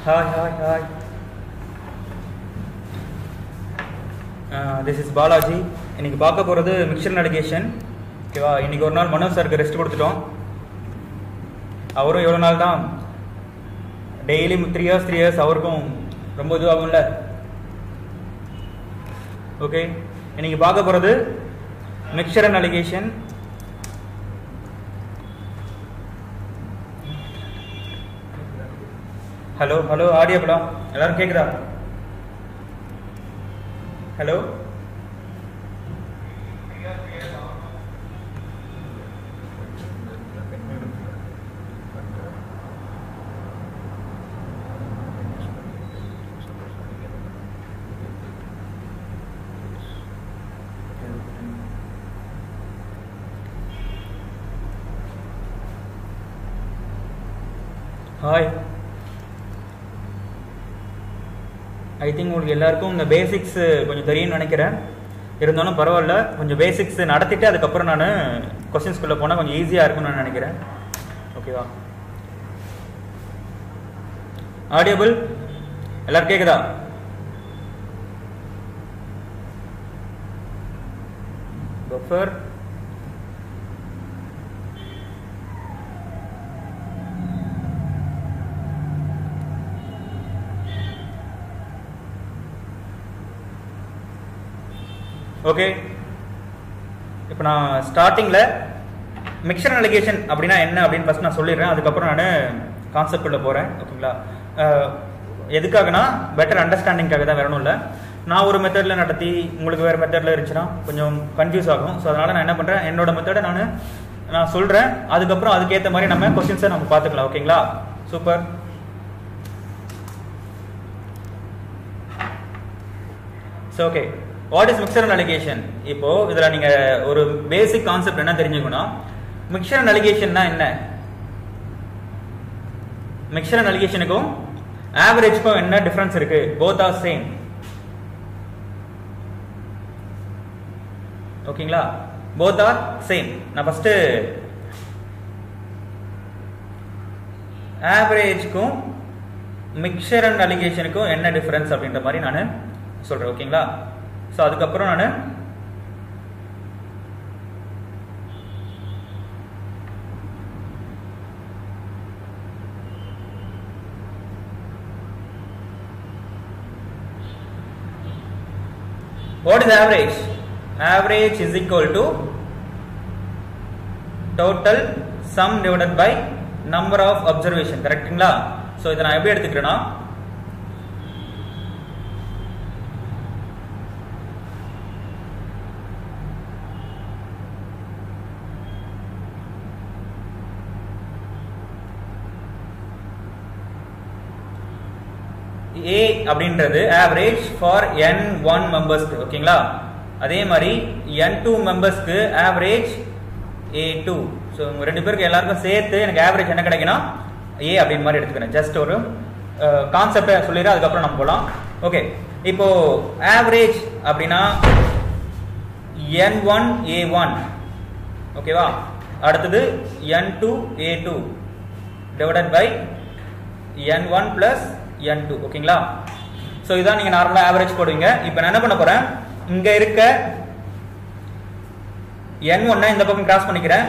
Hi hi hi this is Balaji இன்னைக்கு பார்க்க போகிறது மிக்சர் நடிகேஷன் ஓகேவா இன்னைக்கு ஒரு நாள் மனோஜ் சாருக்கு ரெஸ்ட் கொடுத்துட்டோம் அவரும் எவ்வளோ நாள் தான் daily three years three years அவருக்கும் ரொம்ப இதுவாகும்ல ஓகே இன்னைக்கு பார்க்க போகிறது mixture and alligation hello hello ஆடியோபிளா எல்லாரும் கேக்குதா ஹலோ ஹாய் ஐ திங்க் உங்களுக்கு எல்லாருக்கும் இந்த பேசிக்ஸ் கொஞ்சம் தெரியும்னு நினைக்கிறேன் இருந்தாலும் பரவாயில்ல கொஞ்சம் பேசிக்ஸ் நடத்திட்டு அதுக்கப்புறம் நான் கொஸ்டின்ஸ்குள்ளே போனால் கொஞ்சம் ஈஸியாக இருக்கும்னு நான் நினைக்கிறேன் ஓகேவா ஆடியபிள் எல்லாரும் கேக்குதா பஃபர் ஓகே இப்போ நான் ஸ்டார்டிங்கில் மிக்சர் அலிகேஷன் அப்படின்னா என்ன அப்படின்னு ஃபஸ்ட் நான் சொல்லிடுறேன் அதுக்கப்புறம் நான் கான்செப்ட் உள்ள போகிறேன் ஓகேங்களா அஹ், எதுக்காகனா பெட்டர் அண்டர்ஸ்டாண்டிங்காக தான் வரணும் இல்லை நான் ஒரு மெத்தடில் நடத்தி உங்களுக்கு வேறு மெத்தடில் இருந்துச்சுன்னா கொஞ்சம் கன்ஃபியூஸ் ஆகும் ஸோ அதனால் நான் என்ன பண்ணுறேன் என்னோட மெத்தடை நான் நான் சொல்கிறேன் அதுக்கப்புறம் அதுக்கேற்ற மாதிரி நம்ம கொஸ்டின்ஸை நம்ம பார்த்துக்கலாம் ஓகேங்களா super so okay what is mixture and alligation இப்போ இதுல நீங்க ஒரு பேசிக் கான்செப்ட் என்ன தெரிஞ்சுக்கணும் மிக்சர் அண்ட் அலிகேஷன்னா என்ன மிக்சர் அண்ட் அலிகேஷனுக்கும் ஆவரேஜ்க்கும் என்ன டிஃபரன்ஸ் இருக்கு போத் ஆர் சேம் ஓகேங்களா போத் ஆர் சேம் நான் ஃபர்ஸ்ட் ஆவரேஜ்க்கும் மிக்சர் அண்ட் அலிகேஷனுக்கும் என்ன டிஃபரன்ஸ் அப்படின்ற மாதிரி நான் சொல்றேன் ஓகேங்களா ஸோ அதுக்கப்புறம் நான் what is average average is equal to total sum divided by number of observation கரெக்ட்டுங்களா ஸோ இதை நான் எப்படி எடுத்துக்கிறேன்னா ஏ அப்படின்றது ஆவரேஜ் ஃபார் என் ஒன் மெம்பர்ஸ்க்கு ஓகேங்களா அதே மாதிரி என் டூ மெம்பர்ஸ்க்கு ஆவரேஜ் ஏ டூ ஸோ உங்க ரெண்டு பேருக்கு எல்லாருக்கும் சேர்த்து எனக்கு ஆவரேஜ் என்ன கிடைக்குன்னா ஏ அப்படின்னு மாதிரி எடுத்துக்கிறேன் ஜஸ்ட் ஒரு கான்செப்டை சொல்லிடுறேன் அதுக்கப்புறம் நம்ம போகலாம் ஓகே இப்போ ஆவரேஜ் அப்படின்னா என் ஒன் ஏ ஒன் ஓகேவா அடுத்தது N two A two divided by N one plus N two ஓகேங்களா ஸோ இதான் நீங்கள் நார்மலாக ஆவரேஜ் போடுவீங்க இப்போ நான் என்ன பண்ண போகிறேன் இங்கே இருக்க என் ஒன்னை இந்த பக்கம் கிராஸ் பண்ணிக்கிறேன்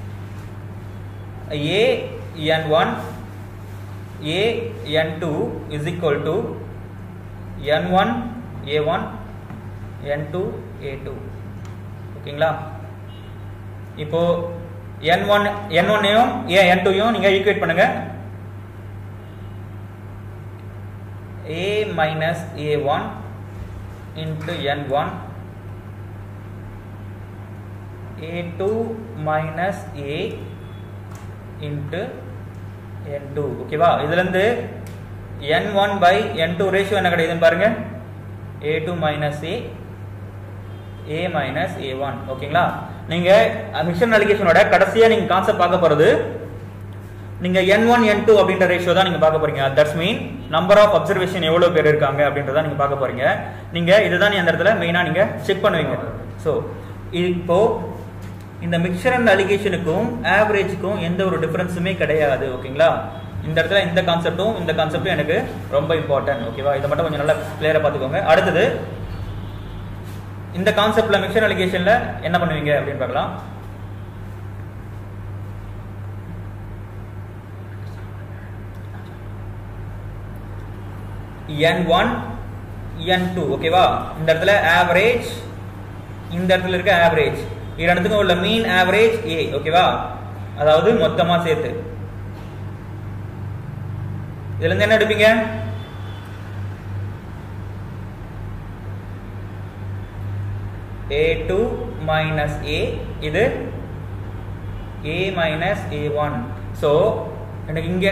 A N one A N two is equal to N one A one N two A two ஓகேங்களா இப்போ என் ஒன் என் ஒன்னையும் ஏ என் டூயும் நீங்கள் ஈக்குவேட் பண்ணுங்க a minus a1 into n1 a2 minus a into n2 ஓகேவா இதுல இருந்து n1 by n2 ரேஷியோ என்ன கிடைக்குதுன்னு பாருங்க a2 minus a a minus a1 ஓகேங்களா நீங்க மிக்சர் அலிகேஷனோட கடைசியா நீங்க கான்செப்ட் பார்க்க போறது நீங்க என் ஒன் என் டூ அப்படின்ற ரேஷியோ தான் நீங்க பார்க்க போறீங்க that's mean number of observation எவ்வளவு பேர் இருக்காங்க அப்படின்றத நீங்க பார்க்க போறீங்க நீங்க இதுதான் நீ அந்த இடத்துல மெயினா நீங்க செக் பண்ணுவீங்க ஸோ இப்போ இந்த மிக்சர் அண்ட் அலிகேஷனுக்கும் ஆவரேஜுக்கும் எந்த ஒரு டிஃபரன்ஸுமே கிடையாது ஓகேங்களா இந்த இடத்துல இந்த கான்செப்டும் இந்த கான்செப்டும் எனக்கு ரொம்ப இம்பார்ட்டன்ட் ஓகேவா இதை மட்டும் கொஞ்சம் நல்லா கிளியரா பார்த்துக்கோங்க அடுத்தது இந்த கான்செப்ட்ல மிக்சர் அலிகேஷன்ல என்ன பண்ணுவீங்க அப்படின்னு பார்க்கலாம் என் ஒன் என் டூ ஓகேவா இந்த இடத்துல ஆவரேஜ் இந்த இடத்துல இருக்க ஆவரேஜ் இது ரெண்டுத்துக்கும் உள்ள மீன் ஆவரேஜ் ஏ ஓகேவா அதாவது மொத்தமா சேர்த்து இதுல இருந்து என்ன எடுப்பீங்க ஏ டூ மைனஸ் ஏ இது A minus A one so எனக்கு இங்க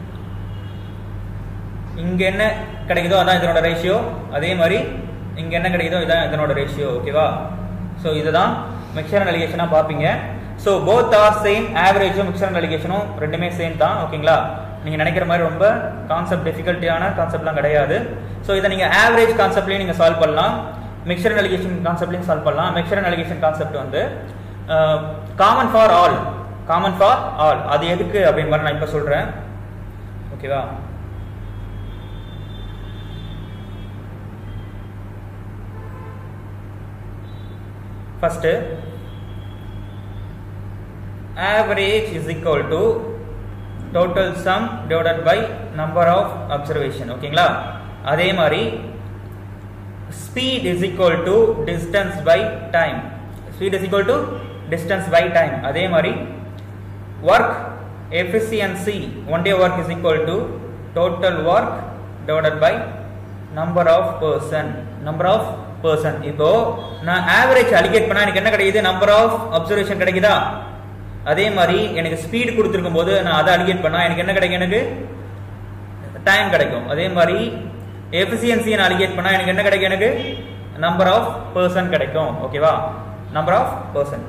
இங்க என்ன கிடைக்குதோ அதான் இதனோட ரேஷியோ அதே மாதிரி இங்க என்ன கிடைக்குதோ இதான் இதனோட ரேஷியோ ஓகேவா ஸோ இதுதான் மிக்சர் அலிகேஷனா பார்ப்பீங்க ஸோ போத் ஆர் சேம் ஆவரேஜும் மிக்சர் அலிகேஷனும் ரெண்டுமே சேம் தான் ஓகேங்களா நீங்க நினைக்கிற மாதிரி ரொம்ப கான்செப்ட் டிஃபிகல்ட்டியான கான்செப்ட்லாம் கிடையாது ஸோ இதை நீங்க ஆவரேஜ் கான்செப்ட்லையும் நீங்க சால்வ் பண்ணலாம் மிக்சர் அலிகேஷன் கான்செப்ட்லையும் சால்வ் பண்ணலாம் மிக்சர் அலிகேஷன் கான்செப்ட் வந்து common for all common for all அது எதுக்கு அப்படின்னு மாதிரி நான் இப்போ சொல்றேன் ஓகேவா first average is equal to total sum divided by number of observation ஓகேங்களா அதே மாதிரி speed is equal to distance by time speed is equal to distance by time அதே மாதிரி work efficiency one day work is equal to total work divided by number of person number of person இப்போ நான் average அலிகேட் பண்ணா எனக்கு என்ன கிடைக்குது number of observation கிடைக்குதா அதே மாதிரி எனக்கு ஸ்பீடு கொடுத்துருக்கும் போது நான் அதை அலிகேட் பண்ணா எனக்கு என்ன கிடைக்கும் எனக்கு டைம் கிடைக்கும் அதே மாதிரி எஃபிசியன்சியை நான் அலிகேட் பண்ணா எனக்கு என்ன கிடைக்கும் எனக்கு நம்பர் ஆஃப் பர்சன் கிடைக்கும் ஓகேவா number of person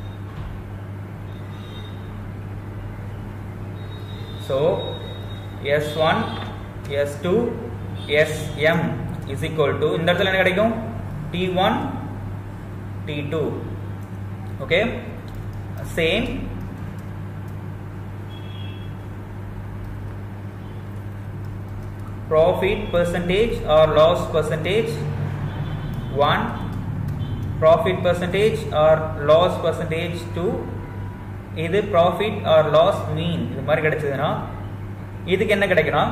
so S one S two S M is equal to இந்த இடத்துல என்ன கிடைக்கும் D one D two okay same profit percentage or loss percentage 1 profit percentage or loss percentage 2 இது profit or loss mean இது மாதிரி கிடைச்சதுன்னா இதுக்கு என்ன கிடைக்கணும்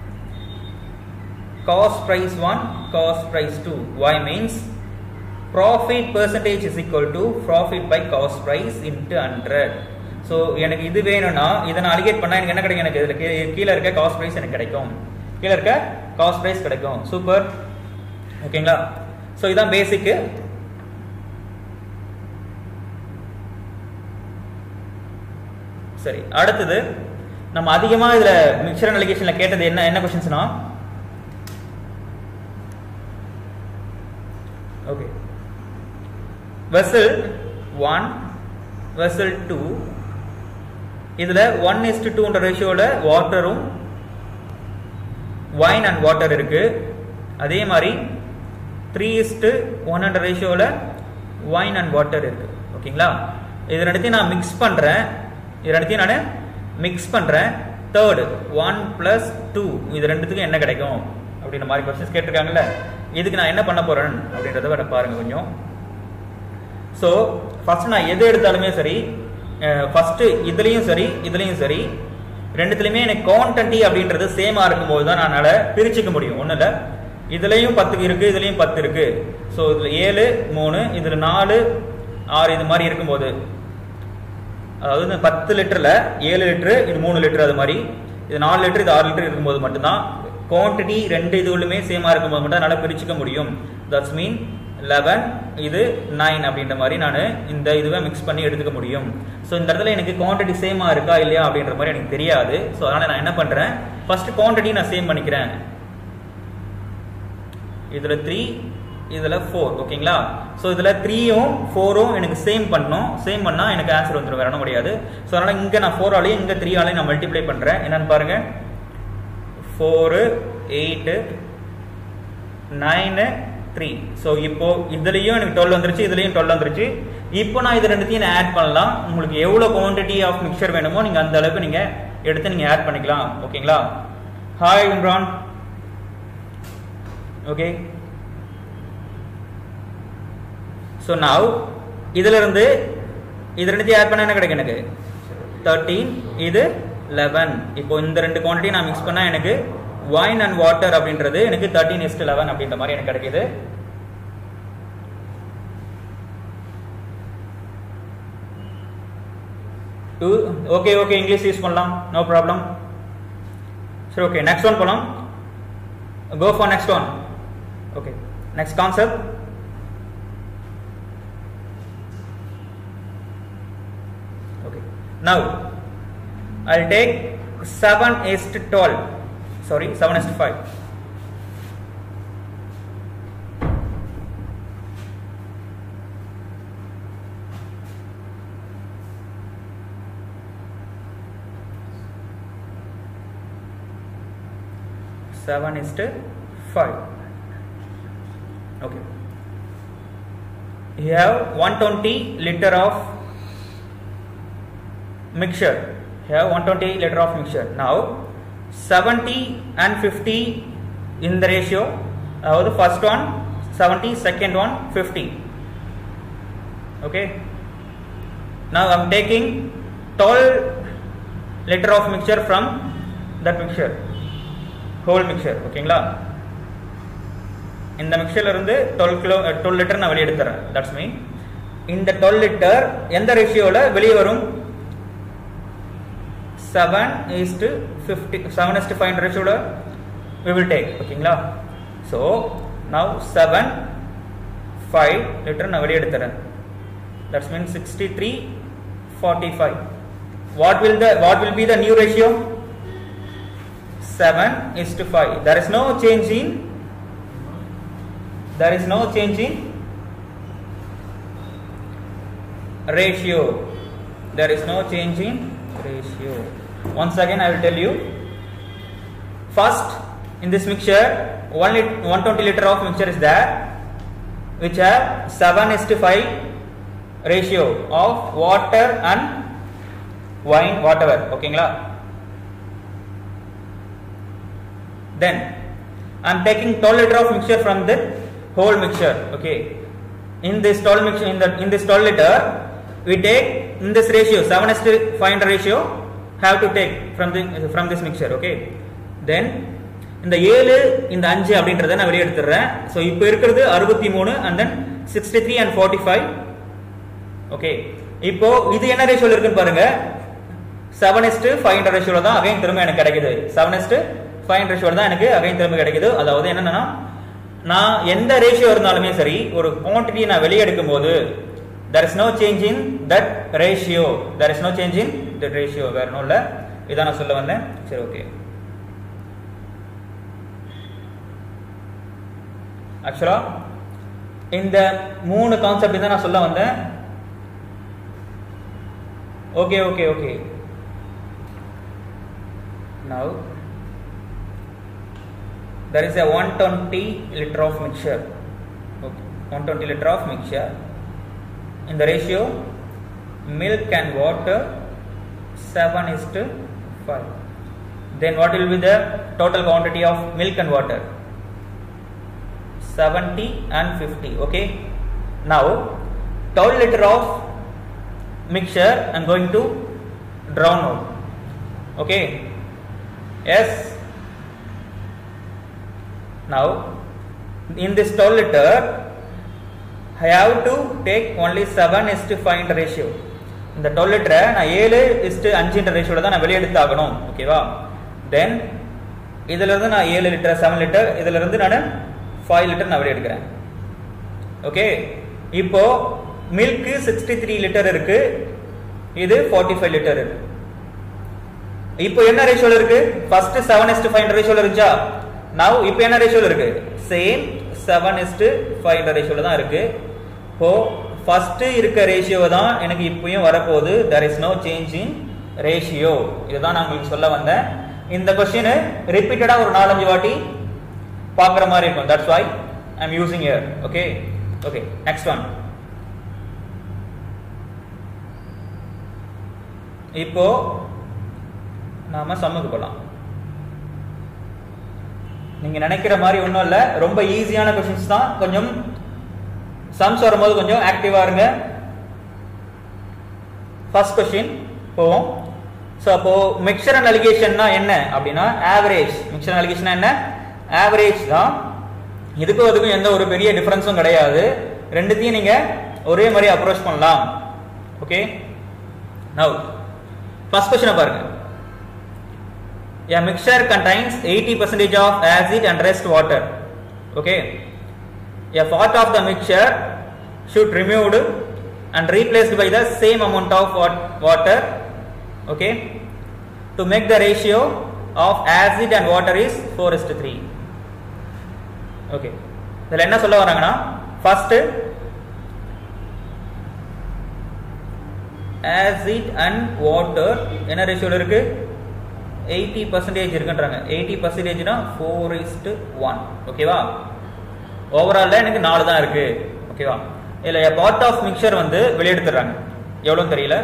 cost price 1 cost price 2 y means profit percentage is equal to profit by cost price into 100 so எனக்கு இது வேணும்னா இதை நான் அலிகேட் பண்ணா எனக்கு என்ன கிடைக்கும் எனக்கு இதில் கீழே இருக்க காஸ்ட் ப்ரைஸ் எனக்கு கிடைக்கும் கீழே இருக்க காஸ்ட் ப்ரைஸ் கிடைக்கும் சூப்பர் ஓகேங்களா ஸோ இதான் பேசிக்கு சரி அடுத்தது நம்ம அதிகமா இதுல மிக்சர் அலிகேஷன்ல கேட்டது என்ன என்ன கொஸ்டின்ஸ்னா okay vessel one vessel two இதுல ஒன் இஸ்டு டூன்ற ரேஷியோல வாட்டரும் வைன் அண்ட் வாட்டர் இருக்கு அதே மாதிரி த்ரீ இஸ்டு ஒன் ஹண்ட்ரட் ரேஷியோவில் வைன் அண்ட் வாட்டர் இருக்கு ஓகேங்களா இது ரெண்டுத்தையும் நான் மிக்ஸ் பண்ணுறேன் இது ரெண்டுத்தையும் நான் மிக்ஸ் பண்ணுறேன் தேர்டு ஒன் ப்ளஸ் டூ இது ரெண்டுத்துக்கும் என்ன கிடைக்கும் அப்படின்ற மாதிரி கொஸ்டின்ஸ் கேட்டிருக்காங்கல்ல இதுக்கு நான் என்ன பண்ண போறேன் அப்படின்றத வர பாருங்க கொஞ்சம் ஸோ ஃபர்ஸ்ட் நான் எது எடுத்தாலுமே சரி ஃபர்ஸ்ட் இதுலேயும் சரி இதுலேயும் சரி ரெண்டுத்துலையுமே எனக்கு குவான்டிட்டி அப்படின்றது சேமா இருக்கும்போது தான் நான் பிரிச்சுக்க முடியும் ஒன்றும் இல்லை இதுலயும் பத்து இருக்கு இதுலயும் பத்து இருக்கு ஸோ இதுல ஏழு மூணு இதுல நாலு ஆறு இது மாதிரி இருக்கும்போது அதாவது இந்த பத்து லிட்டர்ல ஏழு லிட்டரு இது மூணு லிட்டர் அது மாதிரி இது நாலு லிட்டர் இது ஆறு லிட்டர் இருக்கும்போது மட்டும்தான் குவான்டிட்டி ரெண்டு இதுவுமே சேமா இருக்கும்போது மட்டும் என்னால் பிரிச்சுக்க முடியும் தட்ஸ் மீன் லெவன் இது நைன் அப்படின்ற மாதிரி நான் இந்த இதுவை மிக்ஸ் பண்ணி எடுத்துக்க முடியும் ஸோ இந்த இடத்துல எனக்கு குவான்டிட்டி சேமா இருக்கா இல்லையா அப்படின்ற மாதிரி எனக்கு தெரியாது ஸோ அதனால நான் என்ன பண்றேன் ஃபர்ஸ்ட் குவான்டிட்டி நான் சேம் பண்ணிக்கிறேன் இதுல த்ரீ இதுல ஃபோர் ஓகேங்களா ஸோ இதுல த்ரீயும் ஃபோரும் எனக்கு சேம் பண்ணணும் சேம் பண்ணா எனக்கு ஆன்சர் வந்துடும் வேற ஒன்றும் முடியாது ஸோ அதனால இங்க நான் ஃபோர் ஆலையும் இங்க த்ரீ ஆலையும் நான் மல்டிப்ளை பண்றேன் என்னன்னு பாருங்க four eight nine three so இப்போ இதுலயும் எனக்கு டுவெல் வந்துருச்சு இதுலயும் டுவெல் வந்துருச்சு இப்போ நான் இது ரெண்டுத்தையும் ஆட் பண்ணலாம் உங்களுக்கு எவ்வளோ குவான்டிட்டி ஆஃப் மிக்சர் வேணுமோ நீங்க அந்த அளவுக்கு நீங்க எடுத்து நீங்கள் ஆட் பண்ணிக்கலாம் ஓகேங்களா hi Imran okay so now இதுல இருந்து இது ரெண்டுத்தையும் ஆட் பண்ண என்ன கிடைக்கும் எனக்கு தேர்ட்டீன் இது லெவன் இப்போ இந்த ரெண்டு குவான்டிட்டி நான் மிக்ஸ் பண்ணா எனக்கு வைன் அண்ட் வாட்டர் அப்படின்றது எனக்கு தேர்ட்டீன் இஸ்ட் லெவன் அப்படின்ற மாதிரி எனக்கு கிடைக்குது ஓகே ஓகே இங்கிலீஷ் யூஸ் பண்ணலாம் நோ ப்ராப்ளம் சரி ஓகே நெக்ஸ்ட் ஒன் போலாம் go for next one okay next concept okay now i'll take 7 is to 12 sorry 7 is to 5 7 is to 5 okay you have 120 liter of mixture here 120 liter of mixture now 70 and 50 in the ratio now the first one 70 second one 50 okay now i'm taking 12 liter of mixture from that mixture whole mixture ஓகேங்களா இந்த மிக்சர்ல இருந்து 12 kilo 12 litre நான் வெளியே எடுத்துறேன் that's மீன் இந்த 12 litre எந்த ரேஷியோல வெளியே வரும் 7 is to 50 7 is to 5 ratio we will take ஓகேங்களா so now 7 5 லிட்டர் நான் வெளியே எடுத்துறேன் that's means 63 45 what will the what will be the new ratio 7 is to 5 there is no change in there is no change in ratio there is no change in ratio once again i will tell you first in this mixture 1 lit 120 liter of mixture is there which have 7 is to 5 ratio of water and wine whatever ஓகேங்களா then i'm taking 12 liter of mixture from the whole mixture okay in this 12 mixture in the in this 12 liter we take in this ratio 7 is to 500 ratio have to take from the from this mixture okay then இந்த ஏழு இந்த அஞ்சு அப்படின்றத நான் வெளியே எடுத்துடுறேன் so இப்போ இருக்கிறது அறுபத்தி மூணு and then sixty three and forty five okay இப்போ இது என்ன ரேஷியோல இருக்குன்னு பாருங்க செவன் இஸ்டு ஃபைவ் ஹண்ட்ரட் ரேஷியோல தான் அகைன் திரும்ப எனக்கு கிடைக்குது செவன் இஸ்டு ஃபைவ் ஹண்ட்ரட் ரேஷியோல தான் எனக்கு அகைன் திரும்ப கிடைக்குது அதாவது என்னன்னா நான் எந்த ரேஷியோ இருந்தாலுமே சரி ஒரு குவான்டிட்டி நான் வெளியே எடுக்கும் போது there is no change in that ratio there is no change in that ratio வேற ஒன்றும் இல்லை இதான் நான் சொல்ல வந்தேன் சரி ஓகே ஆக்சுவலா இந்த மூணு கான்செப்ட் தான் நான் சொல்ல வந்தேன் okay okay okay now there is a 120 liter of mixture okay 120 liter of mixture in the ratio milk and water 7 is to 5 then what will be the total quantity of milk and water 70 and 50 okay now 12 liter of mixture i'm going to drown out okay yes now in this 12 liter I have to take only 7 is to 5 ratio இந்த 12 லிட்டரை நான் ஏழு is to அஞ்சுன்ற ரேஷியோட தான் நான் வெளியே எடுத்து ஆகணும் ஓகேவா தென் இதுல இருந்து நான் ஏழு லிட்டர் செவன் லிட்டர் இதுல இருந்து நான் ஃபைவ் லிட்டர் நான் வெளியே எடுக்கிறேன் ஓகே இப்போ மில்க் சிக்ஸ்டி த்ரீ லிட்டர் இருக்கு இது ஃபார்ட்டி ஃபைவ் லிட்டர் இருக்கு இப்போ என்ன ரேஷியோல இருக்கு ஃபர்ஸ்ட் செவன் இஸ்டு ஃபைவ் ரேஷியோல இருந்துச்சா நவ் இப்போ என்ன ரேஷியோல இருக்கு சேம் செவன் இஸ்டு ஃபைவ் ரேஷியோல தான் இருக்கு இப்போ ஃபர்ஸ்ட் இருக்க ரேஷியோ தான் எனக்கு இப்பயும் வரப்போகுது there is no change in ratio இதுதான் நான் உங்களுக்கு சொல்ல வந்தேன் இந்த கொஸ்டின் ரிப்பீட்டடா ஒரு நாலஞ்சு வாட்டி பார்க்குற மாதிரி இருக்கும் that's why I am using year okay okay next one இப்போ நாம சம்முக்கு போகலாம் நீங்க நினைக்கிற மாதிரி ஒன்றும் இல்லை ரொம்ப ஈஸியான கொஷின்ஸ் தான் கொஞ்சம் சம்ஸ் வரும்போது கொஞ்சம் ஆக்டிவா இருங்க ஃபர்ஸ்ட் கொஸ்டின் போவோம் ஸோ அப்போ மிக்சர் அண்ட் அலிகேஷன்னா என்ன அப்படின்னா ஆவரேஜ் மிக்சர் அண்ட் அலிகேஷன் என்ன ஆவரேஜ் தான் இதுக்கும் அதுக்கும் எந்த ஒரு பெரிய டிஃபரன்ஸும் கிடையாது ரெண்டுத்தையும் நீங்க ஒரே மாதிரி அப்ரோச் பண்ணலாம் ஓகே நவ் ஃபர்ஸ்ட் கொஸ்டினை பாருங்க A mixture contains 80% of acid and rest water. Okay. A part of the mixture should removed and replaced by the same amount of wat- water. Okay. To make the ratio of acid and water is 4 is to 3. Okay. இதில் என்ன சொல்ல வராங்கன்னா first acid and water என்ன ரேஷியோல இருக்கு eighty percentage இருக்குன்றாங்க eighty பர்சன்டேஜ்னா four is to one ஓகேவா ஓவரால்ல எனக்கு நாலு தான் இருக்கு ஓகேவா இல்ல பார்ட் ஆஃப் மிக்சர் வந்து வெளியெடுத்துறாங்க எவ்வளோன்னு தெரியல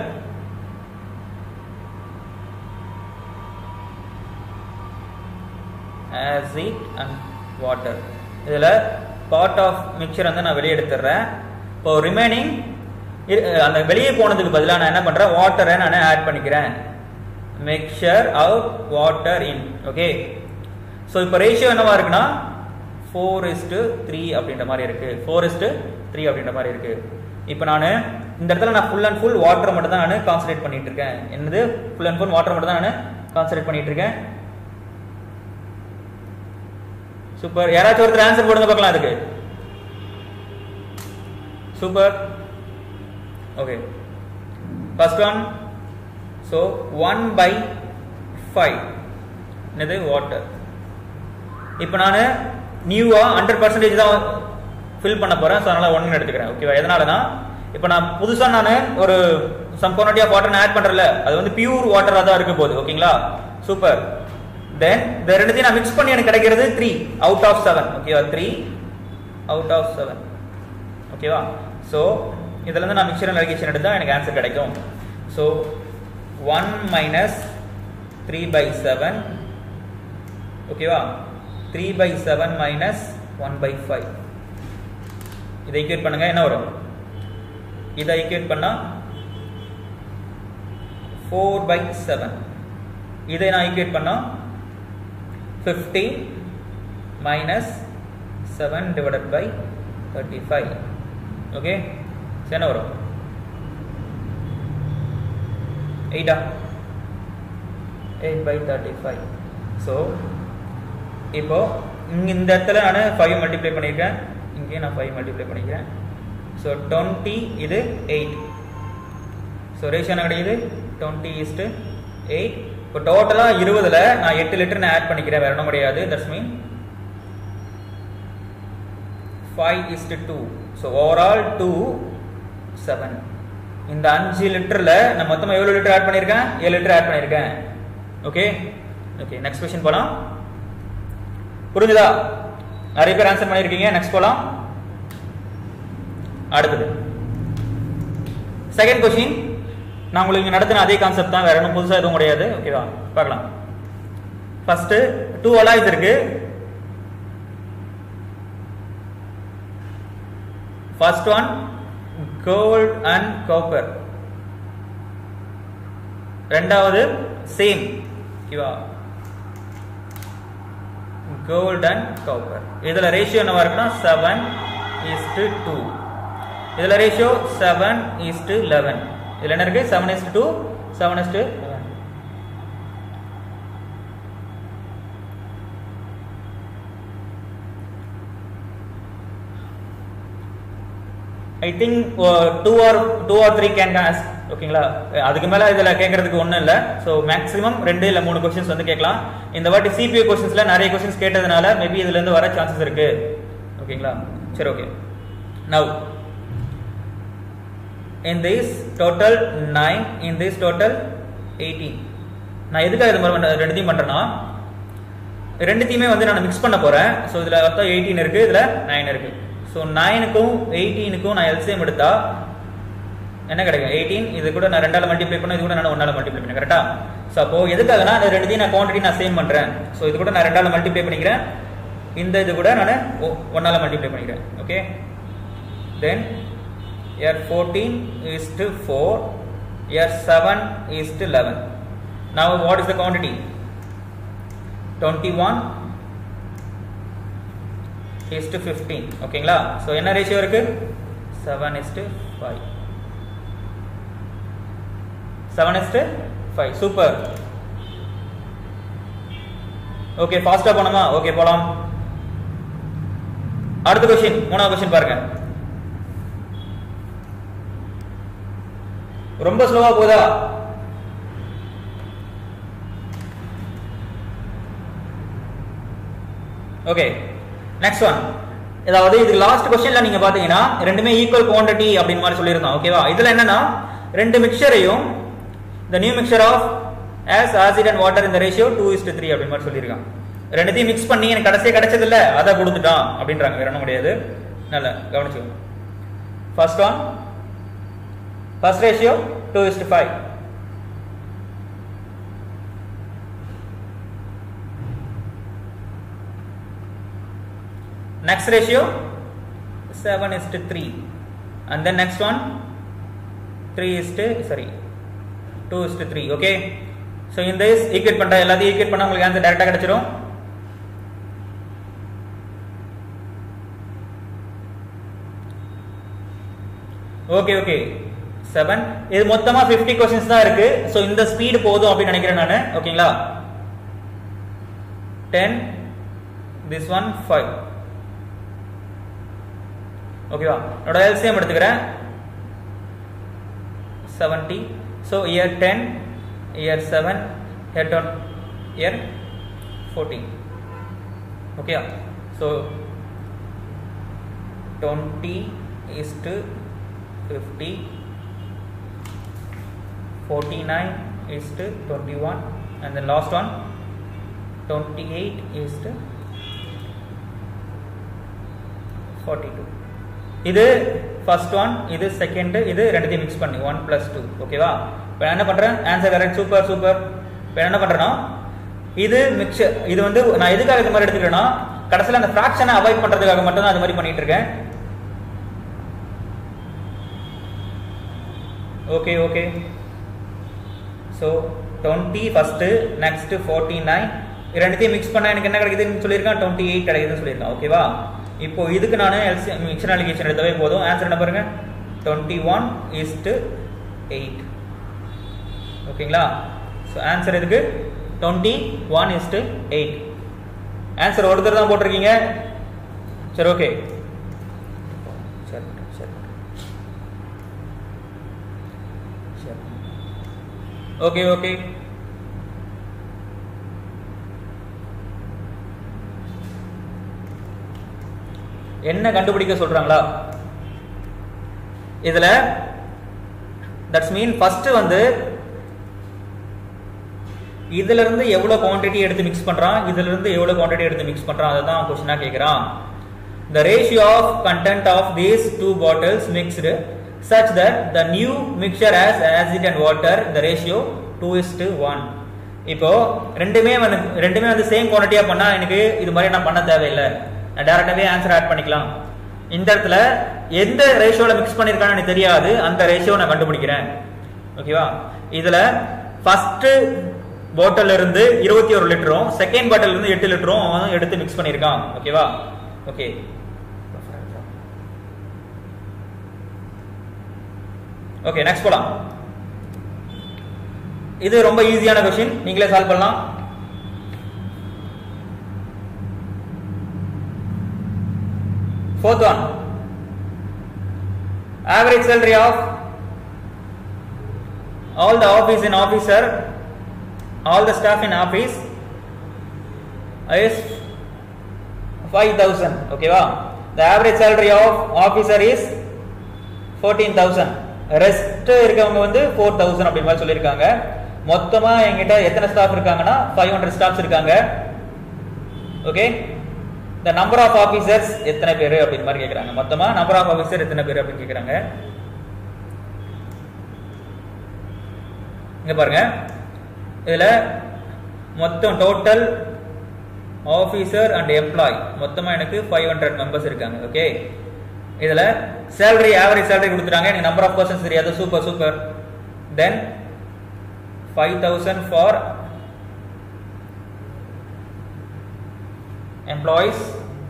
ஆசிட் அண்ட் வாட்டர் இதில் பார்ட் ஆஃப் மிக்சர் வந்து நான் வெளியே எடுத்துடுறேன் இப்போ ரிமைனிங் அந்த வெளியே போனதுக்கு பதிலாக நான் என்ன பண்ணுறேன் வாட்டரை நான் ஆட் பண்ணிக்கிறேன் mixture out water in okay so இப்போ ரேஷியோ என்னவா இருக்குன்னா ஃபோர் இஸ்டு த்ரீ அப்படின்ற மாதிரி இருக்கு ஃபோர் இஸ்டு த்ரீ அப்படின்ற மாதிரி இருக்கு இப்போ நான் இந்த இடத்துல நான் ஃபுல் அண்ட் ஃபுல் வாட்டர் மட்டும் தான் நான் கான்சன்ட்ரேட் பண்ணிட்டு இருக்கேன் என்னது ஃபுல் அண்ட் ஃபுல் வாட்டர் மட்டும் தான் நான் கான்சன்ட்ரேட் பண்ணிட்டு இருக்கேன் சூப்பர் யாராச்சும் ஒருத்தர் ஆன்சர் போடுங்க பார்க்கலாம் அதுக்கு super okay first one so one by five என்னது வாட்டர் இப்போ நான் நியூவாக ஹண்ட்ரட் பர்சன்டேஜ் தான் ஃபில் பண்ண போகிறேன் ஸோ அதனால் ஒன்று எடுத்துக்கிறேன் ஓகேவா எதனாலனா இப்போ நான் புதுசாக நான் ஒரு some quantity of water add பண்ணுறல அது வந்து பியூர் வாட்டராக தான் இருக்க போகுது ஓகேங்களா சூப்பர் தென் இந்த ரெண்டுத்தையும் நான் மிக்ஸ் பண்ணி எனக்கு கிடைக்கிறது த்ரீ அவுட் ஆஃப் செவன் ஓகேவா த்ரீ அவுட் ஆஃப் செவன் ஓகேவா ஸோ இதுல இருந்து நான் மிக்சர் அலிகேஷன் எடுத்தா எனக்கு ஆன்சர் கிடைக்கும் so one minus three by seven ஓகேவா three by seven minus one by five இதை ஈக்குவேட் பண்ணுங்க என்ன வரும் இதை ஈக்குவேட் பண்ணா ஃபோர் பை செவன் இதை நான் ஈக்குவேட் பண்ணா fifty minus seven divided by thirty five okay என்ன வரும் எயிட்டா eight by thirty five so இப்போ இங்கே இந்த இடத்துல நான் ஃபைவ் மல்டிப்ளை பண்ணியிருக்கேன் இங்கேயும் நான் ஃபைவ் மல்டிப்ளை பண்ணிக்கிறேன் ஸோ டுவெண்ட்டி இது எயிட் ஸோ ரேஷியோ என்ன கிடைக்குது டுவெண்ட்டி இஸ்ட்டு எயிட் இப்போ டோட்டலாக இருபதுல நான் எட்டு லிட்டர் நான் ஆட் பண்ணிக்கிறேன் வேற ஒன்றும் கிடையாது that's mean five is to two so overall two seven இந்த அஞ்சு லிட்டரில் நான் மொத்தமாக எவ்வளோ லிட்டர் ஆட் பண்ணியிருக்கேன் ஏழு லிட்டர் ஆட் பண்ணியிருக்கேன் ஓகே ஓகே நெக்ஸ்ட் கொஸ்டின் போகலாம் புரிஞ்சுதா நிறைய பேர் ஆன்சர் பண்ணியிருக்கீங்க நெக்ஸ்ட் போகலாம் அடுத்தது செகண்ட் கொஸ்டின் நான் உங்களுக்கு நடத்தின அதே கான்செப்ட் தான் வேற ஒன்றும் புதுசாக எதுவும் கிடையாது ஓகேவா பார்க்கலாம் ஃபர்ஸ்ட் டூ அலாய்ஸ் இருக்கு first one gold and copper ரெண்டாவது சேம் ஓகேவா கோல்ட் அண்ட் காப்பர் இதுல ரேஷியோ என்னவா இருக்குன்னா செவன் இஸ்டு டூ இதுல ரேஷியோ செவன் இஸ்டு லெவன் இதுல என்ன இருக்கு seven is to two seven is to eleven I think two or two or three can as ஓகேங்களா அதுக்கு மேல இதுல கேட்கறதுக்கு ஒண்ணும் இல்ல ஸோ மேக்ஸிமம் ரெண்டு இல்ல மூணு கொஸ்டின்ஸ் வந்து கேட்கலாம் இந்த வாட்டி சிபிஐ கொஸ்டின்ஸ்ல நிறைய கொஸ்டின்ஸ் கேட்டதுனால மேபி இதுல இருந்து வர சான்சஸ் இருக்கு ஓகேங்களா சரி okay now in this total 9 in this total 18 நான் எதுக்காக இது மாதிரி ரெண்டுத்தையும் பண்றேன்னா ரெண்டுத்தையுமே வந்து நான் மிக்ஸ் பண்ண போறேன் ஸோ இதுல மொத்தம் எயிட்டீன் இருக்கு இதுல நைன் இருக்கு ஸோ நைனுக்கும் எயிட்டீனுக்கும் நான் எல்சிஎம் எடுத்தா என்ன கிடைக்கும் எயிட்டீன் இது கூட நான் ரெண்டால மல்டிப்ளை பண்ண இது கூட நான் ஒன்னால மல்டிப்ளை பண்ணேன் கரெக்டா ஸோ அப்போ எதுக்காகனா இந்த ரெண்டுத்தையும் நான் குவான்டிட்டி நான் சேம் பண்றேன் ஸோ இது கூட நான் ரெண்டால மல்டிப்ளை பண்ணிக்கிறேன் இந்த இது கூட நான் ஒன்னால மல்டிப்ளை பண்ணிக்கிறேன் okay then here fourteen is to four here seven is to eleven now what is the quantity 21 is to 15 ஓகேங்களா ஸோ என்ன ரேஷியோ இருக்கு 7 is to 5 7 is to 5 super okay ஃபாஸ்டா போனோமா ஓகே போலாம் அடுத்த கொஸ்டின் மூணாவது கொஸ்டின் பாருங்க ரொம்ப ஸ்லோவா போதா ஓகே நெக்ஸ்ட் ஒன் அதாவது இது லாஸ்ட் கொஸ்டின்ல நீங்க பாத்தீங்கன்னா ரெண்டுமே ஈக்குவல் குவாண்டிட்டி அப்படின்னு மாதிரி சொல்லியிருந்தோம் ஓகேவா இதுல என்னன்னா ரெண்டு மிக்சரையும் the new mixture of as acid and water in the ratio 2 is to 3 அப்படின்னு மாதிரி சொல்லியிருக்கான் ரெண்டுத்தையும் மிக்ஸ் பண்ணி எனக்கு கடைசியே கிடைச்சது இல்ல அதை கொடுத்துட்டான் அப்படின்றாங்க வேற ஒன்றும் கிடையாது நல்ல கவனிச்சு first one first ratio two is to five next ratio 7 is to 3 and then next one 3 is to sorry 2 is to 3 okay so in this equate பண்ற எல்லாத்தையும் equate பண்ணா உங்களுக்கு ஆன்சர் டைரக்டா கிடைச்சிரும் ஓகே ஓகே செவன் இது மொத்தமா 50 questions தான் இருக்கு ஸோ இந்த ஸ்பீடு போதும் அப்படின்னு நினைக்கிறேன் நான் ஓகேங்களா டென் திஸ் ஒன் ஃபைவ் ஓகேவா என்னோட எல்சிஎம் எடுத்துக்கிறேன் seventy so here ten here seven here ten here fourteen ஓகேயா so twenty is to fifty forty nine is to twenty one and then last one twenty eight is to forty two இது first one இது second இது ரெண்டுத்தையும் mix பண்ணி one plus two ஓகேவா இப்போ என்ன பண்றேன் ஆன்சர் கரெக்ட் சூப்பர் சூப்பர் இப்போ என்ன பண்றேன்னா இது மிக்சர் இது வந்து நான் எதுக்காக இது மாதிரி எடுத்துக்கிறேன்னா கடைசியில் அந்த ஃப்ராக்ஷனை அவாய்ட் பண்றதுக்காக மட்டும் தான் அது மாதிரி பண்ணிட்டு இருக்கேன் okay okay so twenty first next forty nine ரெண்டுத்தையும் மிக்ஸ் பண்ண எனக்கு என்ன கிடைக்குதுன்னு சொல்லியிருக்கான் டுவெண்ட்டி எயிட் கிடைக்குதுன்னு சொல்லியிருக்கான் ஓகேவா இப்போ இதுக்கு நான் எல்சி மிக்சர் அலிகேஷன் எடுத்தவே போதும் ஆன்சர் என்ன பாருங்க twenty one is to eight ஓகேங்களா ஸோ ஆன்சர் இதுக்கு twenty one is to eight answer ஒருத்தர் தான் போட்டிருக்கீங்க சரி ஓகே சரி சரி சரி ஓகே ஓகே என்ன கண்டுபிடிக்க சொல்றாங்களா இதுல தட்ஸ் மீன் ஃபர்ஸ்ட் வந்து இதுல இருந்து எவ்வளவு குவாண்டிட்டி எடுத்து மிக்ஸ் பண்றான் இதுல இருந்து எவ்வளவு குவாண்டிட்டி எடுத்து மிக்ஸ் பண்றான் அதை தான் கொஸ்டினா கேக்குறான் the ratio of content of these two bottles mixed such that the new mixture has acid and water the ratio 2 is to 1 இப்போ ரெண்டுமே வந்து ரெண்டுமே வந்து சேம் குவான்டிட்டியா பண்ணா எனக்கு இது மாதிரி நான் பண்ண தேவையில்லை நான் டேரக்டாவே ஆன்சர் ஆட் பண்ணிக்கலாம் இந்த இடத்துல எந்த ரேஷியோல மிக்ஸ் பண்ணிருக்கான்னு எனக்கு தெரியாது அந்த ரேஷியோ நான் கண்டுபிடிக்கிறேன் ஓகேவா இதுல ஃபர்ஸ்ட் பாட்டில் இருந்து இருபத்தி ஒரு லிட்டரும் செகண்ட் பாட்டில் இருந்து எட்டு லிட்டரும் அவன் எடுத்து மிக்ஸ் பண்ணிருக்கான் ஓகேவா ஓகே ஓகே நெக்ஸ்ட் போலாம் இது ரொம்ப ஈஸியான கொஸ்டின் நீங்களே சால்வ் பண்ணலாம் Fourth one. Average salary of all the office in officer, all the staff in office is 5000. Okay, wow. The average salary of officer is 14000. Rest இருக்கவங்க வந்து ஃபோர் தௌசண்ட் அப்படி மாதிரி சொல்லியிருக்காங்க மொத்தமா எங்கிட்ட எத்தனை ஸ்டாஃப் இருக்காங்கன்னா ஃபைவ் ஹண்ட்ரட் ஸ்டாஃப்ஸ் இருக்காங்க ஓகே இந்த நம்பர் ஆஃப் ஆபீசர்ஸ் எத்தனை பேர் அப்படின்னு மாதிரி கேக்குறாங்க மொத்தமா நம்பர் ஆஃப் ஆபீசர் எத்தனை பேர் அப்படின்னு கேக்குறாங்க இங்க பாருங்க இதுல மொத்தம் டோட்டல் ஆஃபீஸர் அண்ட் எம்ப்ளாய் மொத்தமா எனக்கு ஃபைவ் ஹண்ட்ரட் மெம்பர்ஸ் இருக்காங்க ஓகே இதுல சேலரி ஆவரேஜ் சேலரி கொடுத்துட்டாங்க எனக்கு நம்பர் ஆஃப் பர்சன்ஸ் தெரியாது super super then five thousand for employees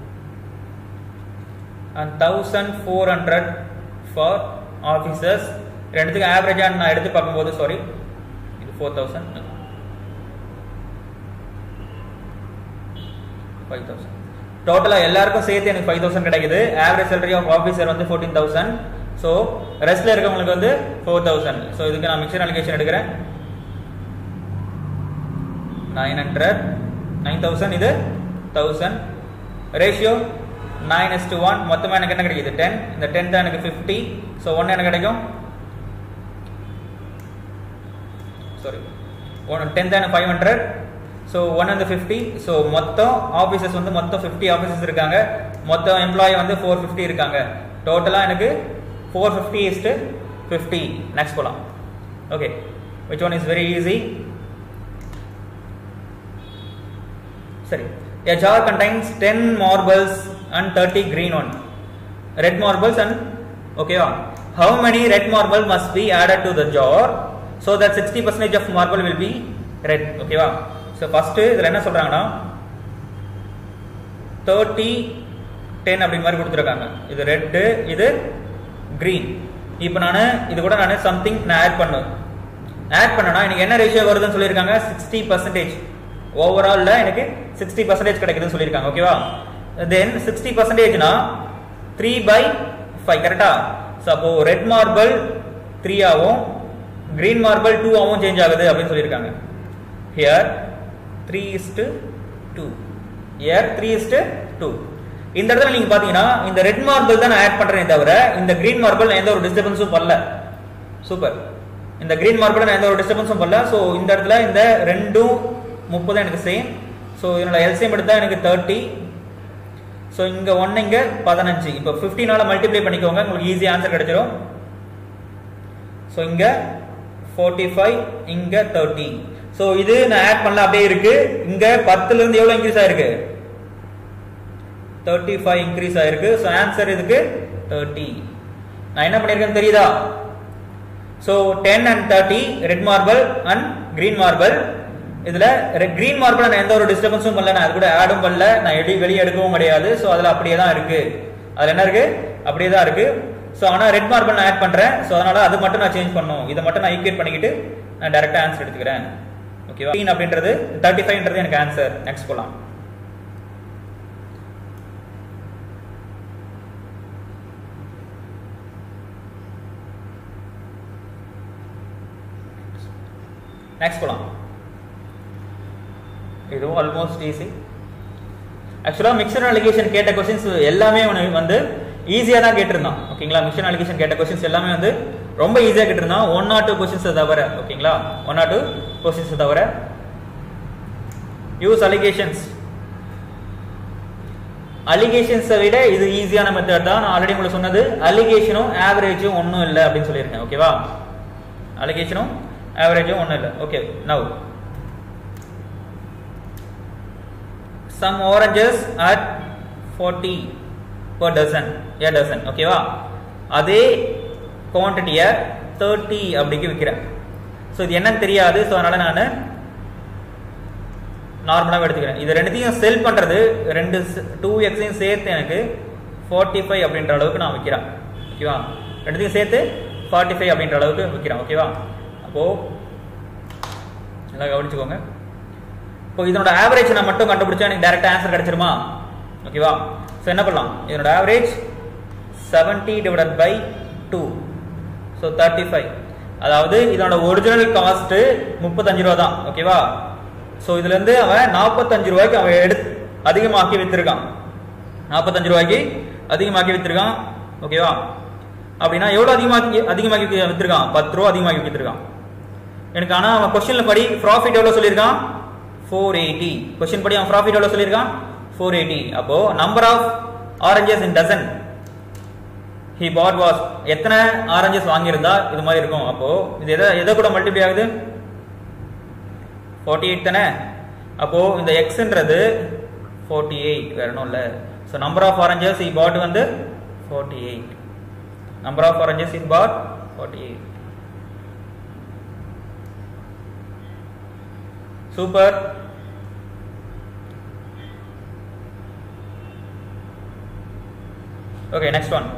and thousand four hundred for officers ரெண்டுத்துக்கு ஆவரேஜாக நான் எடுத்து பார்க்கும்போது சாரி இது ஃபோர் தௌசண்ட் ஃபைவ் தௌசண்ட் டோட்டலாக எல்லாருக்கும் சேர்த்து எனக்கு ஃபைவ் தௌசண்ட் கிடைக்குது ஆவரேஜ் சேலரி ஆஃப் ஆஃபீஸர் வந்து ஃபோர்டீன் தௌசண்ட் ஸோ ரெஸ்ட்ல இருக்கவங்களுக்கு வந்து ஃபோர் தௌசண்ட் ஸோ இதுக்கு நான் மிக்சர் அலிகேஷன் எடுக்கிறேன் நைன் ஹண்ட்ரட் நைன் தௌசண்ட் இது thousand ratio nine is to one மொத்தமாக எனக்கு என்ன கிடைக்குது டென் இந்த டென் தான் எனக்கு ஃபிஃப்டி ஸோ ஒன்று எனக்கு கிடைக்கும் சாரி ஒன் டென் தான் எனக்கு ஃபைவ் ஹண்ட்ரட் ஸோ ஒன் வந்து ஃபிஃப்டி ஸோ மொத்தம் ஆஃபீஸர்ஸ் வந்து மொத்தம் ஃபிஃப்டி ஆஃபீஸர்ஸ் இருக்காங்க மொத்தம் எம்ப்ளாயி வந்து ஃபோர் ஃபிஃப்டி இருக்காங்க டோட்டலாக எனக்கு four fifty is to fifty next போகலாம் okay which one is very easy சரி a jar contains 10 marbles and 30 green one red marbles and okay how many red marble must be added to the jar so that 60 percentage of marble will be red okay வா so first இதுல என்ன சொல்றாங்கன்னா 30 10 அப்படி மாதிரி கொடுத்துருக்காங்க இது red இது green இப்போ நான் இது கூட நான் சம்திங் நான் ஆட் பண்ணுவேன் ஆட் பண்ணனா எனக்கு என்ன ரேஷியோ வருதுன்னு சொல்லியிருக்காங்க சிக்ஸ்டி பர்சன்டேஜ் ஓவரால்ல எனக்கு சிக்ஸ்டி பர்சன்டேஜ் கிடைக்குதுன்னு சொல்லியிருக்காங்க ஓகேவா தென் சிக்ஸ்டி பர்சன்டேஜ்னா த்ரீ பை ஃபைவ் கரெக்டா ஸோ அப்போ ரெட் மார்பிள் த்ரீ ஆகும் கிரீன் மார்பிள் டூ ஆகும் சேஞ்ச் ஆகுது அப்படின்னு சொல்லியிருக்காங்க here three is to two here three is to two இந்த இடத்துல நீங்க பாத்தீங்கன்னா இந்த ரெட் மார்பிள் தான் நான் ஆட் பண்றேன் தவிர இந்த கிரீன் மார்பிள் நான் எந்த ஒரு டிஸ்டர்பன்ஸும் பண்ணல சூப்பர் இந்த கிரீன் மார்பிள் நான் எந்த ஒரு டிஸ்டர்பன்ஸும் பண்ணல ஸோ இந்த இடத்துல இந்த ரெண்டும் முப்பது எனக்கு சேம் ஸோ இதனோட எல்சிஎம் எடுத்தா எனக்கு தேர்ட்டி ஸோ இங்க ஒன்னு இங்க பதினஞ்சு இப்போ ஃபிஃப்டினால மல்டிப்ளை பண்ணிக்கோங்க உங்களுக்கு ஈஸி ஆன்சர் கிடைச்சிடும் ஸோ இங்க ஃபோர்ட்டி ஃபைவ் இங்க தேர்ட்டி ஸோ இது நான் ஆட் பண்ணல அப்படியே இருக்கு இங்க பத்துல இருந்து எவ்வளவு இன்க்ரீஸ் ஆயிருக்கு தேர்ட்டி ஃபைவ் இன்க்ரீஸ் ஆயிருக்கு ஸோ ஆன்சர் இதுக்கு தேர்ட்டி நான் என்ன பண்ணியிருக்கேன்னு தெரியுதா so ten and thirty red marble and green marble இதுல கிரீன் மார்பிள் நான் எந்த ஒரு டிஸ்டர்பன்ஸும் பண்ணல நான் அது கூட ஆடும் பண்ணல நான் எடி வெளியே எடுக்கவும் கிடையாது ஸோ அதுல அப்படியே தான் இருக்கு அதுல என்ன இருக்கு அப்படியே தான் இருக்கு ஸோ ஆனால் ரெட் மார்பிள் நான் ஆட் பண்றேன் ஸோ அதனால அது மட்டும் நான் சேஞ்ச் பண்ணும் இதை மட்டும் நான் ஈக்குவேட் பண்ணிக்கிட்டு நான் டேரக்டா ஆன்சர் எடுத்துக்கிறேன் ஓகேவா அப்படின்றது தேர்ட்டி ஃபைவ்ன்றது எனக்கு ஆன்சர் நெக்ஸ்ட் போலாம் நெக்ஸ்ட் போலாம் இதுவும் ஆல்மோஸ்ட் ஈஸி ஆக்சுவலாக மிக்சர் அலிகேஷன் கேட்ட கொஸ்டின்ஸ் எல்லாமே உனக்கு வந்து ஈஸியாக தான் கேட்டிருந்தான் ஓகேங்களா மிக்சர் அலிகேஷன் கேட்ட கொஸ்டின்ஸ் எல்லாமே வந்து ரொம்ப ஈஸியாக கேட்டிருந்தான் ஒன் ஆர் டூ கொஸ்டின்ஸ் தவிர ஓகேங்களா ஒன் ஆர் டூ கொஸ்டின்ஸ் தவிர யூஸ் அலிகேஷன்ஸ் அலிகேஷன்ஸை விட இது ஈஸியான மெத்தட் தான் நான் ஆல்ரெடி உங்களுக்கு சொன்னது அலிகேஷனும் ஆவரேஜும் ஒன்றும் இல்லை அப்படின்னு சொல்லியிருக்கேன் ஓகேவா அலிகேஷனும் ஆவரேஜும் ஒன்றும் இல்லை okay now some oranges at 40 per dozen a dozen ஓகேவா அதே குவான்டிட்டியை தேர்ட்டி அப்படிக்கு விற்கிறேன் ஸோ இது என்னன்னு தெரியாது ஸோ அதனால நான் நார்மலாக எடுத்துக்கிறேன் இது ரெண்டுத்தையும் செல் பண்ணுறது ரெண்டு டூ எக்ஸையும் சேர்த்து எனக்கு ஃபார்ட்டி ஃபைவ் அப்படின்ற அளவுக்கு நான் விற்கிறேன் ஓகேவா ரெண்டுத்தையும் சேர்த்து ஃபார்ட்டி ஃபைவ் அப்படின்ற அளவுக்கு விற்கிறேன் ஓகேவா அப்போது எல்லாம் கவனிச்சுக்கோங்க இப்போ இதனோட ஆவரேஜ் நான் மட்டும் கண்டுபிடிச்சா எனக்கு டேரக்ட் ஆன்சர் கிடைச்சிருமா ஓகேவா ஸோ என்ன பண்ணலாம் இதனோட average seventy divided by two so thirty five அதாவது இதனோட ஒரிஜினல் காஸ்ட் முப்பத்தஞ்சு ரூபா தான் ஓகேவா ஸோ இதுல இருந்து அவன் நாற்பத்தஞ்சு ரூபாய்க்கு அவன் எடுத்து அதிகமாக்கி வித்திருக்கான் நாற்பத்தஞ்சு ரூபாய்க்கு அதிகமாக்கி வித்திருக்கான் ஓகேவா அப்படின்னா எவ்வளவு அதிகமாக்கி அதிகமாக்கி வித்திருக்கான் பத்து ரூபா அதிகமாக்கி வித்திருக்கான் எனக்கு ஆனா அவன் கொஸ்டின்ல படி ப்ராஃபிட் எவ்வளவு சொல்லியிருக்கான் ஃபோர் எயிட்டி கொஸ்டின் படி அவன் ப்ராஃபிட் எவ்வளவு சொல்லியிருக்கான் ஃபோர் எயிட்டி அப்போ number of oranges in dozen he bought was எத்தனை ஆரஞ்சஸ் வாங்கியிருந்தா இது மாதிரி இருக்கும் அப்போ இது எதை எதை கூட மல்டிப்ளை ஆகுது ஃபார்ட்டி எயிட் தானே அப்போ இந்த எக்ஸ்ன்றது ஃபார்ட்டி எயிட் வேற ஒன்றும் இல்லை so number of oranges he bought வந்து forty eight number of oranges in bought forty eight super okay next one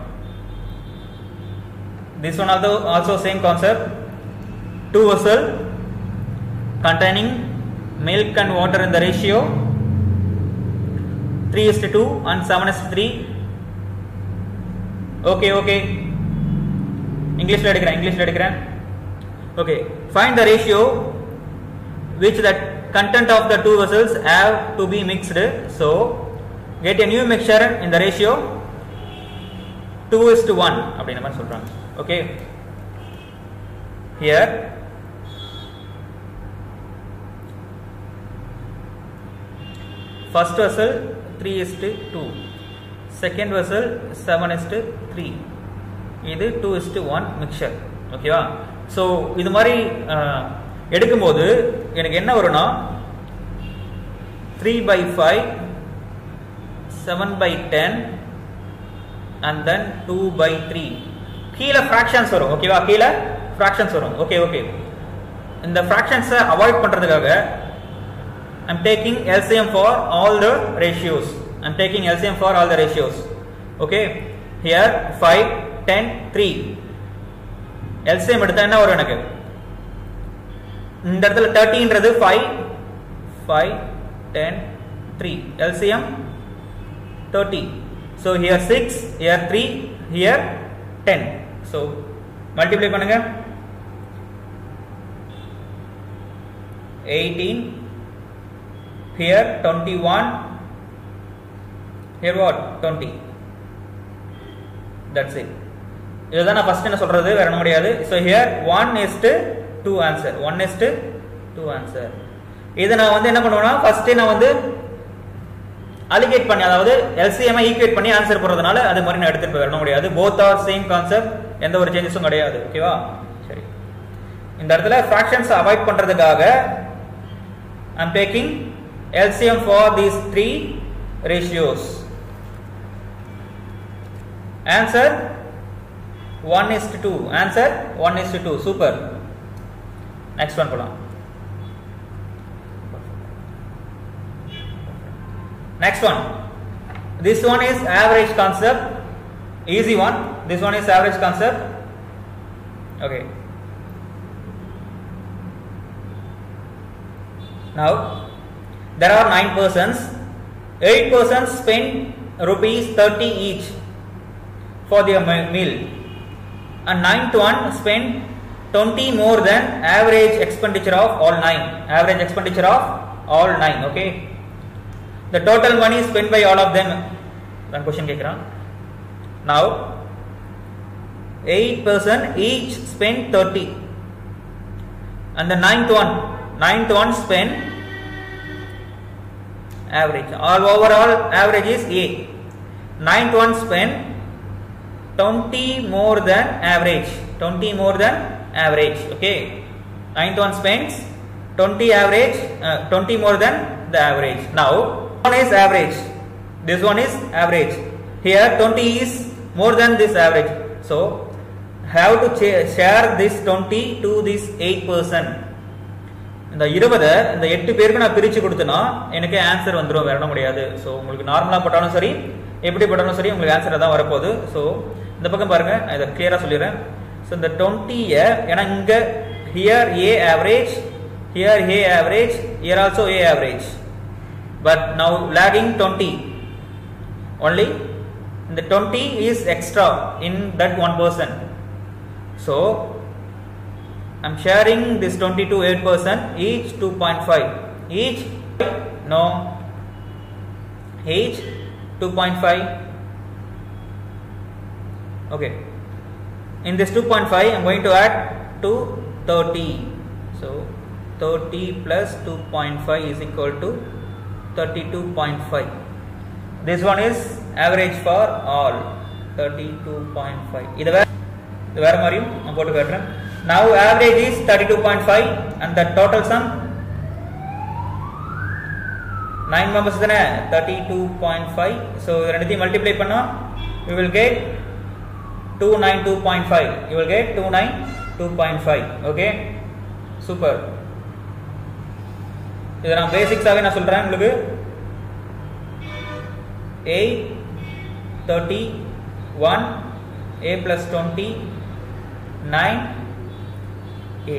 this one also also same concept two vessel containing milk and water in the ratio 3 is to 2 and 7 is to 3 okay okay english ல எடுக்கிறேன் english ல எடுக்கிறேன் okay find the ratio which the content of the two vessels have to be mixed so get a new mixture in the ratio 2 is to 1 அப்படின்ற மாதிரி சொல்றாங்க okay here first vessel 3 is to 2 second vessel 7 is to 3 இது 2 is to 1 mixture ஓகேவா so இது மாதிரி uh, எடுக்கும்போது எனக்கு என்ன வரும்னா three by five seven by ten and then two by three கீழே ஃப்ராக்ஷன்ஸ் வரும் ஓகேவா கீழே ஃப்ராக்ஷன்ஸ் வரும் ஓகே ஓகே இந்த ஃப்ராக்ஷன்ஸை அவாய்ட் பண்ணுறதுக்காக I'm taking LCM for all the ratios I'm taking LCM for all the ratios okay here five ten three LCM எடுத்தா என்ன வரும் எனக்கு இந்த இடத்துல தேர்ட்டின்றது five five ten three LCM thirty so here six here three here ten so multiply பண்ணுங்க eighteen here twenty one here what twenty that's it இதுதான் நான் ஃபர்ஸ்ட் என்ன சொல்றது வேற ஒண்ணும் முடியாது so here one is to two answer one is to two answer இதை நான் வந்து என்ன பண்ணுவேன்னா ஃபர்ஸ்ட் நான் வந்து அலிகேட் பண்ணி அதாவது எல்சிஎம் ஈக்குவேட் பண்ணி ஆன்சர் போடுறதுனால அது மாதிரி நான் எடுத்துட்டு போயிட முடியாது போத் ஆர் சேம் கான்செப்ட் எந்த ஒரு சேஞ்சஸும் கிடையாது ஓகேவா சரி இந்த இடத்துல ஃபிராக்ஷன்ஸ் அவாய்ட் பண்றதுக்காக I'm taking LCM for these three ratios answer one is two answer one is two super next one போலாம் Next one. This one is average concept. Easy one. This one is average concept. Okay. Now, there are nine persons. Eight persons spend rupees 30 each for their me- meal. And ninth one spend 20 more than average expenditure of all nine. Average expenditure of all nine. Okay. the total money spent by all of them நான் question கேட்குறான் now eight person each spent 30 and the ninth one ninth one spent average all overall average is a ninth one spent 20 more than average 20 more than average okay ninth one spends 20 average uh, 20 more than the average now one is average this one is average here 20 is more than this average so have to cha- share this 20 to this 8 person இந்த இருபதை இந்த எட்டு பேருக்கு நான் பிரிச்சு கொடுத்தேன்னா எனக்கு answer வந்துடும் வேற ஒண்ணும் முடியாது ஸோ உங்களுக்கு நார்மலாக போட்டாலும் சரி எப்படி போட்டாலும் சரி உங்களுக்கு ஆன்சர் தான் வரப்போகுது ஸோ இந்த பக்கம் பாருங்க நான் இதை கிளியராக சொல்லிடுறேன் ஸோ இந்த டுவெண்ட்டியை ஏன்னா இங்கே here a average here a average here also a average but now lagging 20 only the 20 is extra in that one person so i'm sharing this 20 to 8 person each 2.5 each no each 2.5 okay in this 2.5 i'm going to add to 30 so 30 plus 2.5 is equal to 32.5 this one is average for all 32.5 இது வேற இது வேற மாதிரியும் நான் போட்டு காட்டுறேன் now average is 32.5 and the total sum nine members தானே thirty two point five so ரெண்டுத்தையும் மல்டிப்ளை பண்ணோம் you will get two nine two point five you will get two nine two point five okay super இதை நான் பேசிக்ஸாகவே நான் சொல்கிறேன் உங்களுக்கு eight thirty one a plus twenty nine a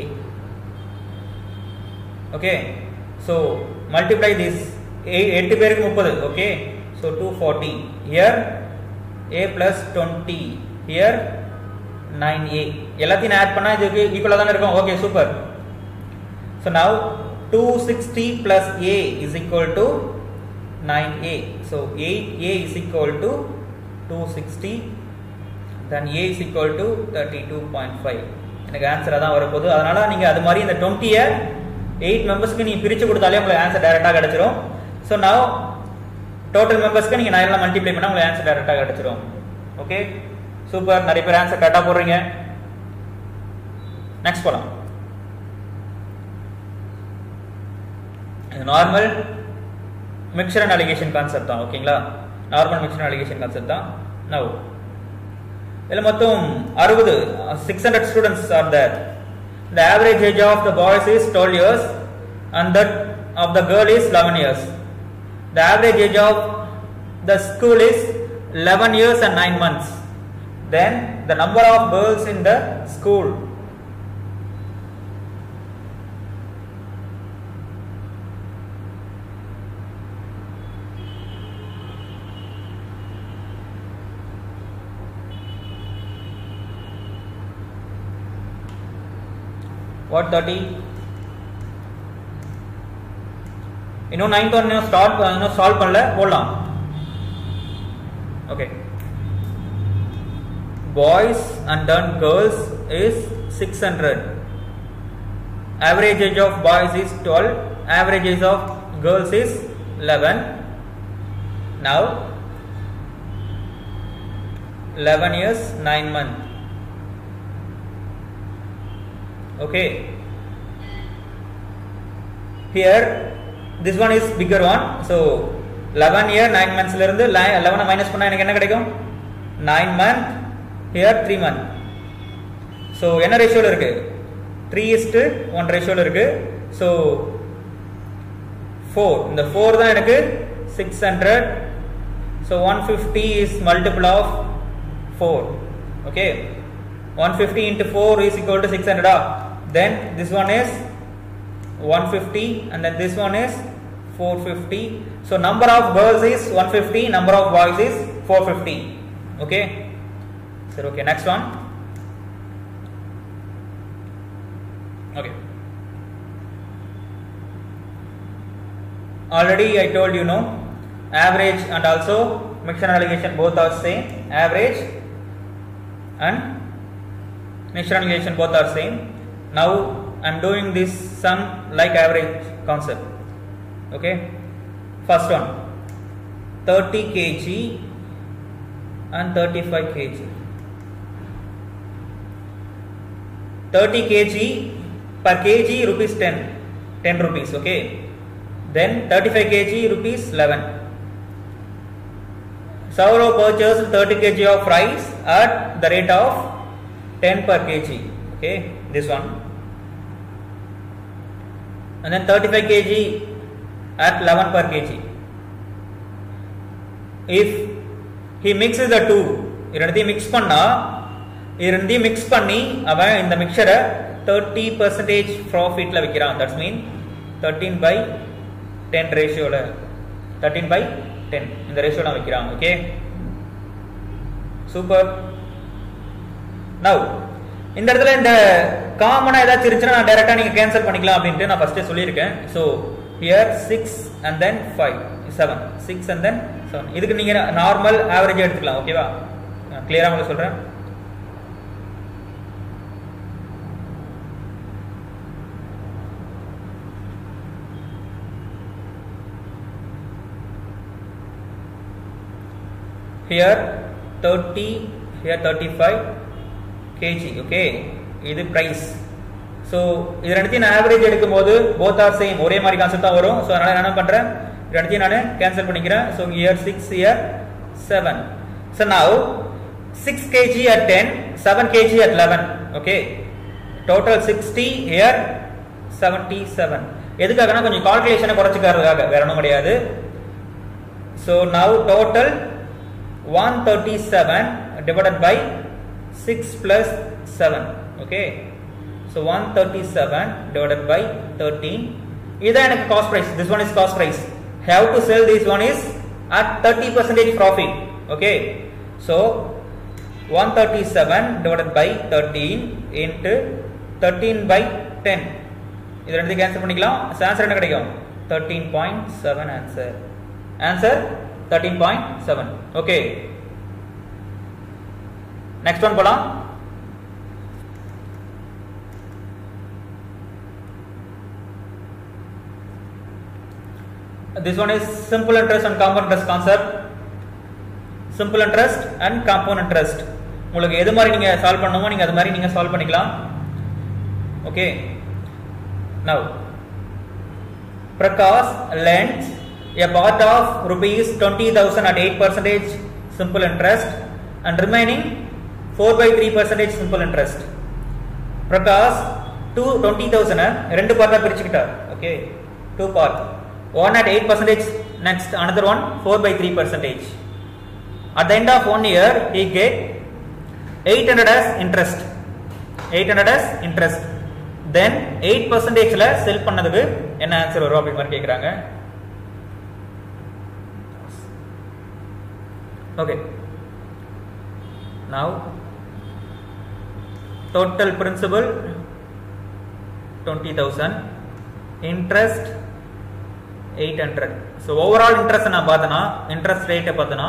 okay so multiply this எட்டு பேருக்கு முப்பது ஓகே so two forty here a plus twenty here nine a எல்லாத்தையும் ஆட் பண்ணால் இதுக்கு ஈக்குவலாக தானே இருக்கும் okay super so now two sixty plus a is equal to nine a so eight a is equal to two sixty then a is equal to thirty two point five எனக்கு answer அதான் வரப்போகுது அதனால நீங்கள் அது மாதிரி இந்த டுவெண்ட்டியை eight மெம்பர்ஸ்க்கு நீங்கள் பிரித்து கொடுத்தாலே உங்களுக்கு ஆன்சர் டேரெக்டாக கிடச்சிரும் ஸோ நவ் டோட்டல் மெம்பர்ஸ்க்கு நீங்கள் நைனில் மல்டிப்ளை பண்ணால் உங்களுக்கு ஆன்சர் டேரெக்டாக கிடச்சிரும் ஓகே சூப்பர் நிறைய பேர் ஆன்சர் கரெக்டாக போடுறீங்க நெக்ஸ்ட் போகலாம் normal mixture and alligation concept தான் ஓகேங்களா normal mixture and alligation concept தான் நவ் இதில் மொத்தம் அறுபது six hundred students are there the average age of the boys is twelve years and that of the girl is eleven years the average age of the school is eleven years and nine months then the number of girls in the school what thirty இன்னும் ninth one இன்னும் start இன்னும் solve பண்ணல போடலாம் okay boys and then girls is six hundred average age of boys is twelve average age of girls is eleven now eleven years nine month okay here this one is bigger one so 11 year 9 months ல இருந்து 11 minus பண்ணா எனக்கு என்ன கிடைக்கும் 9 month here 3 month so என்ன ரேஷியோல இருக்கு 3 is to 1 ரேஷியோல இருக்கு so 4 இந்த 4 தான் எனக்கு 600 so 150 is multiple of 4 okay 150 into 4 is equal to 600 ah then this one is 150 and then this one is 450 so number of girls is 150 number of boys is 450 okay sir okay next one okay already i told you know average and also mixture and allegation both are same average and mixture and allegation both are same now i'm doing this sum like average concept okay first one 30 kg and 35 kg 30 kg per kg rupees 10 10 rupees okay then 35 kg rupees 11 Sauro purchased 30 kg of rice at the rate of 10 per kg okay this one and then 35 kg at 11 per kg if he mixes the two இரண்டையும் mix பண்ணா இரண்டையும் mix பண்ணி அவன் இந்த மிக்சரை thirty percentage ப்ராஃபிட்ல விற்கிறான் that's mean thirteen by ten ரேஷியோல தேர்ட்டீன் பை டென் இந்த ரேஷியோல விற்கிறான் ஓகே சூப்பர் நவ் இந்த இடத்துல இந்த காமனா ஏதாச்சும் இருந்துச்சுன்னா நான் டைரக்டா நீங்க கேன்சல் பண்ணிக்கலாம் அப்படின்ட்டு நான் ஃபர்ஸ்டே சொல்லியிருக்கேன் so here six and then five seven six and then seven இதுக்கு நீங்க நார்மல் ஆவரேஜ் எடுத்துக்கலாம் ஓகேவா கிளியரா உங்களுக்கு சொல்றேன் here 30 here 35 kg okay இது price ஸோ இது ரெண்டுத்தையும் நான் ஆவரேஜ் எடுக்கும்போது போத் ஆர் சேம் ஒரே மாதிரி கான்செப்ட் தான் வரும் ஸோ அதனால நான் என்ன பண்றேன் ரெண்டுத்தையும் நான் கேன்சல் பண்ணிக்கிறேன் so here six here seven so now six KG at ten seven KG at eleven okay total sixty here seventy seven எதுக்காகனா கொஞ்சம் கால்குலேஷனை குறைச்சிக்கிறதுக்காக வேற ஒன்றும் கிடையாது so now total one thirty seven divided by six plus seven okay so one thirty seven divided by thirteen இதான் எனக்கு cost price this one is cost price have to sell this one is at thirty percentage profit okay so one thirty seven divided by thirteen into thirteen by ten இது ரெண்டு cancel பண்ணிக்கலாம் answer என்ன கிடைக்கும் thirteen point seven answer answer thirteen point seven okay next one போலாம் this one is simple interest and compound interest concept simple interest and compound interest உங்களுக்கு எது மாதிரி நீங்க சால்வ் பண்ணணுமோ நீங்க அது மாதிரி நீங்க சால்வ் பண்ணிக்கலாம் okay now Prakash lends a part of rupees 20000 at 8 percentage simple interest and remaining 4 by 3 percentage simple interest Prakash two twenty thousand ரெண்டு பார்ட்டா பிரிச்சுக்கிட்டார் okay two part one at 8 percentage next another one 4 by 3 percentage at the end of one year he get 800 as interest 800 as interest then 8 percentageல sell பண்ணதுக்கு என்ன answer வரும் அப்படி மாதிரி கேக்குறாங்க okay now total principal 20000 interest eight hundred so overall interest நான் பார்த்தேன்னா interest ரேட்டை பார்த்தேன்னா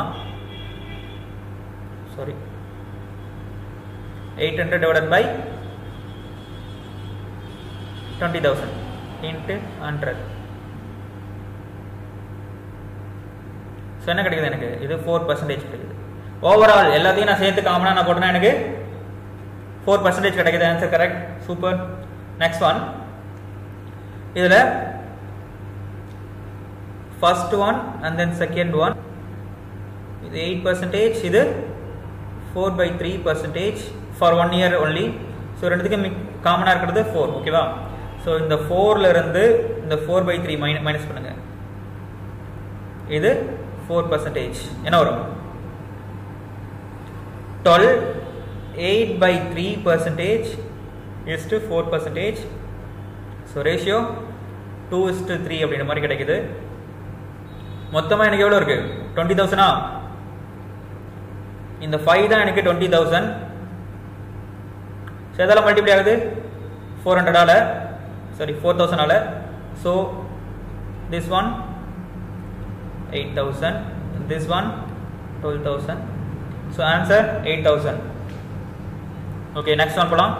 sorry eight hundred divided by twenty thousand into hundred so என்ன கிடைக்குது எனக்கு இது ஃபோர் பர்சன்டேஜ் கிடைக்குது ஓவரால் எல்லாத்தையும் நான் சேர்த்து காமனாக நான் போட்டேன்னா எனக்கு ஃபோர் பர்சன்டேஜ் கிடைக்குது answer correct super next one இதில் first one and then second one இது 8 percentage இது 4 by 3 percentage for one year only so ரெண்டுத்துக்கு காமனாக இருக்கிறது ஃபோர் ஓகேவா ஸோ இந்த ஃபோர்ல இருந்து இந்த four by three minus minus பண்ணுங்க இது ஃபோர் பர்சன்டேஜ் என்ன வரும் twelve eight by three percentage is to four percentage so ratio two is to three அப்படின்ற மாதிரி கிடைக்குது மொத்தமாக எனக்கு எவ்வளோ இருக்கு டுவெண்ட்டி தௌசண்டா இந்த ஃபைவ் தான் எனக்கு டுவெண்ட்டி தௌசண்ட் ஸோ எதால் மல்டிப்ளை ஆகுது ஃபோர் ஹண்ட்ரடால சாரி ஃபோர் தௌசண்டால so this one eight thousand this one twelve thousand so answer eight thousand okay next one போலாம்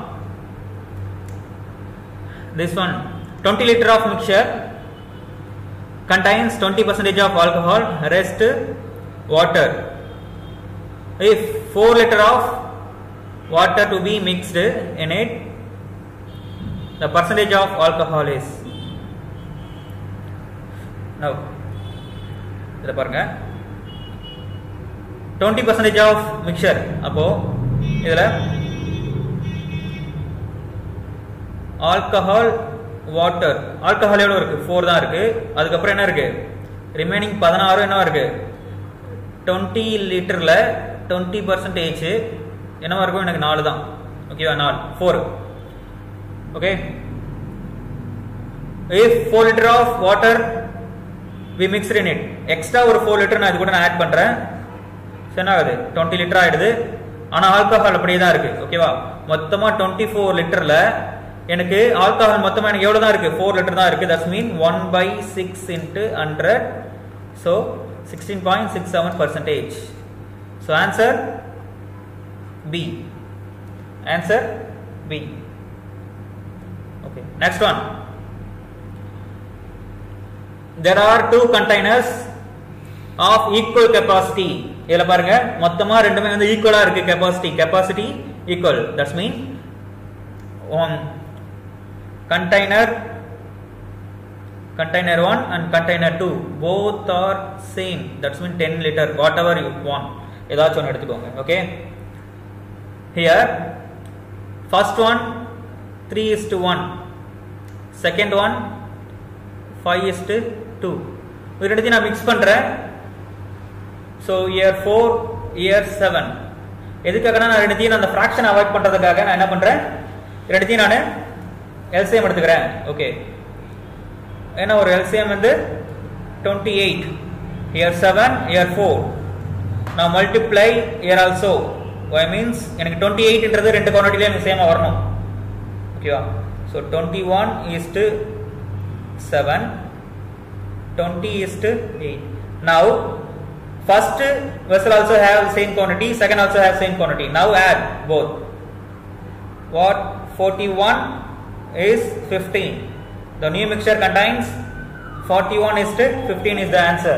this one twenty litre of mixture contains 20 percentage of alcohol rest water if 4 liter of water to be mixed in it the percentage of alcohol is now இதை பாருங்க 20 percentage of mixture அப்போ இதுல alcohol water alcohol எவ்வளோ இருக்கு four தான் இருக்கு அதுக்கப்புறம் என்ன இருக்கு ரிமைனிங் பதினாறு என்ன இருக்கு டுவெண்ட்டி லிட்டரில் டுவெண்ட்டி பர்சன்டேஜ் என்னவா இருக்கும் எனக்கு நாலு தான் ஓகேவா நாலு four okay if four litre of water we mixed in it extra ஒரு ஃபோர் லிட்டர் நான் இது கூட நான் ஆட் பண்ணுறேன் என்ன ஆகுது டுவெண்ட்டி லிட்டர் ஆயிடுது ஆனால் ஆல்கஹால் அப்படியே தான் இருக்கு ஓகேவா மொத்தமாக டுவெண்ட்டி ஃபோர் லிட்டரில் எனக்கு ஆல்கஹால் மொத்தமாக எனக்கு எவ்வளோ தான் இருக்கு ஃபோர் லிட்டர் தான் இருக்கு that's mean one by six into hundred so sixteen point six seven percentage so answer B answer B okay next one there are two containers of equal capacity இதுல பாருங்க மொத்தமா ரெண்டுமே வந்து ஈக்குவலா இருக்கு capacity capacity equal that's mean one container container 1 and container 2 both are same that's mean 10 liter whatever you want ஏதாச்சும் ஒன்று எடுத்துக்கோங்க okay here first one 3 is to 1 second one 5 is to 2 இது ரெண்டுத்தையும் நான் மிக்ஸ் பண்றேன் so here four here seven எதுக்காகனா நான் ரெண்டுத்தையும் அந்த ஃப்ராக்ஷன் அவாய்ட் பண்றதுக்காக நான் என்ன பண்றேன் ரெண்டுத்தையும் நான் எல்சிஎம் எடுத்துக்கிறேன் ஓகே ஏன்னா ஒரு எல்சிஎம் வந்து twenty eight here seven here four நான் multiply here also I means எனக்கு டுவெண்ட்டி எயிட்ன்றது ரெண்டு குவான்டிட்டில எனக்கு சேமாக வரணும் ஓகேவா so twenty one is to seven twenty is to eight now first vessel also have same quantity second also have same quantity now add both what 41 is 15 the new mixture contains 41 is to 15 is the answer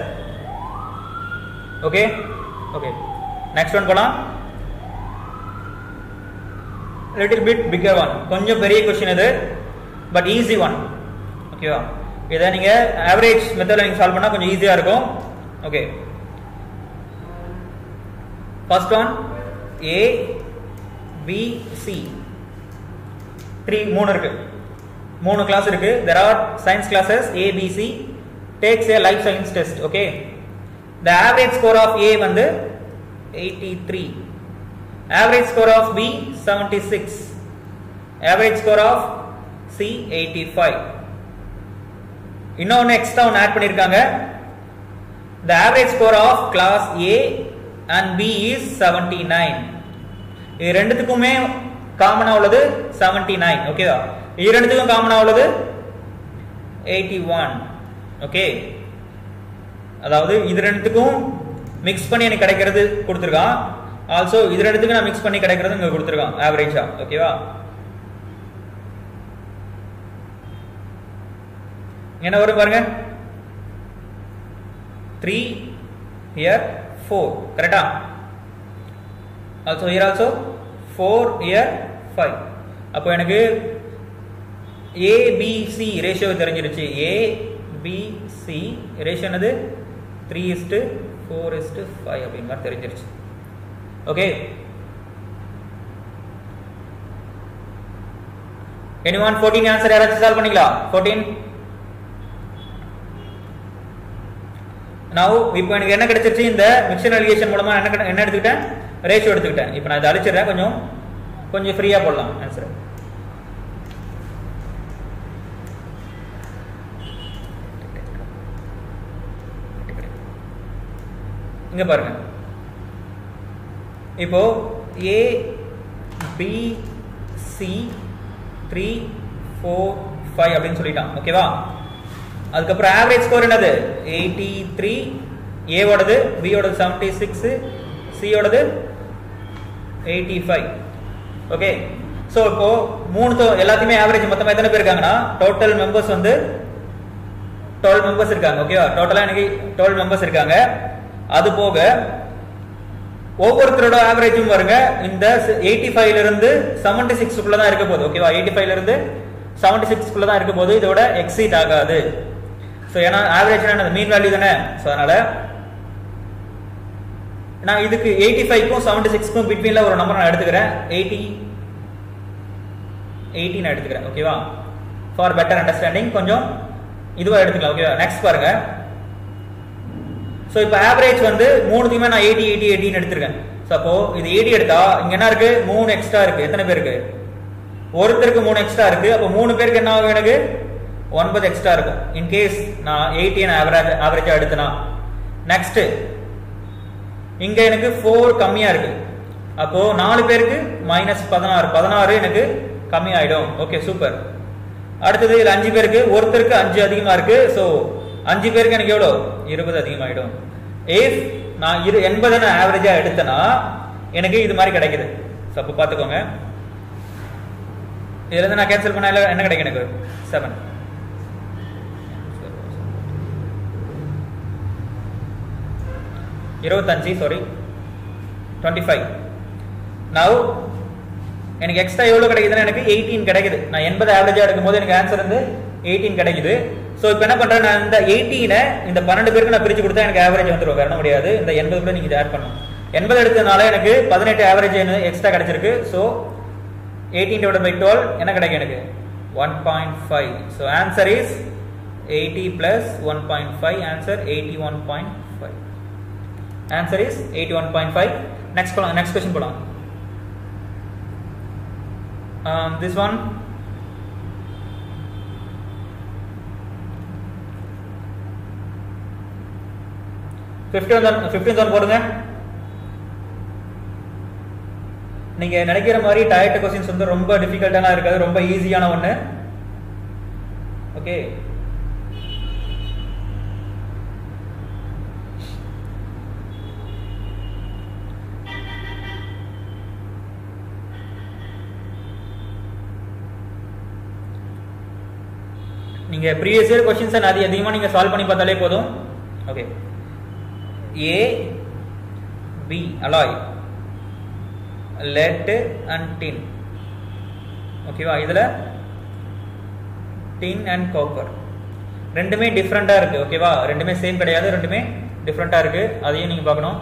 okay okay next one போலாம் little bit bigger one கொஞ்சம் பெரிய question இது but easy one ஓகேவா இதை நீங்க average மெத்தட்ல நீங்க solve பண்ணா கொஞ்சம் ஈஸியா இருக்கும் okay First one A, B, C. Three மூணு இருக்கு மூணு கிளாஸ் இருக்கு there are science classes A B C takes a life science test okay the average score of A வந்து eighty three average score of B seventy six average score of C eighty five இன்னொன்று extra ஒன்று add பண்ணியிருக்காங்க the average score of class A and B is seventy nine இது ரெண்டுத்துக்குமே காமனா உள்ளது seventy nine ஓகேவா இது ரெண்டுத்துக்கும் காமனா உள்ளது எயிட்டி ஒன் ஓகே அதாவது இது ரெண்டுத்துக்கும் மிக்ஸ் பண்ணி எனக்கு கிடைக்கிறது கொடுத்துருக்கான் ஆல்சோ இது ரெண்டுத்துக்கும் நான் மிக்ஸ் பண்ணி கிடைக்கிறது இங்க கொடுத்துருக்கான் ஆவரேஜா ஓகேவா என்ன வரும் பாருங்க த்ரீ ஹியர் 4 கரெக்டா ஆல்சோ ஹியர் ஆல்சோ 4 இயர் 5 அப்போ எனக்கு ஏ பி சி ரேஷியோ தெரிஞ்சிருச்சு ஏ பி சி ரேஷியோ என்னது three is to four is to five அப்படின்னு மாதிரி தெரிஞ்சிருச்சு okay any one fourteen answer யாராச்சும் சால்வ் பண்ணிக்கலாம் ஃபோர்டீன் நான் இப்போ எனக்கு என்ன கிடைச்சிருச்சு இந்த மிக்சர் அலிகேஷன் மூலமா என்ன என்ன எடுத்துக்கிட்டேன் ரேஷியோ எடுத்துக்கிட்டேன் இப்போ நான் இதை அழிச்சிடுறேன் கொஞ்சம் கொஞ்சம் ஃப்ரீயா போடலாம் ஆன்சர் இங்க பாருங்க இப்போ A B C three four five அப்படின்னு சொல்லிட்டான் ஓகேவா அதுக்கப்புறம் ஆவரேஜ் ஸ்கோர் என்னது எயிட்டி த்ரீ ஏவோடது பியோடது செவன்டி சிக்ஸ் சியோடது எயிட்டி ஃபைவ் ஓகே ஸோ இப்போ மூணு எல்லாத்தையுமே ஆவரேஜ் மொத்தமாக எத்தனை பேர் இருக்காங்கன்னா டோட்டல் மெம்பர்ஸ் வந்து டுவெல் மெம்பர்ஸ் இருக்காங்க ஓகேவா டோட்டலாக எனக்கு டுவெல் மெம்பர்ஸ் இருக்காங்க அது போக ஒவ்வொருத்தரோட ஆவரேஜும் பாருங்க இந்த எயிட்டி ஃபைவ்ல இருந்து செவன்டி சிக்ஸ்க்குள்ள தான் இருக்க போகுது ஓகேவா எயிட்டி ஃபைவ்ல இருந்து செவன்டி சிக்ஸ்க்குள்ள தான் இருக்க போகுது இதோட எக்ஸீட் ஆகாது ஸோ ஏன்னா ஆவரேஜ் என்ன மீன் வேல்யூ தானே ஸோ அதனால நான் இதுக்கு எயிட்டி ஃபைவ்க்கும் செவன்டி சிக்ஸ்க்கும் பிட்வீன்ல ஒரு நம்பர் நான் எடுத்துக்கிறேன் எயிட்டி எயிட்டி நான் எடுத்துக்கிறேன் ஓகேவா ஃபார் பெட்டர் அண்டர்ஸ்டாண்டிங் கொஞ்சம் இதுவா எடுத்துக்கலாம் ஓகேவா நெக்ஸ்ட் பாருங்க ஸோ இப்போ ஆவரேஜ் வந்து மூணுத்தையுமே நான் எயிட்டி எயிட்டி எயிட்டின்னு எடுத்திருக்கேன் ஸோ அப்போ இது எயிட்டி எடுத்தா இங்க என்ன இருக்கு மூணு எக்ஸ்ட்ரா இருக்கு எத்தனை பேருக்கு ஒருத்தருக்கு மூணு எக்ஸ்ட்ரா இருக்கு அப்போ மூணு பேருக்கு என்ன ஆகும் எனக்கு ஒன்பது எக்ஸ்ட்ரா இருக்கும் இன்கேஸ் நான் எயிட்டின் ஆவரேஜ் ஆவரேஜா எடுத்தனா நெக்ஸ்ட் இங்க எனக்கு ஃபோர் கம்மியா இருக்கு அப்போ நாலு பேருக்கு மைனஸ் பதினாறு பதினாறு எனக்கு கம்மி ஆயிடும் ஓகே சூப்பர் அடுத்தது இதுல அஞ்சு பேருக்கு ஒருத்தருக்கு அஞ்சு அதிகமா இருக்கு ஸோ அஞ்சு பேருக்கு எனக்கு எவ்வளோ இருபது அதிகமாயிடும் இஃப் நான் இரு எண்பதை நான் ஆவரேஜா எடுத்தேன்னா எனக்கு இது மாதிரி கிடைக்குது ஸோ அப்போ பார்த்துக்கோங்க இதுல இருந்து நான் கேன்சல் பண்ண என்ன கிடைக்கும் எனக்கு செவன் இருபத்தஞ்சு சாரி டுவெண்ட்டி ஃபைவ் நவ் எனக்கு எக்ஸ்ட்ரா எவ்வளோ கிடைக்குதுன்னா எனக்கு எயிட்டீன் கிடைக்குது நான் எண்பது ஆவரேஜாக எடுக்கும்போது எனக்கு ஆன்சர் வந்து எயிட்டீன் கிடைக்குது ஸோ இப்போ என்ன பண்றேன் நான் இந்த எயிட்டீனை இந்த பன்னெண்டு பேருக்கு நான் பிரிச்சு கொடுத்தா எனக்கு ஆவரேஜ் வந்துடும் வேற ஒண்ணும் முடியாது இந்த எண்பது கூட நீங்க ஆட் பண்ணணும் எண்பது எடுத்ததுனால எனக்கு பதினெட்டு ஆவரேஜ் எக்ஸ்ட்ரா கிடைச்சிருக்கு so eighteen divide by twelve என்ன கிடைக்கும் எனக்கு one point five so answer is eighty plus one point five answer eighty one point five answer is eighty one point five next போலாம் நெக்ஸ்ட் கொஸ்டின் போலாம் this one fifteen one fifteen one போடுங்க நீங்க நினைக்கிற மாதிரி diet questions வந்து ரொம்ப டிஃபிகல்ட்டான இருக்காது ரொம்ப ஈஸியான ஒன்று ஓகே நீங்க ப்ரீவியஸ் இயர் கொஸ்டின்ஸை அது அதிகமாக நீங்க சால்வ் பண்ணி பார்த்தாலே போதும் okay A B alloy lead and tin ஓகேவா இதுல tin and copper ரெண்டுமே டிஃப்ரெண்டா இருக்கு ஓகேவா ரெண்டுமே சேம் கிடையாது ரெண்டுமே டிஃப்ரெண்டா இருக்கு அதையும் நீங்க பார்க்கணும்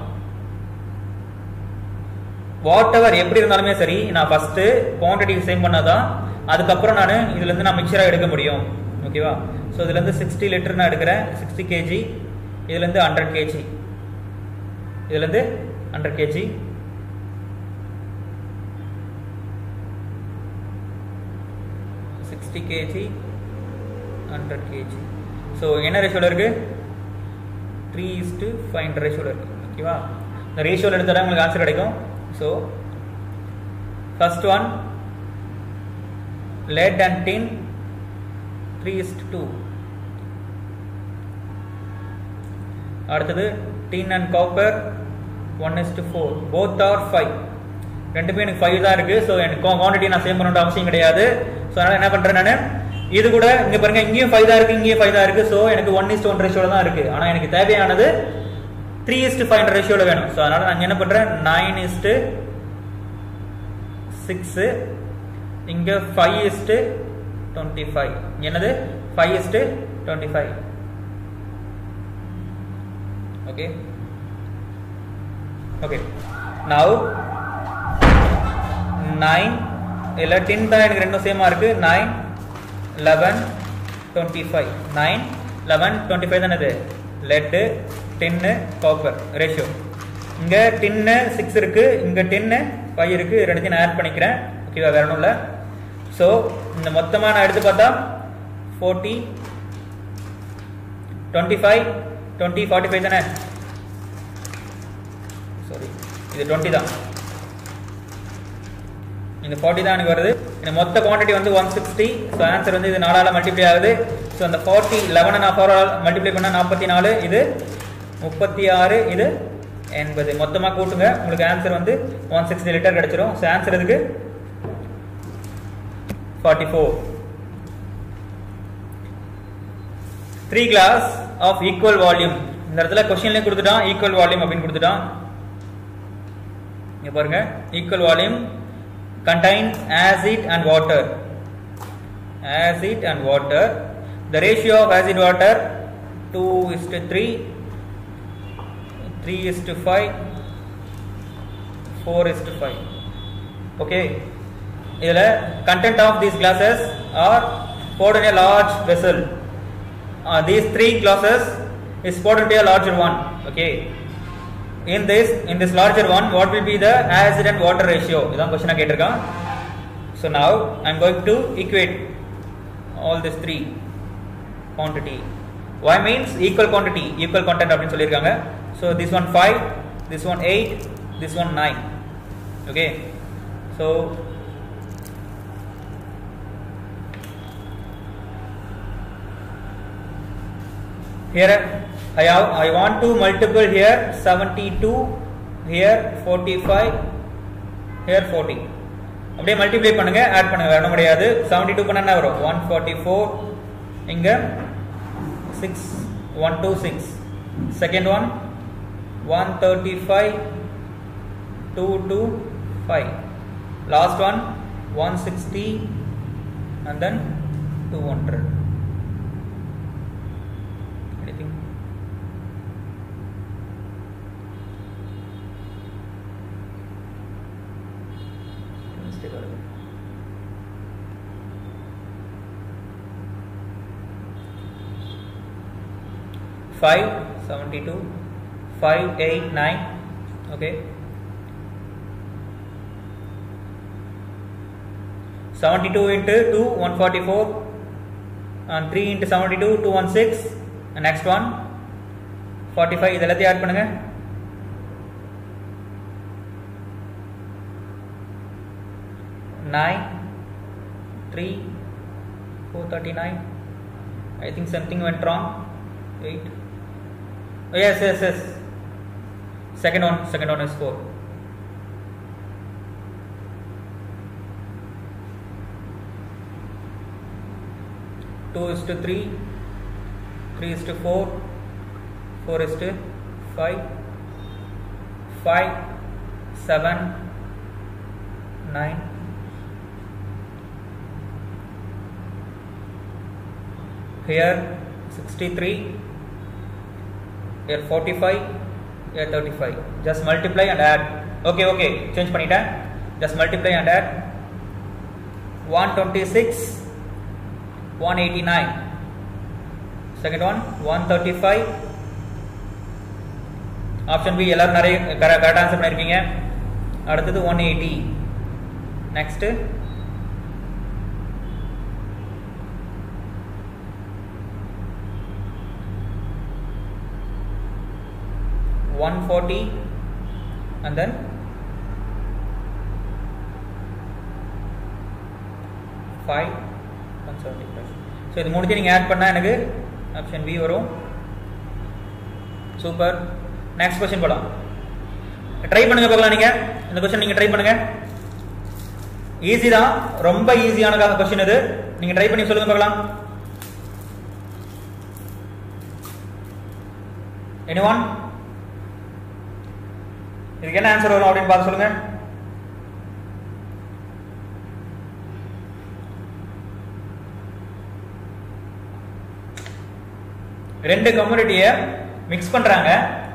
வாட் எவர் எப்படி இருந்தாலுமே சரி நான் ஃபர்ஸ்ட் குவான்டிட்டி சேம் பண்ணாதான் அதுக்கப்புறம் நான் இதுல இருந்து நான் மிக்சரா எடுக்க முடியும் ஓகேவா ஸோ இதுல இருந்து சிக்ஸ்டி லிட்டர் நான் எடுக்கிறேன் சிக்ஸ்டி கேஜி இதுல இருந்து ஹண்ட்ரட் கேஜி இதுல இருந்து hundred KG sixty KG hundred KG so என்ன ரேஷியோவில் இருக்கு த்ரீ இஸ்டு ஃபைவ் ஹண்ட்ரட் ரேஷியோவில் இருக்கு ஓகேவா இந்த ரேஷியோவில் எடுத்தால் உங்களுக்கு ஆன்சர் கிடைக்கும் so first one lead and tin 3 is to 2 அடுத்தது tin and copper 1 is to 4 both are 5 ரெண்டுமே எனக்கு 5 தான் இருக்கு ஸோ எனக்கு குவான்டிட்டி நான் சேம் பண்ணணும் அவசியம் கிடையாது ஸோ அதனால என்ன பண்றேன் நான் இது கூட இங்க பாருங்க இங்கேயும் 5 தான் இருக்கு இங்கேயும் 5 தான் இருக்கு ஸோ எனக்கு 1 is to 1 ரேஷியோல தான் இருக்கு ஆனா எனக்கு தேவையானது 3 is to 5 ரேஷியோல வேணும் ஸோ அதனால நான் என்ன பண்றேன் 9 is to 6 இங்க 5 is to 25 என்னது 5 is to 25 okay okay now 9 இல்ல 10 தான் எனக்கு ரெண்டும் சேமா இருக்கு 9 11 25 9 11 25 தானே இது லெட் டின்னு காப்பர் ரேஷியோ இங்க டின்னு சிக்ஸ் இருக்கு இங்க டென்னு ஃபைவ் இருக்கு இது ரெண்டுத்தையும் நான் ஆட் பண்ணிக்கிறேன் ஓகேவா வேற ஒன்றும் இல்லை ஸோ இந்த மொத்தமாக நான் எடுத்து பார்த்தா forty twenty five twenty forty five தானே சாரி இது டுவெண்ட்டி தான் இந்த ஃபார்ட்டி தான் எனக்கு வருது இந்த மொத்த குவான்டிட்டி வந்து ஒன் சிக்ஸ்டி ஸோ ஆன்சர் வந்து இது நாலால் மல்டிப்ளை ஆகுது ஸோ அந்த forty eleven and half multiply பண்ணால் நாற்பத்தி நாலு இது முப்பத்தி ஆறு இது எண்பது மொத்தமாக கூட்டுங்க உங்களுக்கு ஆன்சர் வந்து ஒன் சிக்ஸ்டி லிட்டர் கிடைச்சிரும் ஸோ ஆன்சர் இதுக்கு forty four three class of equal volume இந்த இடத்துல கொஸ்டின்லேயே கொடுத்துட்டான் ஈக்குவல் வால்யூம் அப்படின்னு கொடுத்துட்டான் இங்க பாருங்க equal volume contain acid and water acid and water the ratio of acid water 2 is to 3 3 is to 5 4 is to 5 okay இதுல content of these glasses are poured in a large vessel uh, these three glasses is poured into a larger one okay in this in this larger one what will be the acid and water ratio இதான் கொஸ்டினா கேட்டிருக்கான் so now i'm going to equate all these three quantity y means equal quantity equal content அப்படின்னு சொல்லியிருக்காங்க so this one 5 this one 8 this one 9 okay so here I have I want to multiple here 72 here 45 here 40 அப்படியே multiply பண்ணுங்க add பண்ணுங்க வேற ஒண்ணும் கிடையாது 72 பண்ணா என்ன வரும் 144 இங்க 6 126 second one 135 225 last one 160 and then 200 five seventy two five eight nine okay seventy two into two one forty four and three into seventy two two one six next one forty five இது எல்லாத்தையும் add பண்ணுங்க nine three four thirty nine I think something went wrong eight oh, yes yes yes second one second one is four two is to three three is to four four is to five five seven nine here 63 here 45 here 35 just multiply and add okay okay change பண்ணிட்டேன் just multiply and add 126 189 second one 135 option B எல்லாரும் நிறைய correct answer பண்ணிருக்கீங்க அடுத்தது one eighty next one forty and then five one seventy five so இது முடிஞ்சு நீங்கள் add பண்ணால் எனக்கு ஆப்ஷன் பி வரும் சூப்பர் நெக்ஸ்ட் கொஸ்டின் போலாம் ட்ரை பண்ணுங்க பார்க்கலாம் நீங்க இந்த கொஸ்டின் நீங்க ட்ரை பண்ணுங்க ஈஸி தான் ரொம்ப ஈஸியான கொஸ்டின் இது நீங்க ட்ரை பண்ணி சொல்லுங்க பார்க்கலாம் எனிஒன் இதுக்கு என்ன ஆன்சர் வரும் அப்படின்னு பார்த்து சொல்லுங்க ரெண்டு கம்யூனிட்டியை மிக்ஸ் பண்றாங்க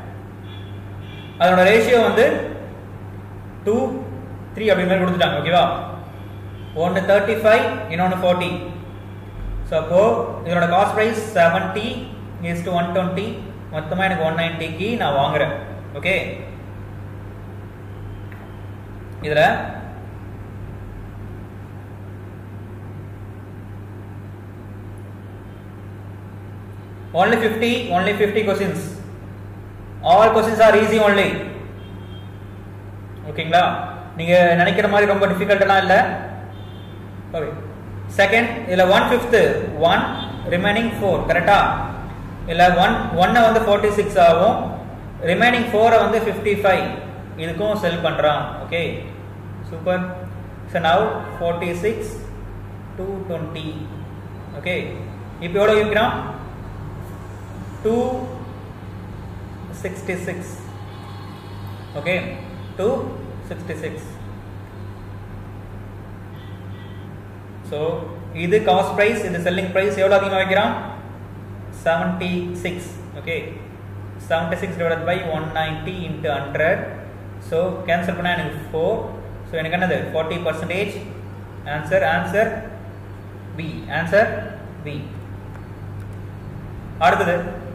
அதோட ரேஷியோ வந்து டூ த்ரீ அப்படி மாதிரி கொடுத்துட்டாங்க ஓகேவா ஒன்று தேர்ட்டி ஃபைவ் இன்னொன்று ஃபோர்ட்டி ஸோ அப்போ இதோட cost price seventy is to one twenty மொத்தமாக எனக்கு ஒன் நைன்ட்டிக்கு நான் வாங்குறேன் ஓகே இதில் only 50 only 50 questions all questions are easy only ஓகேங்களா நீங்க நினைக்கிற மாதிரி ரொம்ப டிஃபிகல்ட்டெல்லாம் இல்லை ஓகே செகண்ட் இதில் one fifth one remaining four கரெக்டா இல்லை ஒன் ஒன்னை வந்து ஃபோர்ட்டி சிக்ஸ் ஆகும் ரிமைனிங் ஃபோரை வந்து ஃபிஃப்டி ஃபைவ் இதுக்கும் செல் பண்ணுறான் okay super so now forty six two twenty okay இப்போ எவ்வளோ விற்கிறான் 266 okay 266 so இது காஸ்ட் பிரைஸ் இது செல்லிங் பிரைஸ் எவ்வளவு அதிகமா வைக்கிறான் 76 okay 76 divided by 190 into 100 so cancel பண்ணா எனக்கு 4 so எனக்கு என்னது 40 percentage answer answer B answer B அடுத்தது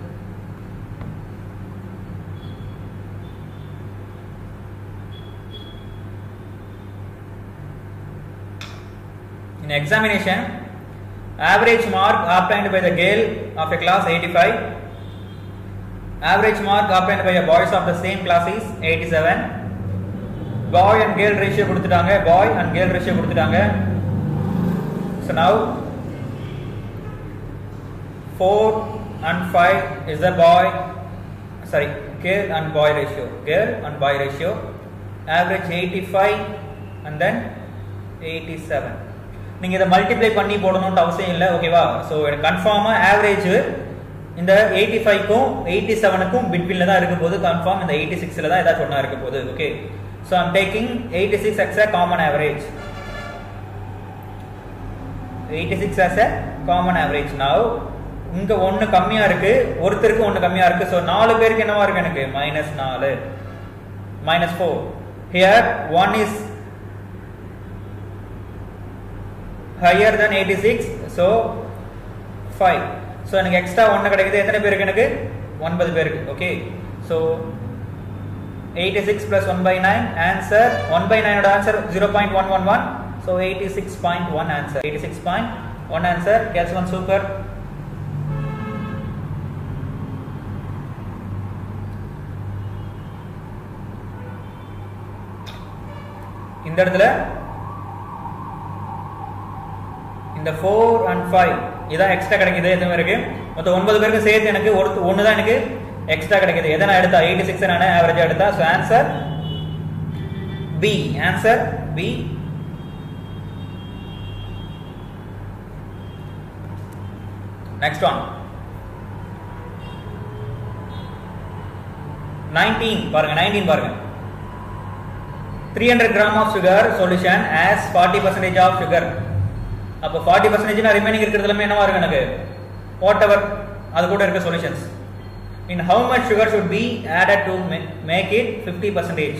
In examination, average mark obtained by the girl of a class 85, average mark obtained by a boys of the same class is 87. Boy and girl ratio கொடுத்துட்டாங்க boy and girl ratio கொடுத்துட்டாங்க so now 4 and 5 is the boy sorry girl and boy ratio girl and boy ratio average 85 and then 87 நீங்க இதை multiply பண்ணி போடணும்னு அவசியம் இல்லை ஓகேவா so எனக்கு கன்ஃபார்மா ஆவரேஜ் இந்த எயிட்டி ஃபைவ்க்கும் எயிட்டி செவனுக்கும் பிட்வீன்ல தான் இருக்க போது கன்ஃபார்ம் இந்த எயிட்டி சிக்ஸ்ல தான் ஏதாச்சும் ஒன்றா இருக்க போகுது okay so I'm taking eighty six X a common average eighty six as a common average now இங்க ஒன்று கம்மியா இருக்கு ஒருத்தருக்கு ஒன்று கம்மியா இருக்கு ஸோ நாலு பேருக்கு என்னவா இருக்கு எனக்கு மைனஸ் நாலு minus four here one is higher than 86 so 5 so எனக்கு எக்ஸ்ட்ரா ஒன்று கிடைக்குது எத்தனை பேருக்கு எனக்கு ஒன்பது பேருக்கு okay so eighty six plus one by nine answer one by நைனோட answer zero point one one one so eighty six point one answer eighty six point one answer catch one super இந்த இடத்துல இந்த four and five இதான் extra கிடைக்குது எத்தனை இருக்கு மொத்தம் ஒன்பது பேருக்கு சேர்த்து எனக்கு ஒரு ஒன்று தான் எனக்கு எக்ஸ்ட்ரா கிடைக்குது எதை நான் எடுத்தா எயிட்டி சிக்ஸ் நான் ஆவரேஜா எடுத்தா so answer B answer B next one nineteen பாருங்க நைன்டீன் பாருங்க 300 gram of sugar solution as 40 percentage of sugar அப்போ 40 percentage நான் ரிமைனிங் இருக்கிறது எல்லாமே என்னவா இருக்கு எனக்கு வாட் எவர் அது கூட இருக்க solutions in how much sugar should be added to make it 50 percentage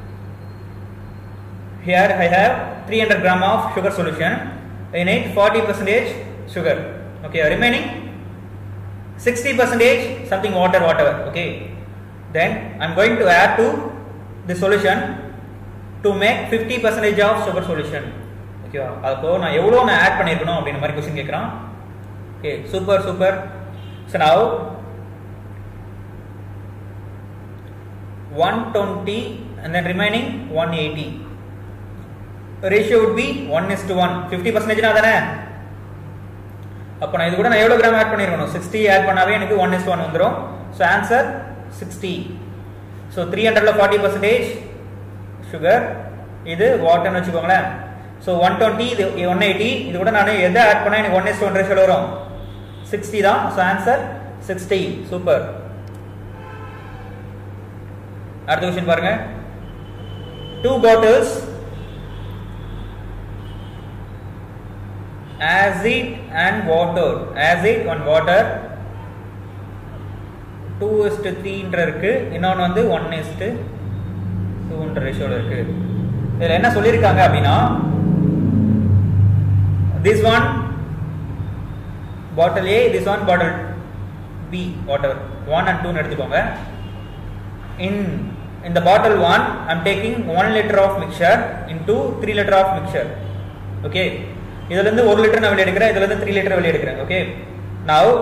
here I have 300 gram of sugar solution in it 40 percentage sugar okay remaining 60 percentage something water whatever okay then I'm going to add to the solution to make fifty percentage of sugar solution ஓகேவா அப்போ நான் எவ்வளோ நான் add பண்ணியிருக்கணும் அப்படின்ற மாதிரி question கேட்குறான் okay super super so now one twenty and then remaining one eighty ratio would be one is to one fifty பர்சன்டேஜ்னா தானே அப்போ நான் இது கூட நான் எவ்வளோ கிராம் ஆட் பண்ணியிருக்கணும் சிக்ஸ்டி ஆட் பண்ணாவே எனக்கு ஒன் இஸ் ஒன் வந்துடும் so answer sixty so three ஹண்ட்ரட்ல ஃபார்ட்டி பர்சன்டேஜ் சுகர் இது வாட்டர்னு வச்சுக்கோங்களேன் ஸோ ஒன் டுவெண்ட்டி இது ஒன் எயிட்டி இது கூட நான் எதை ஆட் பண்ணால் எனக்கு ஒன் எஸ் ஒன் ரேஷியோட வரும் சிக்ஸ்டி தான் ஸோ ஆன்சர் சிக்ஸ்டி சூப்பர் அடுத்த கொஸ்டின் பாருங்க two bottles acid and water acid and water 2 is to 3 இருக்கு இன்னொன்று வந்து 1 is to டூன்ற ரேஷியோல இருக்கு இதுல என்ன சொல்லியிருக்காங்க அப்படின்னா this one bottle A this one bottle B water one and டூன்னு எடுத்துக்கோங்க இன் இந்த bottle one I'm taking one litre of mixture in two three litre of mixture okay இதுல இருந்து ஒரு லிட்டர் நான் வெளியே எடுக்கிறேன் இதுல இருந்து த்ரீ லிட்டர் வெளியே எடுக்கிறேன் ஓகே நவ்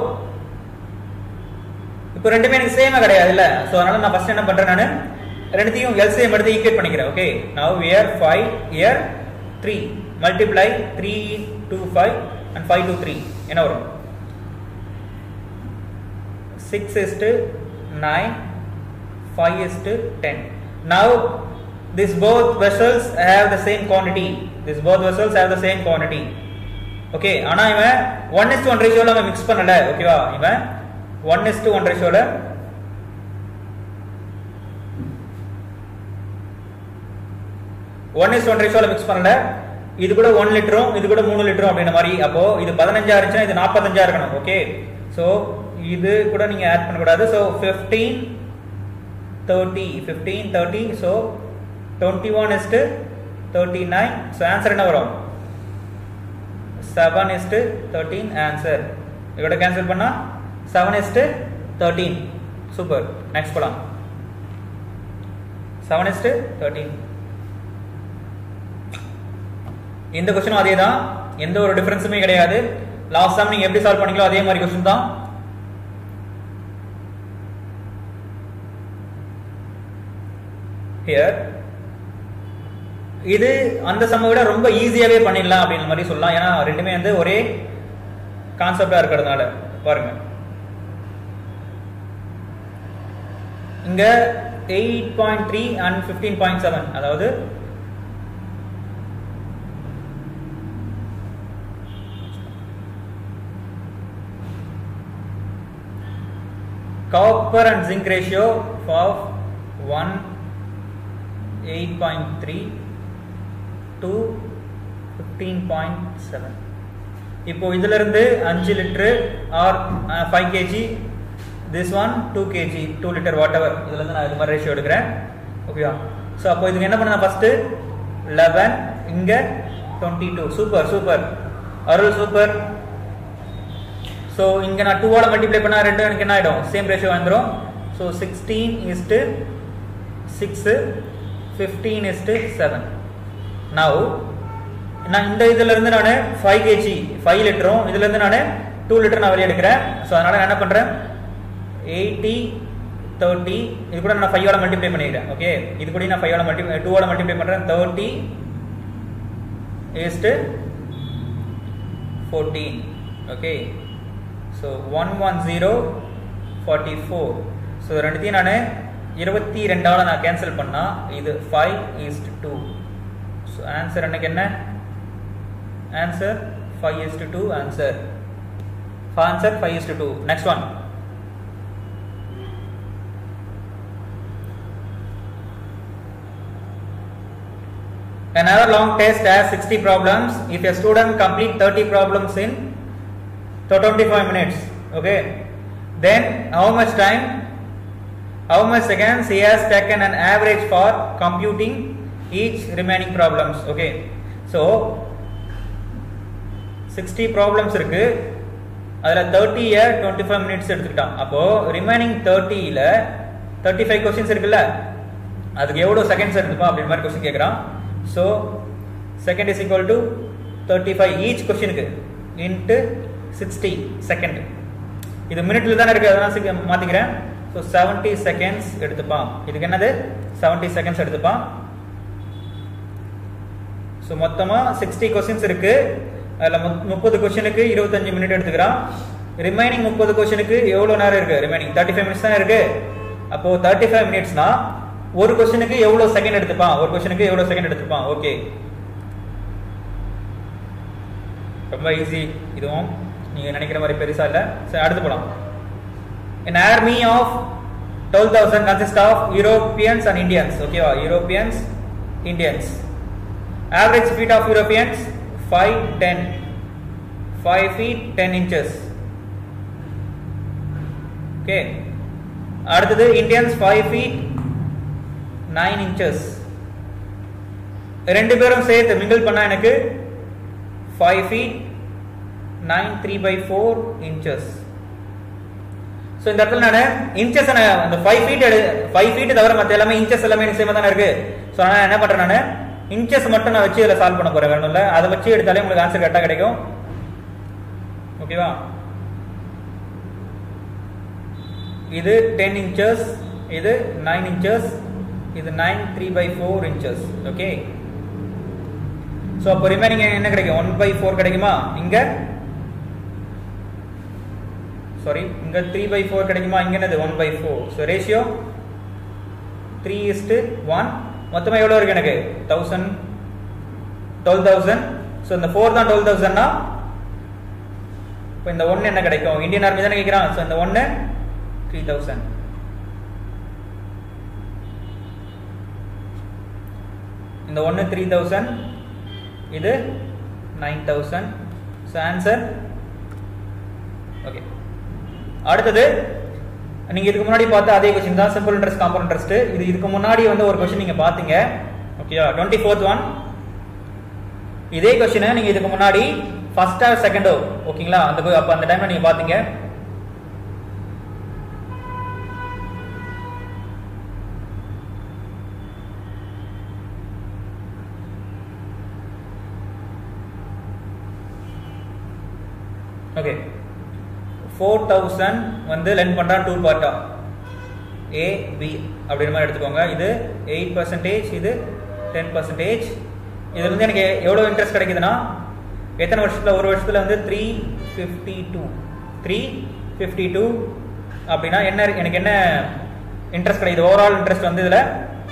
இப்போ ரெண்டுமே எனக்கு சேமா கிடையாது இல்ல ஸோ அதனால நான் ஃபர்ஸ்ட் என்ன பண்றேன் நான் ரெண்டுத்தையும் எல்சிஎம் எடுத்து ஈக்குவேட் பண்ணிக்கிறேன் okay now here five here three multiply three two five and five two three என்ன வரும் six is to nine five is to ten now this both vessels have the same quantity this both vessels have the same quantity okay ஆனா இவன் one is one ரேஷியோல அவன் mix பண்ணல ஓகேவா இவன் one is to one ரேஷியோல one is one ரேஷியோல mix பண்ணல இது கூட ஒன் லிட்டரும் இது கூட மூணு லிட்டரும் அப்படின்ற மாதிரி அப்போ இது பதினஞ்சா இருந்துச்சுன்னா இது நாற்பத்தஞ்சா இருக்கணும் ஓகே ஸோ இது கூட நீங்க ஆட் பண்ணக்கூடாது so fifteen thirty fifteen thirty so twenty one is to thirty nine so answer என்ன வரும் செவன் இஸ்டு தேர்ட்டீன் ஆன்சர் இதோட கேன்சல் பண்ணா seven is to thirteen super next போலாம் செவன் இஸ்டு தேர்ட்டீன் இந்த கொஸ்டினும் அதே தான் எந்த ஒரு டிஃபரன்ஸுமே கிடையாது லாஸ்ட் டைம் நீங்க எப்படி சால்வ் பண்ணீங்களோ அதே மாதிரி கொஸ்டின் தான் ஹியர் இது அந்த சம்ம விட ரொம்ப ஈஸியாவே பண்ணிடலாம் அப்படின்ற மாதிரி சொல்லலாம் ஏன்னா ரெண்டுமே வந்து ஒரே கான்செப்டா இருக்கிறதுனால பாருங்க இங்க eight point three and fifteen point seven அதாவது copper and zinc ratio of 1 8.3 to 15.7 இப்போ இதுல இருந்து அஞ்சு litre or five KG this one two KG two litre whatever இதுல இருந்து நான் இது மாதிரி ரேஷியோ எடுக்கிறேன் ஓகேவா ஸோ அப்போ இதுக்கு என்ன பண்ண ஃபர்ஸ்ட் லெவன் இங்க twenty two super super Arul super so இங்கே நான் டூவோட மல்டிப்ளை பண்ணால் ரெண்டு எனக்கு என்ன ஆகிடும் சேம் ரேஷியோ வந்துடும் so sixteen is to six fifteen is to seven now நான் இந்த இதுல இருந்து நான் ஃபைவ் கேஜி ஃபைவ் லிட்டரும் இதுல இருந்து நான் டூ லிட்டர் நான் வெளியே எடுக்கிறேன் ஸோ அதனால நான் என்ன பண்றேன் எயிட்டி தேர்ட்டி இது கூட நான் ஃபைவோட மல்டிப்ளை பண்ணிக்கிறேன் ஓகே இது கூட நான் ஃபைவோட மல்டி டூவோட மல்டிப்ளை பண்றேன் thirty is to fourteen okay so one one zero forty four so ரெண்டுத்தையும் நான் இருபத்தி ரெண்டாவது நான் கேன்சல் பண்ணா இது five is to two so answer எனக்கு என்ன answer five is to two answer answer five is to two next one Another long test has 60 problems. If a student complete 30 problems in 25 minutes, okay, then how much time, how much seconds he has taken an average for computing each remaining problems, okay. So, 60 problems இருக்கு அதில் தேர்ட்டியை twenty five minutes எடுத்துக்கிட்டான் அப்போ remaining தேர்ட்டியில் thirty five questions இருக்குல்ல அதுக்கு எவ்வளோ seconds எடுத்துப்பா அப்படின்ற மாதிரி கொஸ்டின் கேட்குறான் so second is equal to thirty five each கொஸ்டினுக்கு இன்ட்டு சிக்ஸ்டி செகண்ட் இது மினிட்ல தானே இருக்கு அதனால மாத்திக்கிறேன் ஸோ செவன்டி செகண்ட்ஸ் எடுத்துப்பான் இதுக்கு என்னது செவன்டி செகண்ட்ஸ் எடுத்துப்பான் ஸோ மொத்தமாக சிக்ஸ்டி கொஸ்டின்ஸ் இருக்கு அதில் முப்பது கொஸ்டினுக்கு இருபத்தஞ்சு மினிட் எடுத்துக்கிறான் ரிமைனிங் முப்பது கொஸ்டினுக்கு எவ்வளோ நேரம் இருக்கு ரிமைனிங் தேர்ட்டி ஃபைவ் மினிட்ஸ் தான் இருக்கு அப்போ தேர்ட்டி ஃபைவ் மினிட்ஸ்னா ஒரு கொஸ்டினுக்கு எவ்வளோ செகண்ட் எடுத்துப்பான் ஒரு கொஸ்டினுக்கு எவ்வளோ செகண்ட் எடுத்துப்பான் ஓகே ரொம்ப ஈஸி இதுவும் நீங்க நினைக்கிற மாதிரி பெருசா இல்ல சரி அடுத்து போலாம் an army of 12000 consists of europeans and indians ஓகேவா europeans indians average feet of europeans 5 10 5 feet 10 inches okay அடுத்தது இந்தியன்ஸ் 5 feet 9 inches ரெண்டு பேரும் சேர்த்து மிங்கிள் பண்ணா எனக்கு 5 feet 9 3 by 4 inches ஸோ இந்த இடத்துல நான் இன்ச்சஸ் அந்த ஃபைவ் ஃபீட் எடு ஃபைவ் ஃபீட் தவிர மற்ற எல்லாமே இன்ச்சஸ் எல்லாமே சேமாக தானே இருக்கு ஸோ நான் என்ன பண்றேன் நான் இன்ச்சஸ் மட்டும் நான் வச்சு இதில் சால்வ் பண்ண போறேன் வேணும் இல்லை அதை வச்சு எடுத்தாலே உங்களுக்கு ஆன்சர் கரெக்டாக கிடைக்கும் ஓகேவா இது டென் இன்ச்சஸ் இது நைன் இன்ச்சஸ் இது nine three by four inches okay so அப்போ ரிமைனிங் என்ன கிடைக்கும் ஒன் பை ஃபோர் கிடைக்குமா இங்கே சாரி இங்க த்ரீ பை ஃபோர் கிடைக்குமா இங்க என்னது one by four so ratio three is to one மொத்தமாக எவ்வளோ இருக்கு எனக்கு தௌசண்ட் டுவெல் தௌசண்ட் ஸோ இந்த ஃபோர் தான் டுவெல் தௌசண்ட்னா இப்போ இந்த ஒன்று என்ன கிடைக்கும் இந்தியன் ஆர்மி தானே கேட்குறான் ஸோ இந்த ஒன்று த்ரீ தௌசண்ட் இந்த ஒன்று த்ரீ தௌசண்ட் இது nine thousand so answer okay அடுத்தது நீங்க இதுக்கு முன்னாடி பார்த்த அதே கொஸ்டின் தான் சிம்பிள் இன்ட்ரெஸ்ட் காம்பவுண்ட் இன்ட்ரெஸ்ட் இது இதுக்கு முன்னாடி வந்து ஒரு கொஸ்டின் நீங்க பாத்தீங்க ஓகேவா டுவெண்ட்டி ஃபோர்த் ஒன் இதே கொஸ்டினை நீங்க இதுக்கு முன்னாடி ஃபர்ஸ்ட் ஆர் செகண்டோ ஓகேங்களா அந்த அப்ப அந்த டைம்ல நீங்க பாத்தீங்க ஓகே ஃபோர் தௌசண்ட் வந்து லென் பண்ணுறான் டூ பார்ட்டா ஏ பி அப்படின்ற மாதிரி எடுத்துக்கோங்க இது எயிட் பர்சன்டேஜ் இது டென் பர்சன்டேஜ் இது வந்து எனக்கு எவ்வளோ இன்ட்ரெஸ்ட் கிடைக்குதுன்னா எத்தனை வருஷத்தில் ஒரு வருஷத்தில் வந்து three fifty two three fifty two அப்படின்னா என்ன எனக்கு என்ன இன்ட்ரெஸ்ட் கிடைக்குது ஓவரால் இன்ட்ரெஸ்ட் வந்து இதில்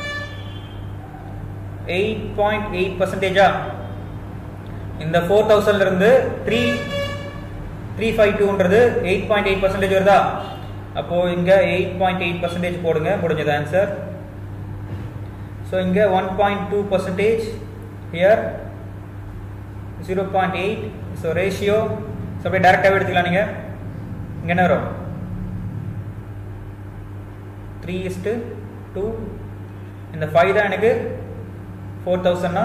எயிட் பாயிண்ட் எயிட் பர்சன்டேஜா இந்த ஃபோர் தௌசண்ட்ல இருந்து த்ரீ த்ரீ ஃபைவ் டூன்றது எயிட் பாயிண்ட் எயிட் பர்சன்டேஜ் வருதா அப்போ இங்க எயிட் பாயிண்ட் எயிட் பர்சன்டேஜ் போடுங்க முடிஞ்சது ஆன்சர் ஸோ இங்க one point two percentage here zero point eight so ratio so அப்படியே டேரெக்டாகவே எடுத்துக்கலாம் நீங்க இங்க என்ன வரும் த்ரீ இஸ்டு டூ இந்த ஃபைவ் தான் எனக்கு ஃபோர் தௌசண்ட்னா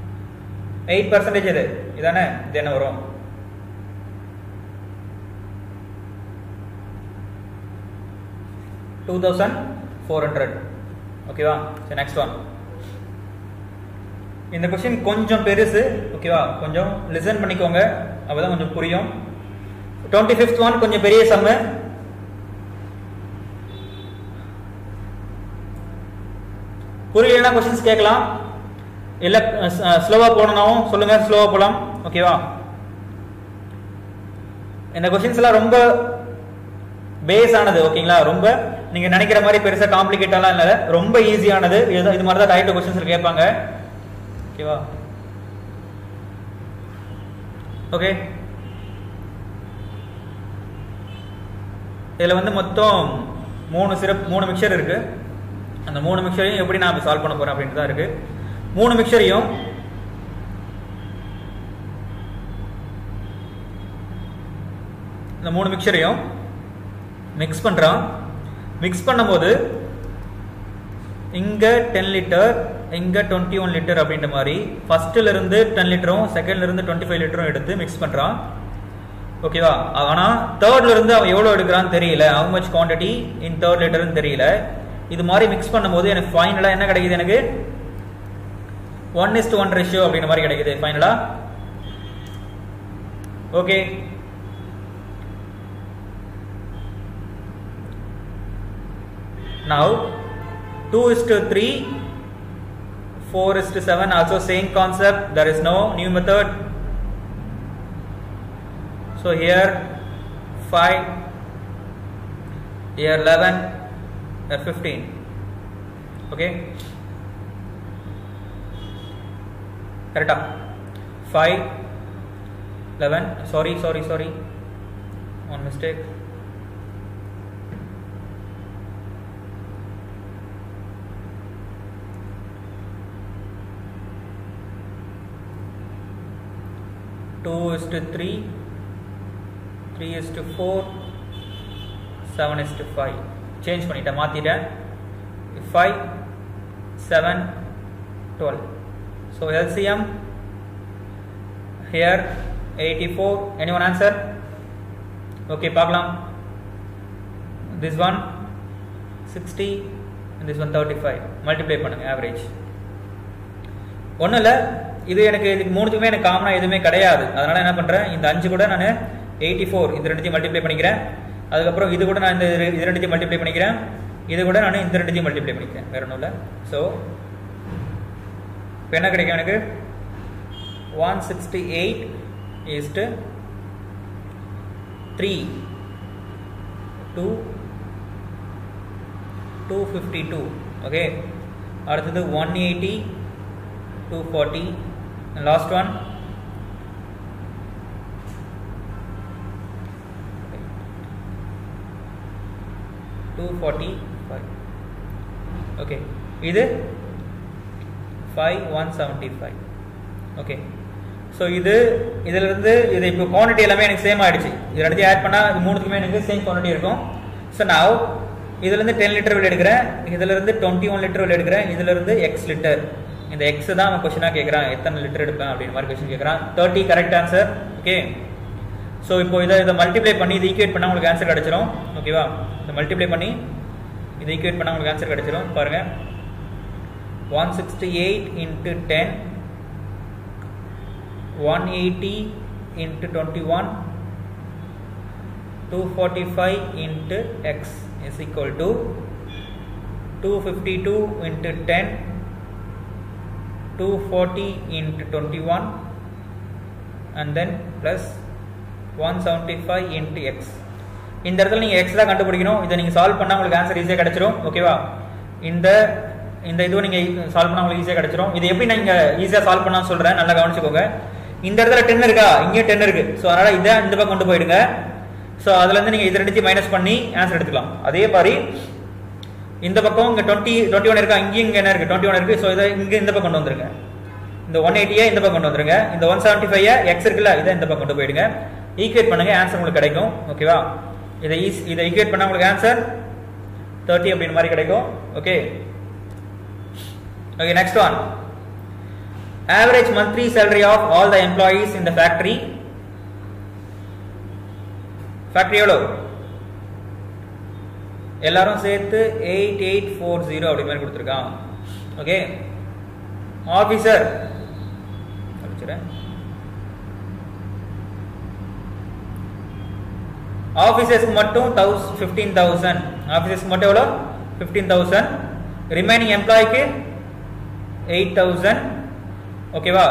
எயிட் பர்சன்டேஜ் இது இதானே இது என்ன வரும் டூ தௌசண்ட் ஃபோர் ஹண்ட்ரட் ஓகேவா சரி நெக்ஸ்ட் ஒன் இந்த கொஸ்டின் கொஞ்சம் பெருசு ஓகேவா கொஞ்சம் லிசன் பண்ணிக்கோங்க அப்பதான் கொஞ்சம் புரியும் டுவெண்ட்டி ஃபிஃப்த் ஒன் கொஞ்சம் பெரிய சம்மு புரியலன்னா கொஸ்டின்ஸ் கேட்கலாம் இல்ல ஸ்லோவா போகணும்னாவும் சொல்லுங்க ஸ்லோவா போலாம் ஓகேவா இந்த கொஸ்டின்ஸ் எல்லாம் ரொம்ப பேஸ் ஆனது ஓகேங்களா ரொம்ப நீங்க நினைக்கிற மாதிரி பெருசா காம்ப்ளிகேட்டெல்லாம் இல்ல ரொம்ப ஈஸியானது இது இது மாதிரி தான் டைரக்ட் கொஸ்டின்ஸ் கேட்பாங்க ஓகேவா ஓகே இதுல வந்து மொத்தம் மூணு சிறப்பு மூணு மிக்சர் இருக்கு அந்த மூணு மிக்சரையும் எப்படி நான் சால்வ் பண்ண போறேன் அப்படின்ட்டு தான் இருக்கு மூணு மிக்சரையும் இந்த மூணு மிக்சரையும் மிக்ஸ் பண்றான் மிக்ஸ் பண்ணும்போது இங்க டென் லிட்டர் இங்க டுவெண்ட்டி ஒன் லிட்டர் அப்படின்ற மாதிரி ஃபர்ஸ்ட்ல இருந்து டென் லிட்டரும் செகண்ட்ல இருந்து டுவெண்ட்டி ஃபைவ் லிட்டரும் எடுத்து மிக்ஸ் பண்றான் ஓகேவா ஆனா தேர்ட்ல இருந்து அவன் எவ்வளவு எடுக்கிறான்னு தெரியல how much quantity in third லிட்டர்னு தெரியல இது மாதிரி மிக்ஸ் பண்ணும்போது எனக்கு ஃபைனலா என்ன கிடைக்குது எனக்கு one is to one ratio அப்படின்ற மாதிரி கிடைக்குது ஃபைனலா okay now 2 is to 3 4 is to 7 also same concept there is no new method so here 5 here 11 here 15 okay correct 5 11 sorry sorry sorry one mistake two is to three, three is to four, seven is to five. Change பண்ணிட்டேன் மாத்திட்டேன் five, seven, twelve. So LCM here 84. Anyone answer? Okay, பார்க்கலாம். This one 60 and this one 35. Multiply பண்ணுங்க average. ஒன்றும் இல்லை இது எனக்கு இதுக்கு மூணுத்துக்குமே எனக்கு காமனாக எதுவுமே கிடையாது அதனால என்ன பண்ணுறேன் இந்த அஞ்சு கூட நான் எயிட்டி ஃபோர் இது ரெண்டுத்தையும் மல்டிப்ளை பண்ணிக்கிறேன் அதுக்கப்புறம் இது கூட நான் இந்த இது ரெண்டுத்தையும் மல்டிப்ளை பண்ணிக்கிறேன் இது கூட நான் இந்த ரெண்டுத்தையும் மல்டிப்ளை பண்ணிக்கிறேன் வேற ஒன்றும் இல்லை ஸோ இப்போ என்ன கிடைக்கும் எனக்கு one sixty eight is to three two two fifty two okay அடுத்தது one eighty 240 and last one two forty five okay இது five one seventy five okay so இது இதுல இருந்து இது இப்போ குவான்டிட்டி எல்லாமே எனக்கு சேம் ஆயிடுச்சு இது ரெண்டுத்தையும் ஆட் பண்ணால் இது மூணுத்துக்குமே எனக்கு சேம் குவான்டிட்டி இருக்கும் ஸோ நான் இதுல இருந்து டென் லிட்டர் வெளியே எடுக்கிறேன் இதுல இருந்து டுவெண்ட்டி ஒன் லிட்டர் வெளியே எடுக்கிறேன் இதுல இருந்து எக்ஸ் லிட்டர் இந்த எக்ஸ் தான் அவன் கொஸ்டினாக கேட்குறான் எத்தனை லிட்டர் எடுப்பேன் அப்படின்னு மாதிரி கொஸ்டின் கேட்குறான் thirty correct answer okay so இப்போ இதை இதை மல்டிப்ளை பண்ணி இது ஈக்குவேட் பண்ணால் உங்களுக்கு ஆன்சர் கிடச்சிரும் ஓகேவா இதை மல்டிப்ளை பண்ணி இதை ஈக்குவேட் பண்ணால் உங்களுக்கு ஆன்சர் கிடச்சிரும் பாருங்க one sixty eight into ten one eighty into twenty one two forty five into X is equal to two fifty two into ten 240 into 21 and then plus 175 into x இந்த இடத்துல நீங்க x தான் கண்டுபிடிக்கணும் இதை நீங்க solve பண்ணா உங்களுக்கு answer ஈஸியா கிடைச்சிரும் ஓகேவா இந்த இந்த இதுவை நீங்க சால்வ் பண்ணா உங்களுக்கு ஈஸியா கிடைச்சிரும் இது எப்படி நீங்க ஈஸியா சால்வ் பண்ணா சொல்றேன் நல்லா கவனிச்சுக்கோங்க இந்த இடத்துல டென் இருக்கா இங்கேயும் டென் இருக்கு ஸோ அதனால இதை இந்த பக்கம் கொண்டு போயிடுங்க ஸோ அதுல இருந்து நீங்க இது ரெண்டுத்தையும் மைனஸ் பண்ணி ஆன்சர் எடுத்துக்கலாம் அதே மாதிரி இந்த பக்கம் இங்க டுவெண்ட்டி டுவெண்ட்டி ஒன் இருக்கா இங்கேயும் இங்க என்ன இருக்கு டுவெண்ட்டி ஒன் இருக்கு ஸோ இதை இங்க இந்த பக்கம் கொண்டு வந்துருங்க இந்த ஒன் எயிட்டியை இந்த பக்கம் கொண்டு வந்துருங்க இந்த ஒன் செவன்ட்டி ஃபைவ் எக்ஸ் இருக்குல்ல இதை இந்த பக்கம் கொண்டு போயிடுங்க ஈக்குவேட் பண்ணுங்க ஆன்சர் உங்களுக்கு கிடைக்கும் ஓகேவா இதை ஈஸ் இதை ஈக்குவேட் பண்ணா உங்களுக்கு ஆன்சர் தேர்ட்டி அப்படின்னு மாதிரி கிடைக்கும் okay okay next one average monthly salary of all the employees in the factory factory எவ்வளோ எல்லாரும் சேர்த்து எயிட் எயிட் ஃபோர் ஜீரோ அப்படி மாதிரி கொடுத்துருக்கான் ஓகே ஆஃபீஸர் அடிச்சிடறேன் ஆஃபீஸர்ஸ்க்கு மட்டும் தௌஸ் ஃபிஃப்டீன் தௌசண்ட் ஆஃபீஸர்ஸ்க்கு மட்டும் எவ்வளோ ஃபிஃப்டீன் தௌசண்ட் ரிமைனிங் எம்ப்ளாய்க்கு எயிட் தௌசண்ட் ஓகேவா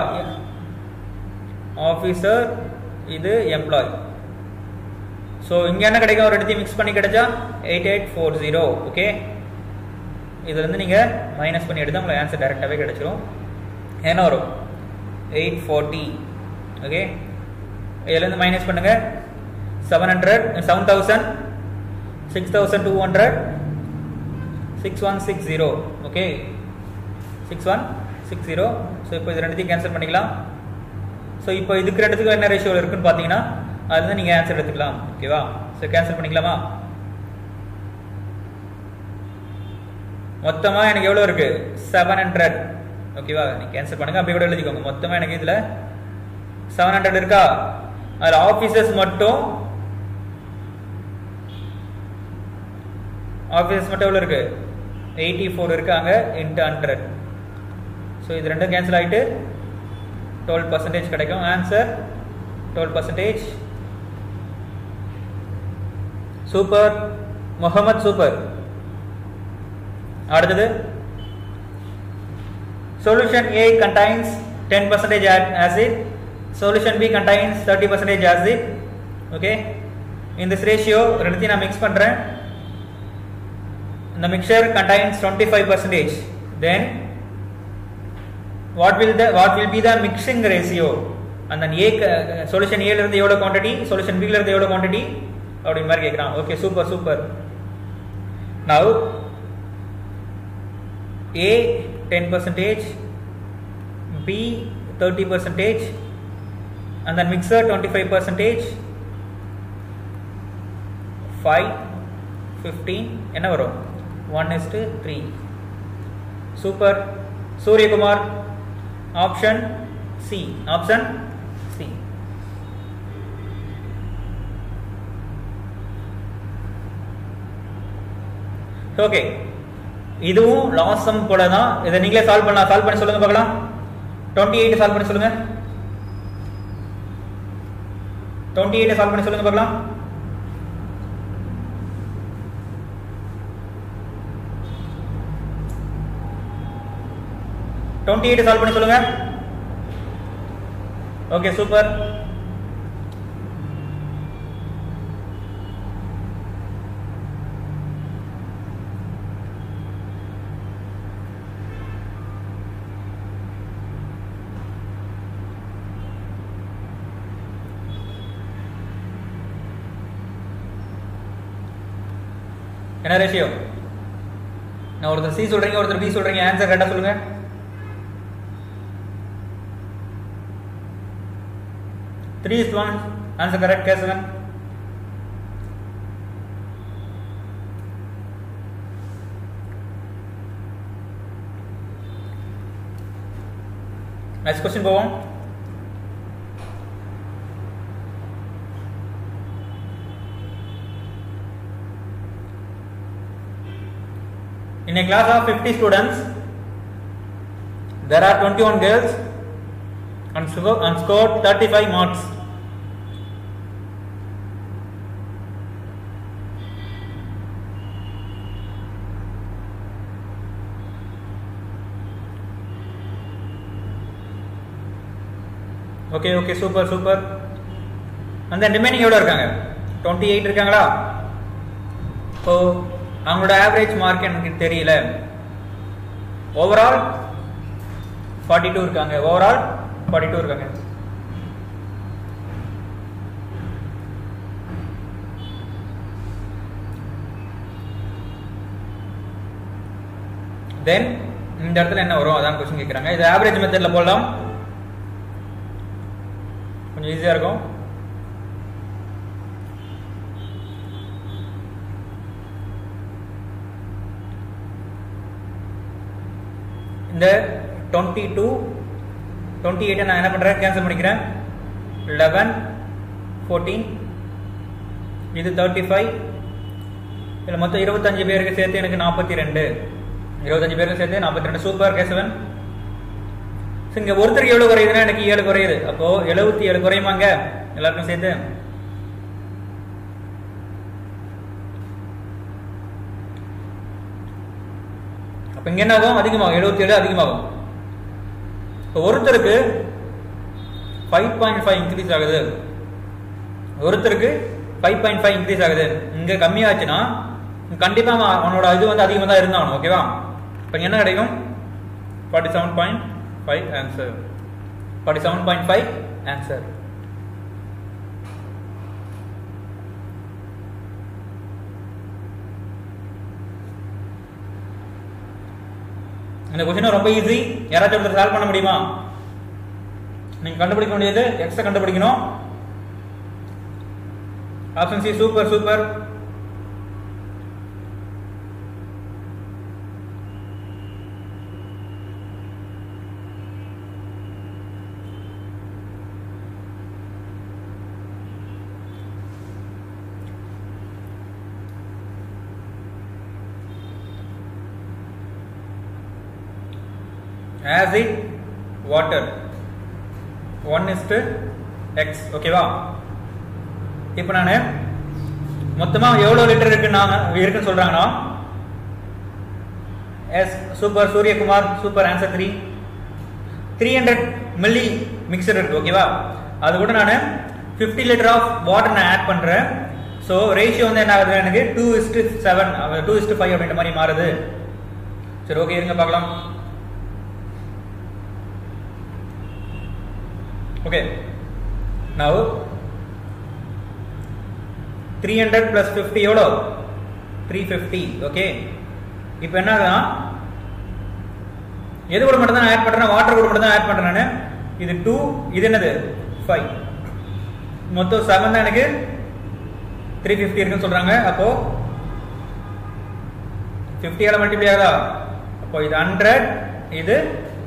ஆஃபீஸர் இது எம்ப்ளாய் ஸோ இங்கே என்ன கிடைக்கும் ஒரு இடத்தையும் மிக்ஸ் பண்ணி கிடைச்சா eight eight four zero okay இதுலேருந்து நீங்கள் மைனஸ் பண்ணி எடுத்தால் உங்களுக்கு ஆன்சர் டேரெக்டாகவே கிடைச்சிரும் என்ன வரும் எயிட் ஃபார்ட்டி ஓகே இதுலேருந்து மைனஸ் பண்ணுங்கள் seven hundred seven thousand six thousand two hundred six one six zero okay six one six zero so இப்போ இது ரெண்டுத்தையும் கேன்சல் பண்ணிக்கலாம் ஸோ இப்போ இதுக்கு ரெண்டுத்துக்கும் என்ன ரேஷியோ இருக்குன்னு பார்த்தீங்கன்னா அதுலேருந்து நீங்கள் ஆன்சர் எடுத்துக்கலாம் ஓகேவா ஸோ கேன்சல் பண்ணிக்கலாமா மொத்தமாக எனக்கு எவ்வளோ இருக்கு செவன் ஹண்ட்ரட் ஓகேவா நீங்கள் கேன்சல் பண்ணுங்க அப்படியே கூட எழுதிக்கோங்க மொத்தமாக எனக்கு இதில் செவன் ஹண்ட்ரட் இருக்கா அதில் ஆஃபீஸர்ஸ் மட்டும் ஆஃபீஸர்ஸ் மட்டும் எவ்வளோ இருக்கு எயிட்டி ஃபோர் இருக்காங்க இன்ட்டு ஹண்ட்ரட் ஸோ இது ரெண்டும் கேன்சல் ஆகிட்டு டுவெல் பர்சன்டேஜ் கிடைக்கும் answer twelve percentage super Mohammed super அடுத்தது solution A contains 10 percentage acid solution B contains 30 percentage acid okay in this ratio ரெண்டுத்தையும் நான் mix பண்றேன் the mixture contains 25 percentage then what will the what will be the mixing ratio அந்த A solution A ல இருந்து எவ்வளவு quantity solution B ல இருந்து எவ்வளவு குவாண்டிட்டி அப்படி மாதிரி கேக்குறான் okay super super now A 10 percentage, B 30 percentage, and then mixer 25 percentage, 5, 15, என்ன வரும் 1 is to 3. Super Suryakumar option C option C okay இதுவும் லாஸ் சம் போல தான் இதை நீங்களே சால்வ் பண்ணலாம் சால்வ் பண்ணி சொல்லுங்க பார்க்கலாம் டுவெண்ட்டி எயிட் சால்வ் பண்ணி சொல்லுங்க டுவெண்ட்டி எயிட் சால்வ் பண்ணி சொல்லுங்க பார்க்கலாம் டுவெண்ட்டி எயிட் சால்வ் பண்ணி சொல்லுங்க ஓகே சூப்பர் என்ன ரேஷியோ நான் ஒருத்தர் சி சொல்றீங்க ஒருத்தர் பி சொல்றீங்க ஆன்சர் கரெக்டா சொல்லுங்க three is one answer correct கேசுங்க நெக்ஸ்ட் கொஸ்டின் போவோம் In a class of 50 students, there are 21 girls and, sco- and scored 35 marks. Okay okay super super அந்த ரிமைனிங் எவ்வளோ இருக்காங்க டுவெண்ட்டி எயிட் இருக்காங்களா ஸோ அவங்களோட ஆவரேஜ் மார்க் எனக்கு தெரியல ஓவரால் ஃபார்ட்டி டூ இருக்காங்க ஓவரால் ஃபார்ட்டி டூ இருக்காங்க தென் இந்த இடத்துல என்ன வரும் அதான் கொஸ்டின் கேட்குறாங்க இது ஆவரேஜ் மெத்தட்ல போடலாம் கொஞ்சம் ஈஸியாக இருக்கும் இந்த டுவெண்ட்டி டூ டுவெண்ட்டி எயிட்டை நான் என்ன பண்ணுறேன் கேன்சல் பண்ணிக்கிறேன் லெவன் ஃபோர்டீன் இது தேர்ட்டி ஃபைவ் இதில் மொத்தம் இருபத்தஞ்சு பேருக்கு சேர்த்து எனக்கு நாற்பத்தி ரெண்டு இருபத்தஞ்சு பேருக்கு சேர்த்து நாற்பத்தி ரெண்டு சூப்பர் கேசவன் ஸோ இங்கே ஒருத்தருக்கு எவ்வளோ குறையுதுன்னா எனக்கு ஏழு குறையுது அப்போ எழுபத்தி ஏழு குறையுமாங்க எல்லாருக்கும் சேர்த்து அப்போ இங்கே என்ன ஆகும் அதிகமாகும் எழுபத்தி ஏழு அதிகமாகும் இப்போ ஒருத்தருக்கு ஃபைவ் பாயிண்ட் ஃபைவ் இன்க்ரீஸ் ஆகுது ஒருத்தருக்கு ஃபைவ் பாயிண்ட் ஃபைவ் இன்க்ரீஸ் ஆகுது இங்கே கம்மியாச்சுன்னா கண்டிப்பாக அவனோட இது வந்து அதிகமாக தான் இருந்தாகணும் ஓகேவா இப்போ என்ன கிடைக்கும் forty seven point five answer forty seven point five answer இந்த கொஸ்டின் ரொம்ப ஈஸி யாராச்சும் ஒருத்தர் சால்வ் பண்ண முடியுமா நீங்க கண்டுபிடிக்க வேண்டியது எக்ஸ கண்டுபிடிக்கணும் option C super super acid water 1 is to x ஓகேவா இப்போ நான் மொத்தமா எவ்வளவு லிட்டர் இருக்குன்னு இருக்குன்னு சொல்றாங்கன்னா yes super Suryakumar super answer three three hundred milli mixture இருக்கு ஓகேவா அது கூட நான் ஃபிஃப்டி லிட்டர் ஆஃப் வாட்டர் நான் ஆட் பண்றேன் ஸோ ரேஷியோ வந்து என்ன ஆகுது எனக்கு two is to seven two is to five அப்படின்ற மாதிரி மாறுது சரி ஓகே இருங்க பார்க்கலாம் okay now 300 plus 50 எவ்வளோ 350 ஓகே இப்போ என்ன ஆகுதுன்னா எது கூட மட்டும் தான் ஆட் பண்றேன் வாட்டர் கூட மட்டும் தான் ஆட் பண்றேன் நான் இது 2 இது என்னது 5 மொத்தம் 7 தான் எனக்கு 350 இருக்குன்னு சொல்றாங்க அப்போ 50 ஆல மல்டிப்ளை ஆகுதா அப்போ இது 100 இது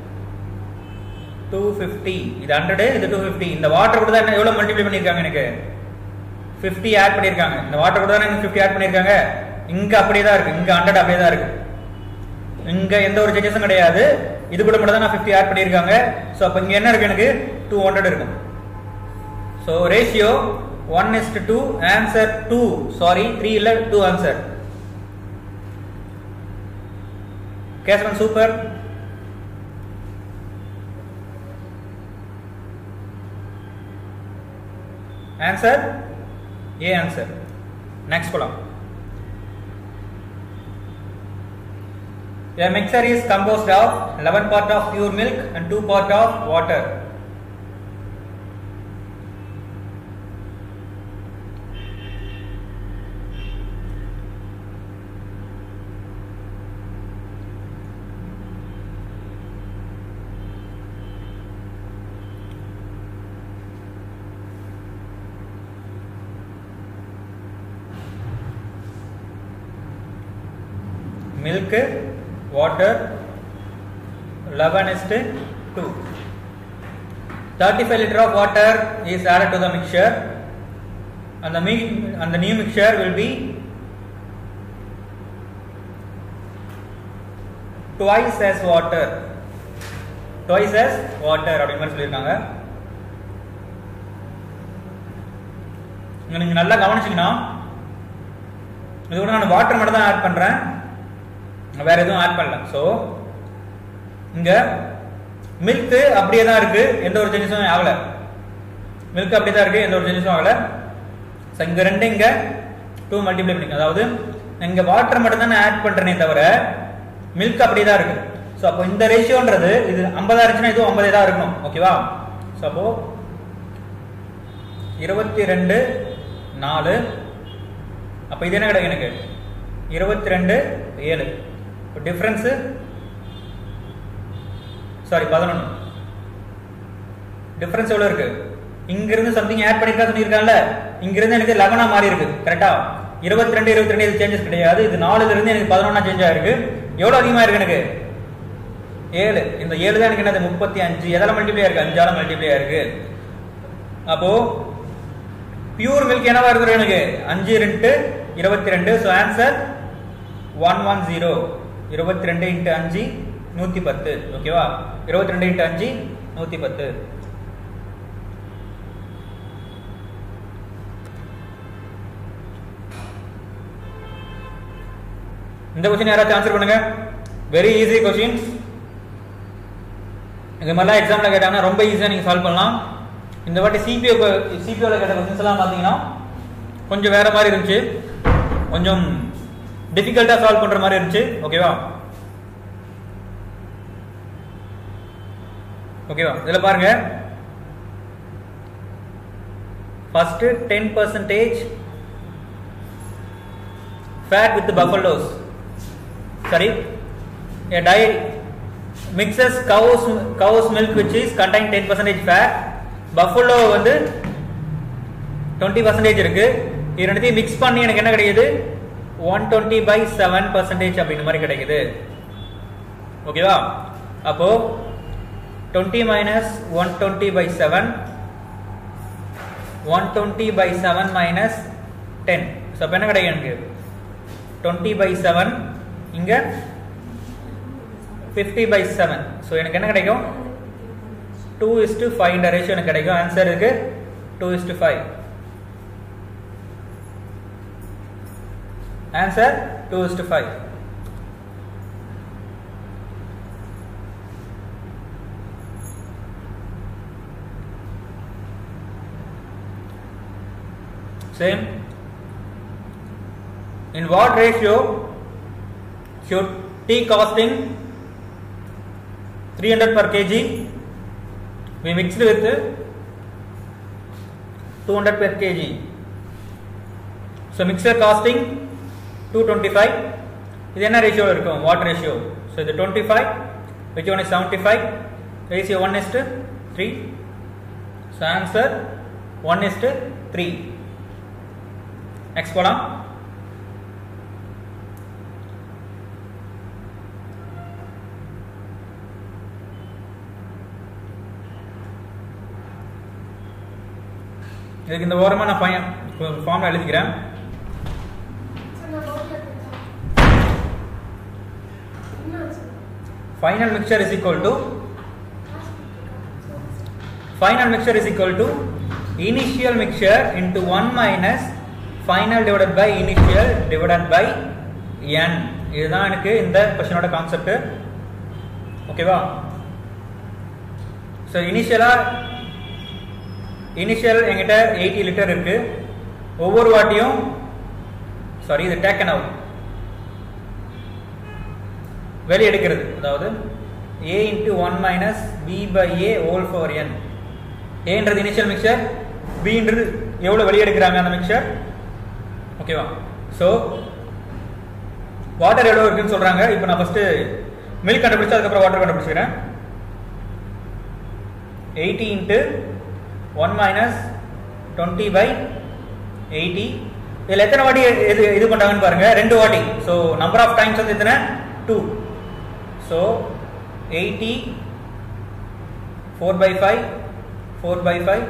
டூ ஃபிஃப்டி இது ஹண்ட்ரடு இது டூ ஃபிஃப்டி இந்த வாட்டர் கூட தான் எவ்வளோ மல்டிப்ளை பண்ணியிருக்காங்க எனக்கு ஃபிஃப்டி ஆட் பண்ணியிருக்காங்க இந்த வாட்டர் கூட தான் எனக்கு ஃபிஃப்டி ஆட் பண்ணியிருக்காங்க இங்கே அப்படியே தான் இருக்கு இங்கே ஹண்ட்ரட் அப்படியே தான் இருக்கு இங்கே எந்த ஒரு சேஞ்சஸும் கிடையாது இது கூட மட்டும் தான் நான் ஃபிஃப்டி ஆட் பண்ணியிருக்காங்க ஸோ அப்போ இங்கே என்ன இருக்கு எனக்கு டூ ஹண்ட்ரட் இருக்கும் so ratio one is two answer two sorry three இல்லை two answer Kesavan super answer A answer next போலாம் A mixture is composed of 11 part of pure milk and 2 part of water. milk water 11 is to 2 35 liter of water is added to the mixture and the mi- and the new mixture will be twice as water twice as water அப்படிங்கிற மாதிரி சொல்லியிருக்காங்க இங்க நீங்க நல்லா கவனிச்சீங்கன்னா இது கூட நான் water மட்டும் தான் ஆட் பண்றேன் வேற எதுவும் ஆட் பண்ணல ஸோ இங்க மில்க் அப்படியே தான் இருக்கு எந்த ஒரு சேஞ்சஸும் ஆகல மில்க் அப்படியே தான் இருக்கு எந்த ஒரு சேஞ்சஸும் ஆகல ஸோ இங்க ரெண்டு இங்க டூ மல்டிப்ளை பண்ணிக்க அதாவது இங்க வாட்டர் மட்டும் தான் ஆட் பண்றேனே தவிர மில்க் அப்படியே தான் இருக்கு ஸோ அப்போ இந்த ரேஷியோன்றது இது ஐம்பதா இருந்துச்சுன்னா இதுவும் ஐம்பதே தான் இருக்கணும் ஓகேவா ஸோ அப்போ இருபத்தி ரெண்டு நாலு அப்போ இது என்ன கிடைக்கும் எனக்கு இருபத்தி ரெண்டு ஏழு இப்போ டிஃப்ரென்ஸு சாரி பதினொன்று டிஃப்ரென்ஸ் எவ்வளோ இருக்கு இங்கிருந்து சம்திங் ஆட் பண்ணிருக்கா சொல்லியிருக்காங்கல்ல இங்கிருந்து எனக்கு லெவனா மாறி இருக்கு கரெக்டா இருபத்தி ரெண்டு இருபத்தி ரெண்டு இது சேஞ்சஸ் கிடையாது இது நாலுல இருந்து எனக்கு பதினொன்னா சேஞ்ச் ஆயிருக்கு எவ்வளவு அதிகமா இருக்கு எனக்கு ஏழு இந்த ஏழு தான் எனக்கு என்னது முப்பத்தி அஞ்சு எதால மல்டிப்ளை இருக்கு அஞ்சால மல்டிப்ளை இருக்கு அப்போ பியூர் மில்க் என்னவா இருக்கு எனக்கு அஞ்சு ரெண்டு இருபத்தி ரெண்டு so answer one one zero இருபத்தி ரெண்டு இன்ட்டு அஞ்சு நூற்றி பத்து ஓகேவா இருபத்தி ரெண்டு இன்ட்டு அஞ்சு நூற்றி பத்து இந்த கொஸ்டின் யாராச்சும் ஆன்சர் பண்ணுங்க வெரி ஈஸி கொஸ்டின்ஸ் இது மாதிரிலாம் எக்ஸாம்ல கேட்டாங்கன்னா ரொம்ப ஈஸியாக நீங்கள் சால்வ் பண்ணலாம் இந்த வாட்டி சிபிஓ சிபிஓவில் கேட்ட கொஸ்டின்ஸ் எல்லாம் பார்த்தீங்கன்னா கொஞ்சம் வேற மாதிரி இருந்துச்சு கொஞ்சம் டிஃபிகல்ட்டாக சால்வ் பண்ணுற மாதிரி இருந்துச்சு ஓகேவா ஓகேவா இதில் பாருங்க first ten percentage fat with the buffaloes sorry a diet mixes cows cows milk which is contain 10 percentage fat buffalo வந்து 20 percentage இருக்கு இது ரெண்டுத்தையும் மிக்ஸ் பண்ணி எனக்கு என்ன கிடைக்குது 120 by 7 percentage அப்படின்ற மாதிரி கிடைக்குது ஓகேவா அப்போ 20 minus 120 by 7 120 by 7 minus 10 so அப்போ என்ன கிடைக்கும் எனக்கு 20 by 7 இங்க 50 by 7 ஸோ எனக்கு என்ன கிடைக்கும் 2 is to 5 இந்த ரேஷியோ எனக்கு கிடைக்கும் ஆன்சர் இருக்கு 2 is to 5 answer 2 is to 5 same in what ratio should tea costing 300 per kg we mixed with 200 per kg so mixer costing 225 இது என்ன ரேஷியோ இருக்கும் வாட் ரேஷியோ ஸோ இது twenty five which one is seventy five ratio one is to three so answer one is to three next போலாம் இதுக்கு இந்த ஓரமா நான் பையன் ஃபார்ம்ல எழுதிக்கிறேன் final mixture is equal to final mixture is equal to initial mixture into 1 minus final divided by initial divided by n இதுதான் எனக்கு இந்த கொஸ்டினோட கான்செப்ட் ஓகேவா ஸோ இனிஷியலா இனிஷியல் என்கிட்ட எயிட்டி லிட்டர் இருக்கு ஒவ்வொரு வாட்டியும் சாரி இது டேக்கன் அவுட் வெளியே எடுக்கிறது அதாவது A into one minus B by A whole four N ஏன்றது இனிஷியல் மிக்சர் பின்றது எவ்வளோ வெளியே எடுக்கிறாங்க அந்த மிக்சர் ஓகேவா ஸோ வாட்டர் எவ்வளோ இருக்குன்னு சொல்கிறாங்க இப்போ நான் ஃபஸ்ட்டு மில்க் கண்டுபிடிச்சு அதுக்கப்புறம் வாட்டர் கண்டுபிடிச்சிக்கிறேன் eighty into one minus twenty by eighty இதில் எத்தனை வாட்டி இது இது பண்ணுறாங்கன்னு பாருங்க ரெண்டு வாட்டி ஸோ நம்பர் ஆஃப் டைம்ஸ் வந்து எத்தனை two so eighty four by five four by five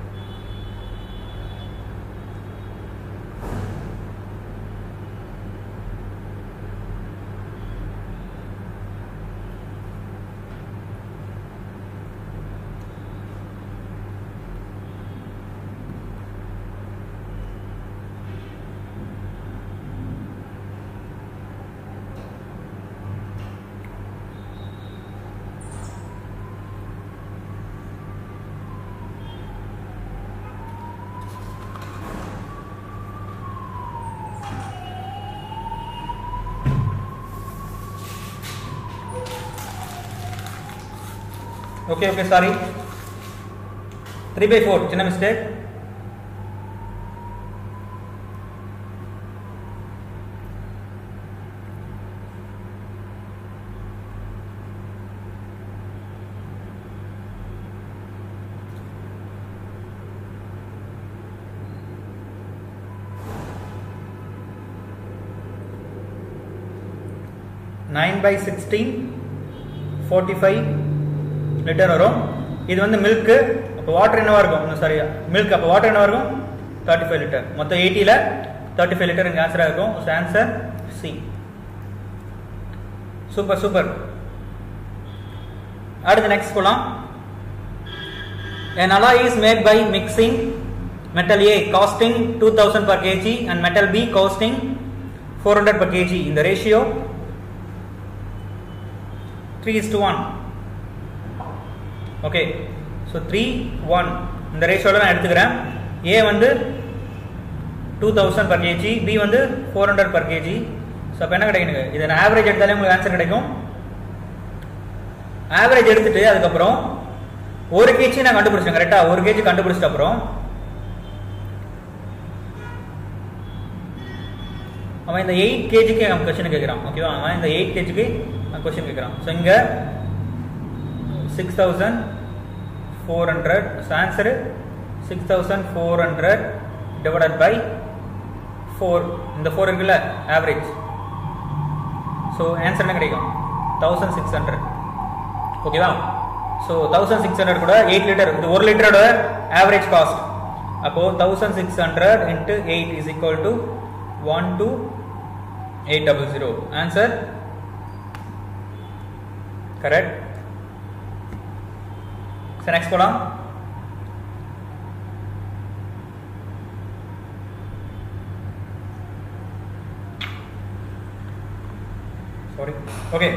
okay okay sorry three by four சின்ன mistake nine by sixteen forty five litre வரும் இது வந்து மில்க்கு அப்போ வாட்டர் என்னவா இருக்கும் சாரி மில்க் அப்போ வாட்டர் என்னவா இருக்கும் தேர்ட்டி ஃபைவ் லிட்டர் மொத்தம் எயிட்டியில் தேர்ட்டி ஃபைவ் லிட்டர் இங்கே ஆன்சராக இருக்கும் so answer C super super அடுத்து நெக்ஸ்ட் போலாம் An alloy is made by mixing metal A costing 2000 per kg and metal B costing 400 per kg in the ratio 3 is to 1 okay so 3 1 இந்த ரேஷியோல நான் எடுத்துக்கிறேன் A வந்து 2000 per kg B வந்து 400 per kg so அப்போ என்ன கிடைக்குங்க இதை நான் ஆவரேஜ் எடுத்தாலே உங்களுக்கு ஆன்சர் கிடைக்கும் ஆவரேஜ் எடுத்துட்டு அதுக்கப்புறம் ஒரு கேஜி நான் கண்டுபிடிச்சேன் கரெக்டா ஒரு கேஜி கண்டுபிடிச்சிட்ட அப்புறம் அவன் இந்த எயிட் கேஜிக்கு அவன் கொஸ்டின் கேட்குறான் ஓகேவா அவன் இந்த எயிட் கேஜிக்கு கொஸ்டின் கேட்குறான் ஸோ இங்கே six thousand four hundred answer six thousand four hundred divided by four இந்த ஃபோர் இருக்குல்ல ஆவரேஜ் ஸோ ஆன்சர் என்ன கிடைக்கும் தௌசண்ட் சிக்ஸ் ஹண்ட்ரட் ஓகேவா ஸோ தௌசண்ட் சிக்ஸ் ஹண்ட்ரட் கூட எயிட் லிட்டர் இது ஒரு லிட்டரோட ஆவரேஜ் காஸ்ட் அப்போ thousand six hundred into eight is equal to one two eight double zero answer correct சரி நெக்ஸ்ட் போலாம் சாரி ஓகே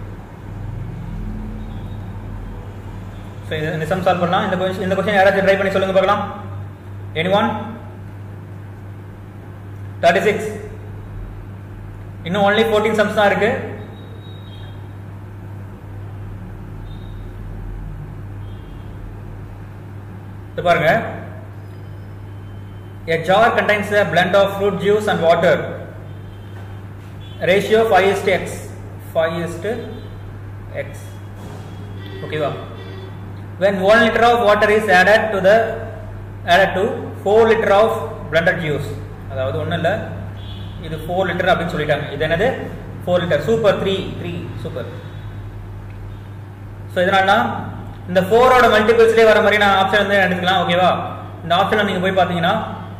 ஸோ இது இந்த சம் சால்வ் பண்ணலாம் இந்த கொஸ்டின் இந்த கொஸ்டின் யாராச்சும் ட்ரை பண்ணி சொல்லுங்க பார்க்கலாம் எனி ஒன் தேர்ட்டி சிக்ஸ் இன்னும் ஒன்லி ஃபோர்டீன் சம்ஸ் தான் இருக்கு இது பாருங்க A jar contains a blend of fruit juice and water. Ratio 5 is to x. 5 is to x. Okay, wow. when 1 liter of water is added to the added to 4 liter of blended juice அதாவது ஒன்றும் இல்லை இது 4 litre அப்படின்னு சொல்லிட்டாங்க இது என்னது 4 litre super three three super so இதனால இந்த ஃபோரோட மல்டிபிள்ஸ்லேயே வர மாதிரி நான் ஆப்ஷன் வந்து எடுத்துக்கலாம் ஓகேவா இந்த ஆப்ஷனில் நீங்கள் போய் பார்த்தீங்கன்னா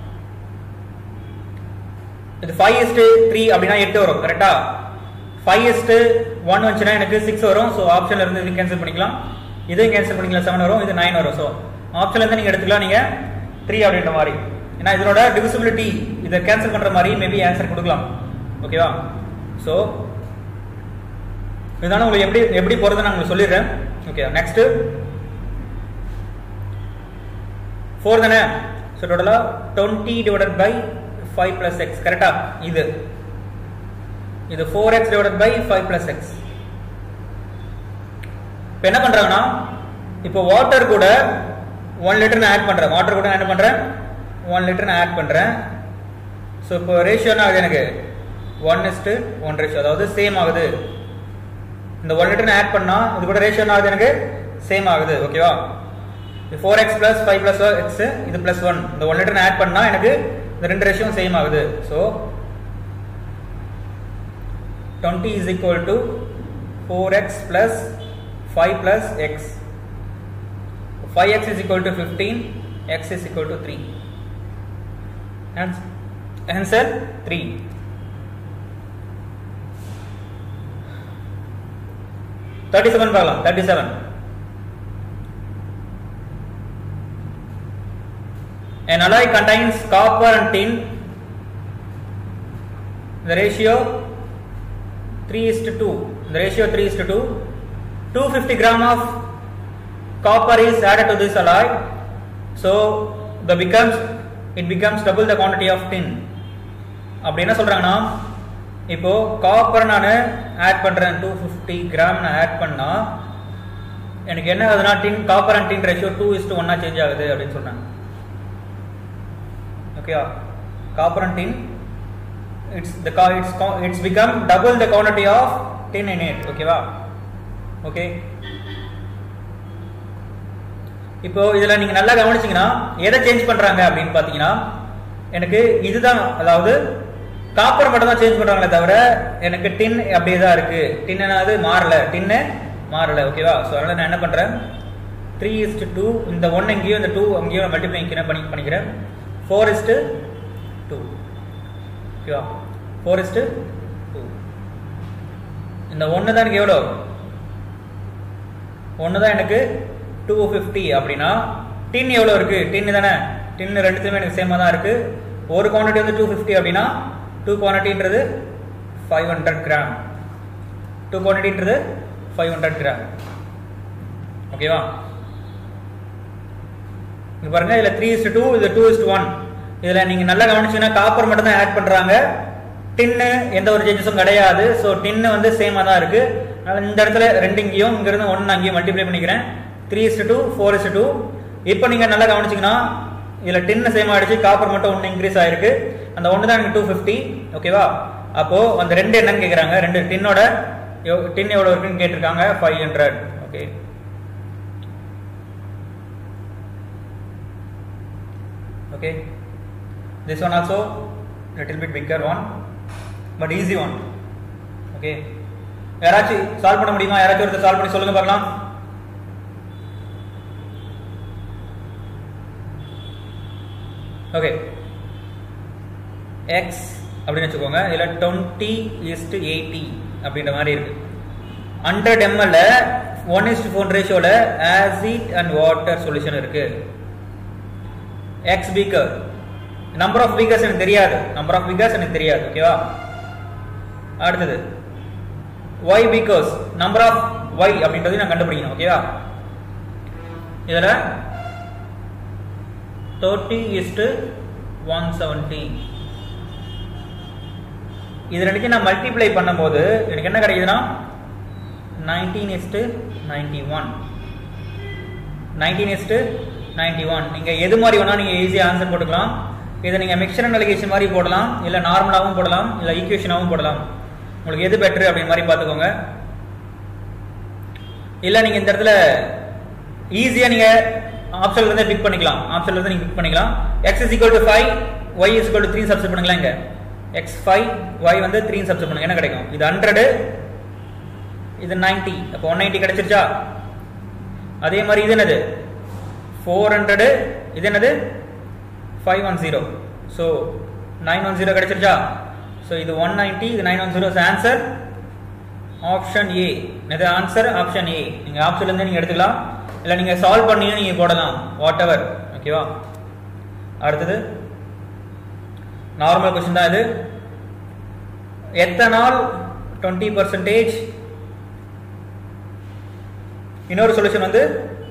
இது ஃபைவ் இஸ்ட்டு த்ரீ அப்படின்னா எட்டு வரும் கரெக்டா ஃபைவ் இஸ்ட்டு ஒன் வந்துச்சுன்னா எனக்கு சிக்ஸ் வரும் ஸோ ஆப்ஷன்ல இருந்து இது கேன்சல் பண்ணிக்கலாம் இதையும் கேன்சல் பண்ணிக்கலாம் செவன் வரும் இது நைன் வரும் ஸோ ஆப்ஷன்ல இருந்து நீங்க எடுத்துக்கலாம் நீங்க த்ரீ அப்படின்ற மாதிரி ஏன்னா இதனோட டிவிசிபிலிட்டி இதை கேன்சல் பண்ற மாதிரி மேபி ஆன்சர் கொடுக்கலாம் ஓகேவா ஸோ இதுதானே உங்களுக்கு எப்படி எப்படி போறது நான் உங்களுக்கு சொல்லிடுறேன் ஓகே நெக்ஸ்ட் ஃபோர் தானே ஸோ டோட்டலாக twenty divided by five plus X கரெக்டா இது இது four X divided by five plus X இப்போ என்ன பண்றாங்கன்னா இப்போ வாட்டர் கூட ஒன் லிட்டர் நான் ஆட் பண்றேன் வாட்டர் கூட நான் என்ன பண்றேன் ஒன் லிட்டர் நான் ஆட் பண்றேன் ஸோ இப்போ ரேஷியோனா ஆகுது எனக்கு ஒன் இஸ்டு ஒன் ரேஷியோ அதாவது சேம் ஆகுது இந்த ஒன் லிட்டர் நான் ஆட் பண்ணா இது கூட ரேஷியோ ஆகுது எனக்கு சேம் ஆகுது ஓகேவா four X plus five plus X இது பிளஸ் ஒன் இந்த ஒன் லிட்டர் நான் ஆட் பண்ணா எனக்கு இந்த ரெண்டு ரேஷியும் சேம் ஆகுது so twenty is equal to four X plus five plus X five X is equal to fifteen X is equal to three answer three thirty seven பார்க்கலாம் thirty seven An alloy contains copper and tin. The ratio 3 is to 2. The ratio 3 is to 2. 250 gram of copper is added to this alloy. So the becomes it becomes double the quantity of tin. அப்படி என்ன சொல்றாங்கன்னா இப்போ copper நான் add பண்றேன் two fifty gram நான் add பண்ணா எனக்கு என்ன ஆகுதுன்னா tin copper and tin ratio two is to ஒன்னா சேஞ்ச் ஆகுது அப்படின்னு சொல்றாங்க okay copper and tin it's the it's it's become double the quantity of tin in it okay வா okay இப்போ இதுல நீங்க நல்லா கவனிச்சீங்கன்னா எதை சேஞ்ச் பண்றாங்க அப்படின்னு பாத்தீங்கன்னா எனக்கு இதுதான் அதாவது காப்பர் மட்டும் தான் சேஞ்ச் பண்றாங்களே தவிர எனக்கு டின் அப்படியே தான் இருக்கு டின் என்னது மாறல டின்னு மாறல ஓகேவா ஸோ அதனால நான் என்ன பண்றேன் த்ரீ இஸ்ட் டூ இந்த ஒன் எங்கேயும் இந்த டூ அங்கேயும் மல்டிப்ளை பண்ணி பண்ணிக்கிறேன் ஃபோர் இஸ்டு டூ ஓகேவா ஃபோர் இஸ்டு டூ இந்த ஒன்று தான் எனக்கு எவ்வளோ ஒன்று தான் எனக்கு டூ ஃபிஃப்டி அப்படின்னா டின் எவ்வளோ இருக்கு டின்னு தானே டின்னு ரெண்டுத்துலையுமே எனக்கு சேமாக தான் இருக்கு ஒரு குவான்டிட்டி வந்து டூ ஃபிஃப்டி அப்படின்னா டூ குவான்டிட்டின்றது ஃபைவ் ஹண்ட்ரட் கிராம் டூ குவான்டிட்டின்றது ஃபைவ் ஹண்ட்ரட் கிராம் ஓகேவா இங்க பாருங்க இதுல த்ரீ இஸ்டு டூ இது டூ இஸ்டு ஒன் இதுல நீங்க நல்லா கவனிச்சீங்கன்னா காப்பர் மட்டும் தான் ஆட் பண்றாங்க டின்னு எந்த ஒரு சேஞ்சஸும் கிடையாது ஸோ டின்னு வந்து சேமா தான் இருக்கு அதனால இந்த இடத்துல ரெண்டு இங்கேயும் இங்க இருந்து ஒன்னு அங்கேயும் மல்டிப்ளை பண்ணிக்கிறேன் three is to two four is to two இப்போ நீங்க நல்லா கவனிச்சீங்கன்னா இதுல டின்னு சேம் ஆயிடுச்சு காப்பர் மட்டும் ஒன்று இன்க்ரீஸ் ஆயிருக்கு அந்த ஒன்று தான் எனக்கு டூ ஃபிஃப்டி ஓகேவா அப்போ அந்த ரெண்டு என்னன்னு கேட்குறாங்க ரெண்டு டின்னோட டின் எவ்வளோ இருக்குன்னு கேட்டிருக்காங்க five hundred okay okay this one also little bit bigger one but easy one okay யாராச்சும் சால்வ் பண்ண முடியுமா யாராச்சும் ஒருத்தர் சால்வ் பண்ணி சொல்லுங்க பார்க்கலாம் ஓகே எக்ஸ் அப்படின்னு வச்சுக்கோங்க இதுல டுவெண்ட்டி இஸ்ட் எயிட்டி அப்படின்ற மாதிரி இருக்கு ஹண்ட்ரட் எம்எல்ல ஒன் இஸ்ட் ஃபோன் ரேஷியோல ஆசிட் அண்ட் வாட்டர் சொல்யூஷன் இருக்கு x beaker number of beakers எனக்கு தெரியாது நம்பர் ஆஃப் பீக்கர்ஸ் எனக்கு தெரியாது ஓகேவா அடுத்தது y beakers number of y அப்படின்றது நான் கண்டுபிடிக்கணும் ஓகேவா இதில் தேர்ட்டி இஸ்டு ஒன் செவன்டி இது ரெண்டுக்கும் நான் மல்டிப்ளை பண்ணும்போது எனக்கு என்ன கிடைக்குதுன்னா nineteen is to ninety one nineteen is to ninety one நீங்கள் எது மாதிரி வேணால் நீங்கள் ஈஸியாக ஆன்சர் போட்டுக்கலாம் இதை நீங்கள் மிக்சர் அண்ட் அலிகேஷன் மாதிரி போடலாம் இல்லை நார்மலாகவும் போடலாம் இல்லை ஈக்குவேஷனாகவும் போடலாம் உங்களுக்கு எது பெட்ரு அப்படின்னு மாதிரி பார்த்துக்கோங்க இல்லை நீங்கள் இந்த இடத்துல ஈஸியாக நீங்கள் ஆப்ஷன்ல இருந்தே பிக் பண்ணிக்கலாம் ஆப்ஷன்ல இருந்து நீங்கள் பிக் பண்ணிக்கலாம் x is equal to five y is equal to three substitute பண்ணுங்களா இங்கே எக்ஸ் ஃபைவ் ஒய் வந்து த்ரீ சப்ஸ்ட் பண்ணுங்க என்ன கிடைக்கும் இது ஹண்ட்ரடு இது நைன்டி அப்போ ஒன் நைன்டி கிடைச்சிருச்சா அதே மாதிரி இது என்னது ஃபோர் ஹண்ட்ரடு இது என்னது five one zero so nine one zero கிடைச்சிருச்சா ஸோ இது ஒன் நைன்டி இது nine one zero answer option A இது ஆன்சர் ஆப்ஷன் ஏ நீங்கள் ஆப்ஷன்லேருந்து நீங்கள் எடுத்துக்கலாம் இல்லை நீங்கள் சால்வ் பண்ணியும் நீங்கள் போடலாம் வாட் எவர் ஓகேவா அடுத்தது நார்மல் கொஸ்டின் தான் இது எத்தனால் டுவெண்ட்டி பர்சன்டேஜ் இன்னொரு சொல்யூஷன் வந்து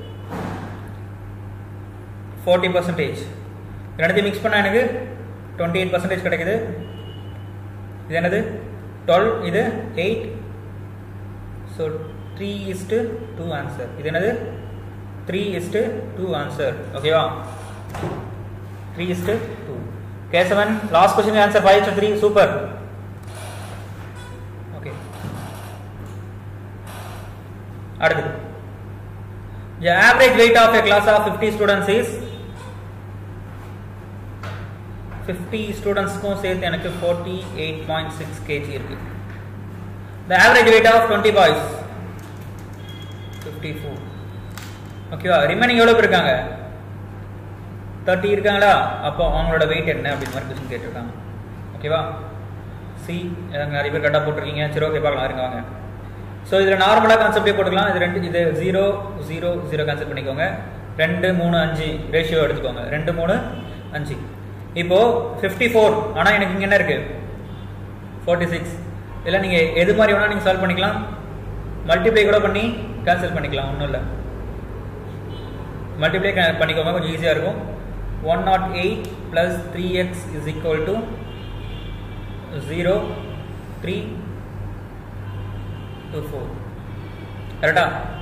ஃபோர்ட்டி பர்சன்டேஜ் ரெண்டுத்தையும் மிக்ஸ் பண்ணால் எனக்கு டுவெண்ட்டி எயிட் பர்சன்டேஜ் கிடைக்குது இது என்னது டுவெல் இது eight so three is to two answer இது என்னது த்ரீ இஸ்டு டூ ஆன்சர் ஓகேவா three is to two Keshavan last question answer five is to three super okay அடுத்து The average weight of a class of 50 students is 50 ஸ்டூடெண்ட்ஸ்க்கும் சேர்த்து எனக்கு 48.6 kg இருக்கு the average weight of 20 boys 54 ஓகேவா remaining எவ்வளோ பேர் இருக்காங்க தேர்ட்டி இருக்காங்களா அப்போ அவங்களோட வெயிட் என்ன அப்படின்னு மாதிரி கொஸ்டின் கேட்டிருக்காங்க ஓகேவா சி நிறைய பேர் கரெக்டாக போட்டிருக்கீங்க சரி ஓகே பார்க்கலாம் இருங்க வாங்க ஸோ இதில் நார்மலாக கான்செப்டே போட்டுக்கலாம் இது ரெண்டு இது ஜீரோ ஜீரோ ஜீரோ கான்செப்ட் பண்ணிக்கோங்க ரெண்டு மூணு அஞ்சு ரேஷியோ எடுத்துக்கோங்க ரெண்டு மூணு அஞ்சு இப்போ ஃபிஃப்டி ஃபோர் ஆனால் எனக்கு இங்கே என்ன இருக்கு ஃபோர்ட்டி சிக்ஸ் இல்லை நீங்கள் எது மாதிரி வேணால் நீங்கள் சால்வ் பண்ணிக்கலாம் மல்டிப்ளை கூட பண்ணி கேன்சல் பண்ணிக்கலாம் ஒன்றும் இல்லை மல்டிப்ளை பண்ணிக்கோங்க கொஞ்சம் ஈஸியாக இருக்கும் one naught eight plus three x is equal to zero three two four கரெக்டா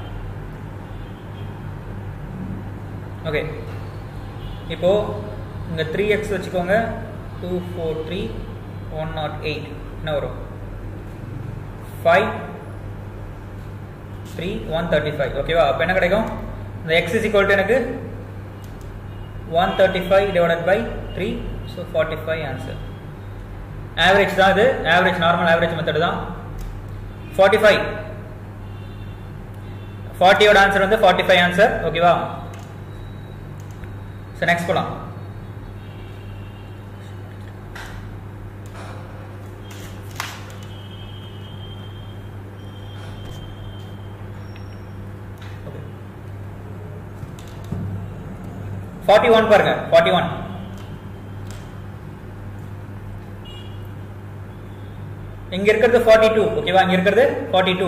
ஓகே இப்போ இங்கே த்ரீ எக்ஸ் வச்சுக்கோங்க two four three one naught eight என்ன வரும் five three one thirty five ஓகேவா அப்போ என்ன கிடைக்கும் இந்த எக்ஸ் இஸ் ஈக்குவல் டு எனக்கு one thirty five divided by three so forty five answer average தான் இது ஆவரேஜ் நார்மல் ஆவரேஜ் மெத்தட் தான் ஃபார்ட்டி ஃபைவ் ஃபார்ட்டியோட ஆன்சர் வந்து ஃபார்ட்டி ஃபைவ் ஆன்சர் ஓகேவா ஸோ நெக்ஸ்ட் போகலாம் ஃபார்ட்டி ஒன் பாருங்க ஃபார்ட்டி ஒன் இங்க இருக்கிறது ஃபார்ட்டி டூ ஓகேவா இங்க இருக்கிறது forty two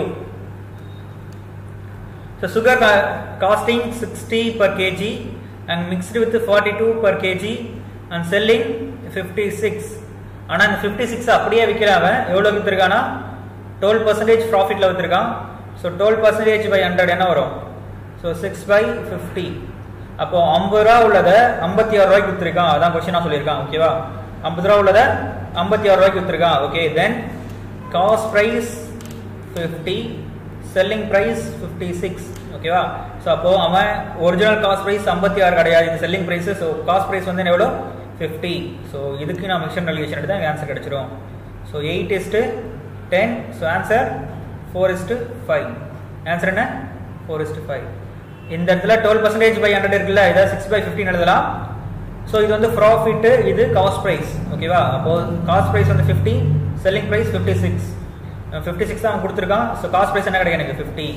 so sugar costing sixty per KG and mixed with forty two per KG and selling fifty six ஆனால் இந்த ஃபிஃப்டி சிக்ஸ் அப்படியே விற்கிறான் அவன் எவ்வளோ விற்றுருக்கானா டுவெல் பர்சன்டேஜ் ப்ராஃபிட்டில் விற்றுருக்கான் so twelve percentage by hundred என்ன வரும் ஸோ சிக்ஸ் பை ஃபிஃப்டி அப்போ ஐம்பது ரூபா உள்ளதை ஐம்பத்தி ஆறு ரூபாய்க்கு விற்றுருக்கான் அதான் கொஸ்டினாக சொல்லியிருக்கான் ஓகேவா ஐம்பது ரூபா உள்ளதை ஐம்பத்தி ஆறு ரூபாய்க்கு விற்றுருக்கான் okay then cost price fifty selling price fifty six ஓகேவா ஸோ அப்போ அவன் ஒரிஜினல் காஸ்ட் ப்ரைஸ் ஐம்பத்தி ஆறு கிடையாது இது selling price so cost price வந்து எவ்வளோ ஃபிஃப்டி ஸோ இதுக்கு நான் மிக்சர் நல்கேஷன் எடுத்து தான் ஆன்சர் கிடைச்சிரும் so eight is to ten so answer four is to five answer என்ன ஃபோர் இஸ்ட்டு ஃபைவ் இந்த இடத்துல டுவெல் பர்சன்டேஜ் பை ஹண்ட்ரட் இருக்குல்ல இதை சிக்ஸ் பை ஃபிஃப்டின் எழுதலாம் ஸோ இது வந்து ப்ராஃபிட் இது காஸ்ட் ப்ரைஸ் ஓகேவா அப்போ காஸ்ட் ப்ரைஸ் வந்து fifty selling price fifty six fifty six தான் அவன் கொடுத்துருக்கான் ஸோ காஸ்ட் ப்ரைஸ் என்ன கிடைக்கும் எனக்கு ஃபிஃப்டி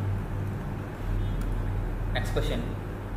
நெக்ஸ்ட் கொஸ்டின்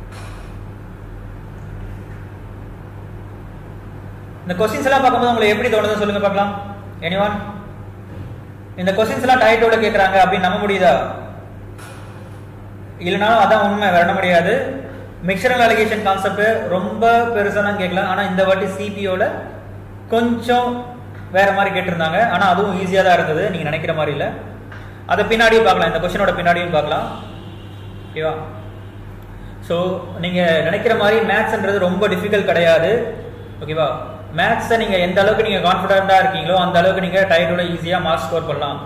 இந்த கொஸ்டின்ஸ் எல்லாம் பார்க்கும்போது உங்களுக்கு எப்படி தோணுதுன்னு சொல்லுங்க பார்க்கலாம் எனிவான் இந்த கொஸ்டின்ஸ் எல்லாம் டைட்டோட கேட்குறாங்க அப்படின்னு நம்ப முடியுதா இல்லைனாலும் அதான் உண்மை வர முடியாது மிக்சரல் அலிகேஷன் கான்செப்ட் ரொம்ப பெருசாலாம் கேட்கலாம் ஆனால் இந்த வாட்டி சிபிஓல கொஞ்சம் வேற மாதிரி கேட்டிருந்தாங்க ஆனால் அதுவும் ஈஸியாக தான் இருந்தது நீங்கள் நினைக்கிற மாதிரி இல்லை அதை பின்னாடியும் பார்க்கலாம் இந்த கொஸ்டினோட பின்னாடியும் பார்க்கலாம் ஓகேவா ஸோ நீங்கள் நினைக்கிற மாதிரி மேத்ஸ்ன்றது ரொம்ப டிஃபிகல்ட் கிடையாது ஓகேவா மேத்ஸை நீங்கள் எந்த அளவுக்கு நீங்கள் கான்ஃபிடண்ட்டாக இருக்கீங்களோ அந்த அளவுக்கு நீங்கள் டைட்டோட ஈஸியாக மார்க் ஸ்கோர் பண்ணலாம்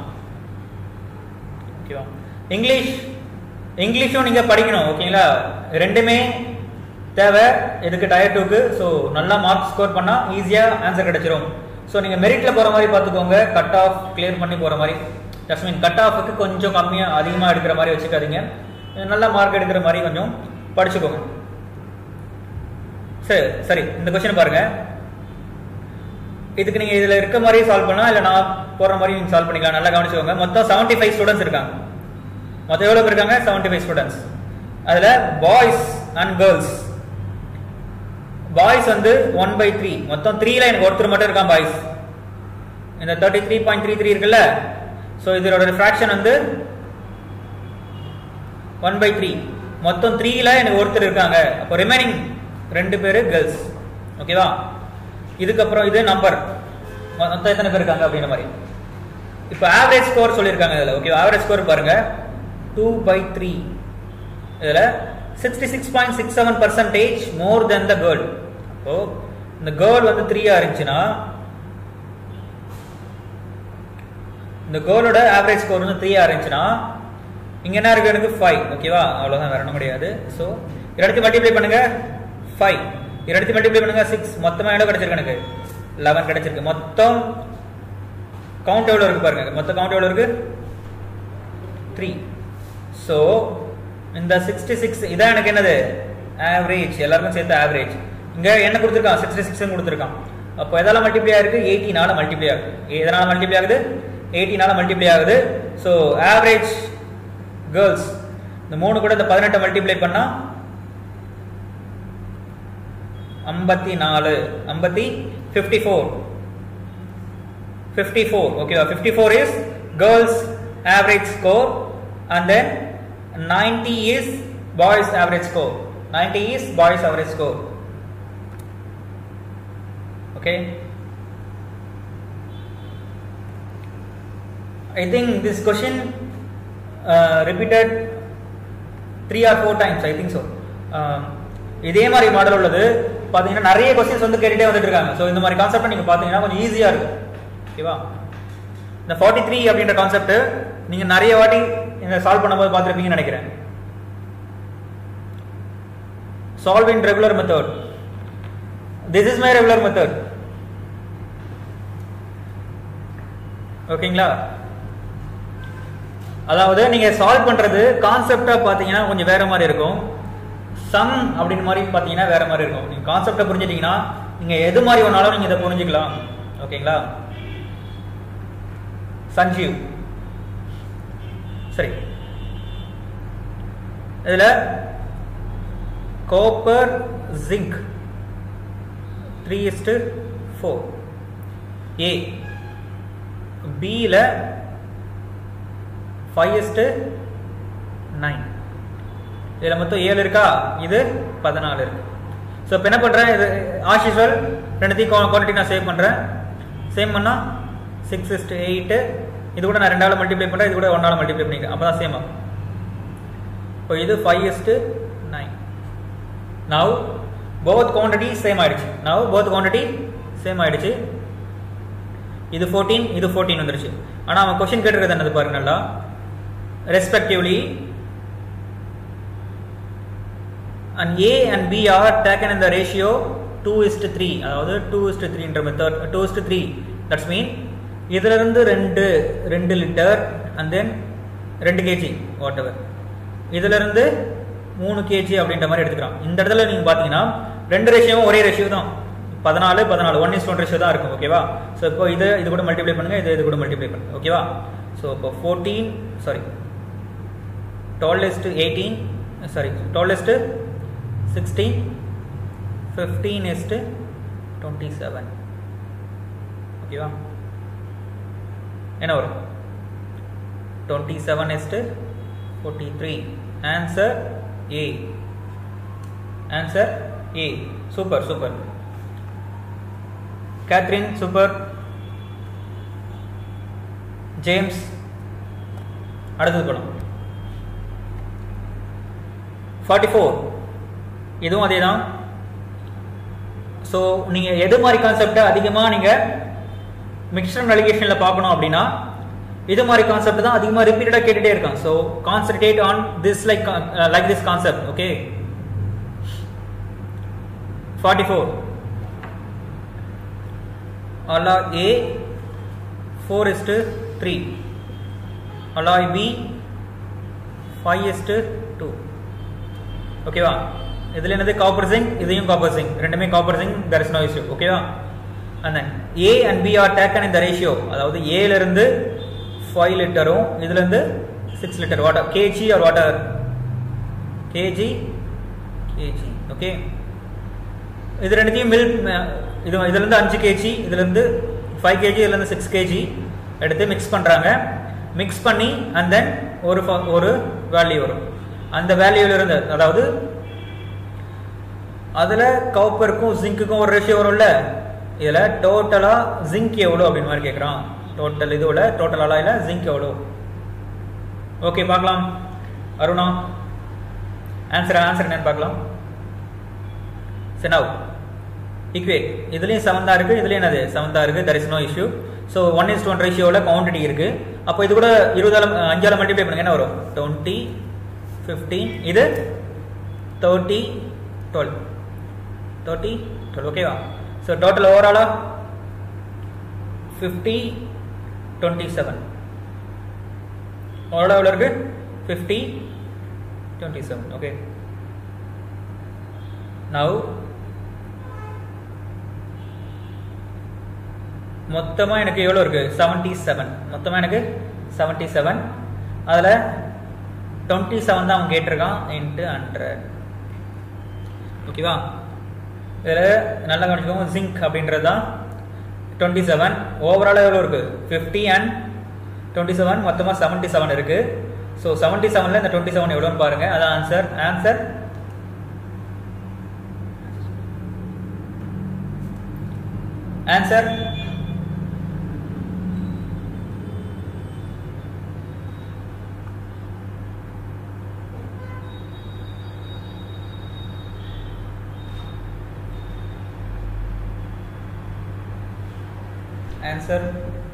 ஓகேவா இங்கிலீஷ் இங்கிலீஷும் நீங்கள் படிக்கணும் ஓகேங்களா ரெண்டுமே தேவை இதுக்கு டயர் டூக்கு ஸோ நல்லா மார்க் ஸ்கோர் பண்ணால் ஈஸியாக ஆன்சர் கிடைச்சிரும் ஸோ நீங்கள் மெரிட்டில் போகிற மாதிரி பார்த்துக்கோங்க கட் ஆஃப் கிளியர் பண்ணி போகிற மாதிரி ஜஸ்ட் மீன் கட் ஆஃபுக்கு கொஞ்சம் கம்மியாக அதிகமாக எடுக்கிற மாதிரி வச்சுக்காதீங்க நல்ல மார்க் எடுக்கிற மாதிரி கொஞ்சம் படிச்சுக்கோங்க சரி சரி இந்த கொஸ்டின் பாருங்க இதுக்கு நீங்க இதுல இருக்க மாதிரி சால்வ் பண்ணலாம் இல்ல நான் போற மாதிரி நீங்க சால்வ் பண்ணிக்கலாம் நல்லா கவனிச்சுக்கோங்க மொத்தம் செவன்டி ஃபைவ் ஸ்டூடெண்ட்ஸ் இருக்காங்க மொத்தம் எவ்வளவு பேர் இருக்காங்க செவன்டி ஃபைவ் ஸ்டூடெண்ட்ஸ் அதுல பாய்ஸ் அண்ட் கேர்ள்ஸ் பாய்ஸ் வந்து ஒன் பை த்ரீ மொத்தம் த்ரீல எனக்கு ஒருத்தர் மட்டும் இருக்கான் பாய்ஸ் இந்த thirty three point three three இருக்குல்ல ஸோ இதோட ரிஃப்ராக்ஷன் வந்து ஒன் பை த்ரீ மொத்தம் த்ரீல எனக்கு ஒருத்தர் இருக்காங்க அப்போ ரிமைனிங் ரெண்டு பேர் கேர்ள்ஸ் ஓகேவா இதுக்கப்புறம் இது நம்பர் மொத்தம் எத்தனை பேர் இருக்காங்க அப்படின்ற மாதிரி இப்போ ஆவரேஜ் ஸ்கோர் சொல்லியிருக்காங்க இதில் ஓகே ஆவரேஜ் ஸ்கோர் பாருங்க டூ பை த்ரீ இதில் sixty six point six seven percentage more then the girl அப்போ இந்த கேர்ள் வந்து த்ரீயா இருந்துச்சுன்னா இந்த கேர்ளோட ஆவரேஜ் ஸ்கோர் வந்து த்ரீயா இருந்துச்சுன்னா இங்க என்ன இருக்கு எனக்கு ஃபைவ் ஓகேவா அவ்வளோதான் வரணும் முடியாது ஸோ இரண்டு மல்டிப்ளை பண்ணுங்க ஃபைவ் இரண்டு மல்டிப்ளை பண்ணுங்க சிக்ஸ் மொத்தமாக எவ்வளோ கிடைச்சிருக்கு எனக்கு லெவன் கிடைச்சிருக்கு மொத்தம் கவுண்ட் எவ்வளோ இருக்கு பாருங்க மொத்த கவுண்ட் எவ்வளோ இருக்கு த்ரீ ஸோ இந்த சிக்ஸ்டி சிக்ஸ் இதான் எனக்கு என்னது ஆவரேஜ் எல்லாருக்கும் சேர்த்து ஆவரேஜ் இங்க என்ன கொடுத்துருக்கான் சிக்ஸ்டி சிக்ஸ் கொடுத்துருக்கான் அப்போ எதால மல்டிப்ளை ஆகுது எயிட்டினால மல்டிப்ளை ஆகுது எதனால மல்டிப்ளை ஆகுது எயிட்டினால மல்டிப்ளை ஆகுது ஸோ ஆவரேஜ் கேர்ள்ஸ் இந்த மூணு கூட இந்த பதினெட்டை மல்டிப்ளை பண்ணா ஐம்பத்தி நாலு ஐம்பத்தி ஃபிஃப்டி ஃபோர் ஃபிஃப்டி ஃபோர் ஓகேவா fifty four is girls average score and then ninety is boys average score ninety is boys average score okay i think this question uh, repeated three or four times i think so um, இதே மாதிரி model உள்ளது பாத்தீங்கன்னா நிறைய questions வந்து கேட்டுட்டே வந்துட்டு இருக்காங்க so இந்த மாதிரி கான்செப்ட் நீங்க பாத்தீங்கன்னா கொஞ்சம் ஈஸியா இருக்கும் ஓகேவா இந்த ஃபார்ட்டி த்ரீ அப்படின்ற கான்செப்ட் நீங்க நிறைய வாட்டி இந்த சால்வ் பண்ணும்போது பார்த்துருப்பீங்கன்னு நினைக்கிறேன் solve in regular method this is my regular method ஓகேங்களா அதாவது நீங்க சால்வ் பண்றது கான்செப்டா பாத்தீங்கன்னா கொஞ்சம் வேற மாதிரி இருக்கும் சம் அப்படின்னு மாதிரி பாத்தீங்கன்னா வேற மாதிரி இருக்கும் நீங்க கான்செப்டை புரிஞ்சிட்டீங்கன்னா நீங்க எது மாதிரி வேணாலும் நீங்க இதை புரிஞ்சுக்கலாம் ஓகேங்களா சஞ்சீவ் சரி இதுல copper zinc three is to four A பியில் ஃபைவ் இஸ்டு நைன் இதில் மொத்தம் ஏழு இருக்கா இது பதினாலு இருக்கு ஸோ இப்போ என்ன பண்ணுறேன் இது ஆஷிஸ்வல் ரெண்டுத்தையும் குவான்டிட்டி நான் சேவ் பண்ணுறேன் சேவ் பண்ணால் சிக்ஸ் இஸ்டு எயிட்டு இது கூட நான் ரெண்டாவது மல்டிப்ளை பண்ணுறேன் இது கூட ஒன்றால் மல்டிப்ளை பண்ணிக்கிறேன் அப்போ தான் சேம் ஆகும் இப்போ இது five is to nine now both quantity same ஆயிடுச்சு நவ் போத் குவான்டிட்டி சேம் ஆயிடுச்சு இது ஃபோர்டீன் இது ஃபோர்டீன் வந்துருச்சு ஆனால் அவன் கொஸ்டின் கேட்டுருக்கிறது என்னது பாருங்க நல்லா respectively and A and B are taken in the ratio 2 is to 3 அதாவது 2 is to 3 என்ற method 2 is to 3 that's mean இதுல இருந்து ரெண்டு ரெண்டு லிட்டர் அண்ட் தென் ரெண்டு கேஜி வாட் எவர் இதுல இருந்து மூணு கேஜி அப்படின்ற மாதிரி எடுத்துக்கலாம் இந்த இடத்துல நீங்க பாத்தீங்கன்னா ரெண்டு ரேஷியோவும் ஒரே ரேஷியோ தான் பதினாலு பதினாலு ஒன் இஸ் ஒன் ரேஷியோ தான் இருக்கும் ஓகேவா ஸோ இப்போ இது இது கூட மல்டிப்ளை பண்ணுங்க இது இது கூட மல்டிப்ளை பண்ணுங்க ஓகேவா ஸோ இப்போ fourteen sorry twelve is to eighteen sorry twelve is to sixteen fifteen is to twenty seven ஓகேவா என்ன வரும் twenty seven is to forty three answer A answer A super super Catherine super James அடுத்தது படம் ஃபார்ட்டி ஃபோர் இதுவும் அதே தான் ஸோ நீங்கள் எது மாதிரி கான்செப்டை அதிகமாக நீங்கள் மிக்சர் நலிகேஷனில் பார்க்கணும் அப்படின்னா இது மாதிரி கான்செப்ட் தான் அதிகமாக ரிப்பீட்டடாக கேட்டுகிட்டே இருக்கான் so concentrate on this like like this concept okay forty four alloy A 4 is to 3 alloy B 5 is to 2 ஓகேவா இதுல என்னது காப்பர் ஜிங்க் இதையும் காப்பர் ஜிங்க் ரெண்டுமே copper zinc there is no issue ஓகேவா and then A and B are taken இந்த ratio அதாவது ஏல இருந்து ஃபைவ் லிட்டரும் இதுல இருந்து six litre water KG or water KG KG okay இது ரெண்டுத்தையும் மில்க் இது இதுல இருந்து அஞ்சு கேஜி இதுல இருந்து ஃபைவ் கேஜி இதுல இருந்து சிக்ஸ் கேஜி எடுத்து மிக்ஸ் பண்றாங்க மிக்ஸ் பண்ணி அண்ட் தென் ஒரு fa- ஒரு வேல்யூ வரும் அந்த வேல்யூல இருந்து அதாவது அதுல காப்பருக்கும் ஜிங்க்குக்கும் ஒரு ரேஷியோ வரும்ல இதுல டோட்டலா ஜிங்க் எவ்வளோ அப்படின்னு மாதிரி கேட்குறான் டோட்டல் இதோட டோட்டல் அலாயில ஜிங்க் எவ்வளோ ஓகே பார்க்கலாம் அருணா ஆன்சர் ஆன்சர் என்னன்னு பார்க்கலாம் சரி now ஈக்குவேட் இதுலேயும் செவன் தான் இருக்குது இதுலேயும் என்னது செவன் தான் இருக்குது there is no issue so one is one ரேஷியோவில் குவான்டிட்டி இருக்குது அப்போ இது கூட இருபதால அஞ்சால மல்டிப்ளை பண்ணுங்க என்ன வரும் டுவெண்ட்டி ஃபிஃப்டீன் இது தேர்ட்டி டுவெல் தேர்ட்டி டுவெல் ஓகேவா ஸோ டோட்டல் ஓவராலா ஃபிஃப்டி டுவெண்ட்டி செவன் ஓவரால் எவ்வளோ இருக்குது fifty twenty seven okay now மொத்தமா எனக்கு எவ்வளோ இருக்கு செவன்டி செவன் மொத்தமா எனக்கு செவன்டி செவன் அதுல டுவெண்ட்டி செவன் தான் அவன் கேட்டிருக்கான் இன்ட்டு ஹண்ட்ரட் ஓகேவா இதில் நல்லா கவனிச்சுக்கோங்க ஜிங்க் அப்படின்றது தான் டுவெண்ட்டி செவன் ஓவராலாக எவ்வளோ இருக்கு ஃபிஃப்டி அண்ட் டுவெண்ட்டி செவன் மொத்தமாக செவன்ட்டி செவன் இருக்கு ஸோ செவன்ட்டி செவனில் இந்த டுவெண்ட்டி செவன் எவ்வளோன்னு பாருங்க அதான் ஆன்சர் ஆன்சர் ஆன்சர் ஆன்சர்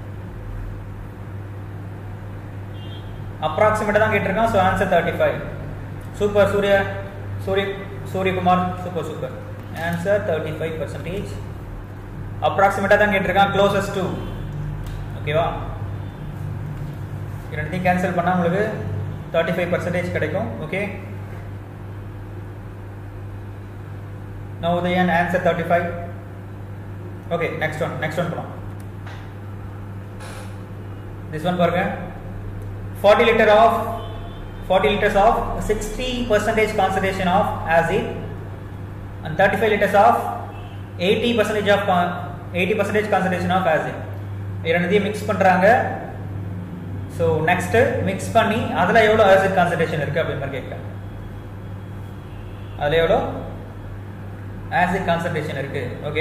அப்ராக்சிமேட்டாக தான் கேட்டிருக்கான் so answer thirty five super Surya Surya Suryakumar super super answer thirty five percentage அப்ராக்சிமேட்டாக தான் கேட்டிருக்கான் க்ளோசஸ்ட் டு ஓகேவா ரெண்டுத்தையும் கேன்சல் பண்ணால் உங்களுக்கு தேர்ட்டி ஃபைவ் பர்சன்டேஜ் கிடைக்கும் okay no Udhayan answer thirty five okay next one next one போலாம் this one பாருங்க 40 liter of 40 liters of 60 percentage concentration of acid and 35 liters of 80 percentage of con- 80 percentage concentration of acid இரண்டுத்தையும் mix பண்றாங்க so next mix பண்ணி அதில் எவ்வளோ acid concentration இருக்கு அப்படின்னு மாதிரி கேட்குறாங்க அதில் எவ்வளோ ஆசிட் கான்சன்ட்ரேஷன் இருக்கு ஓகே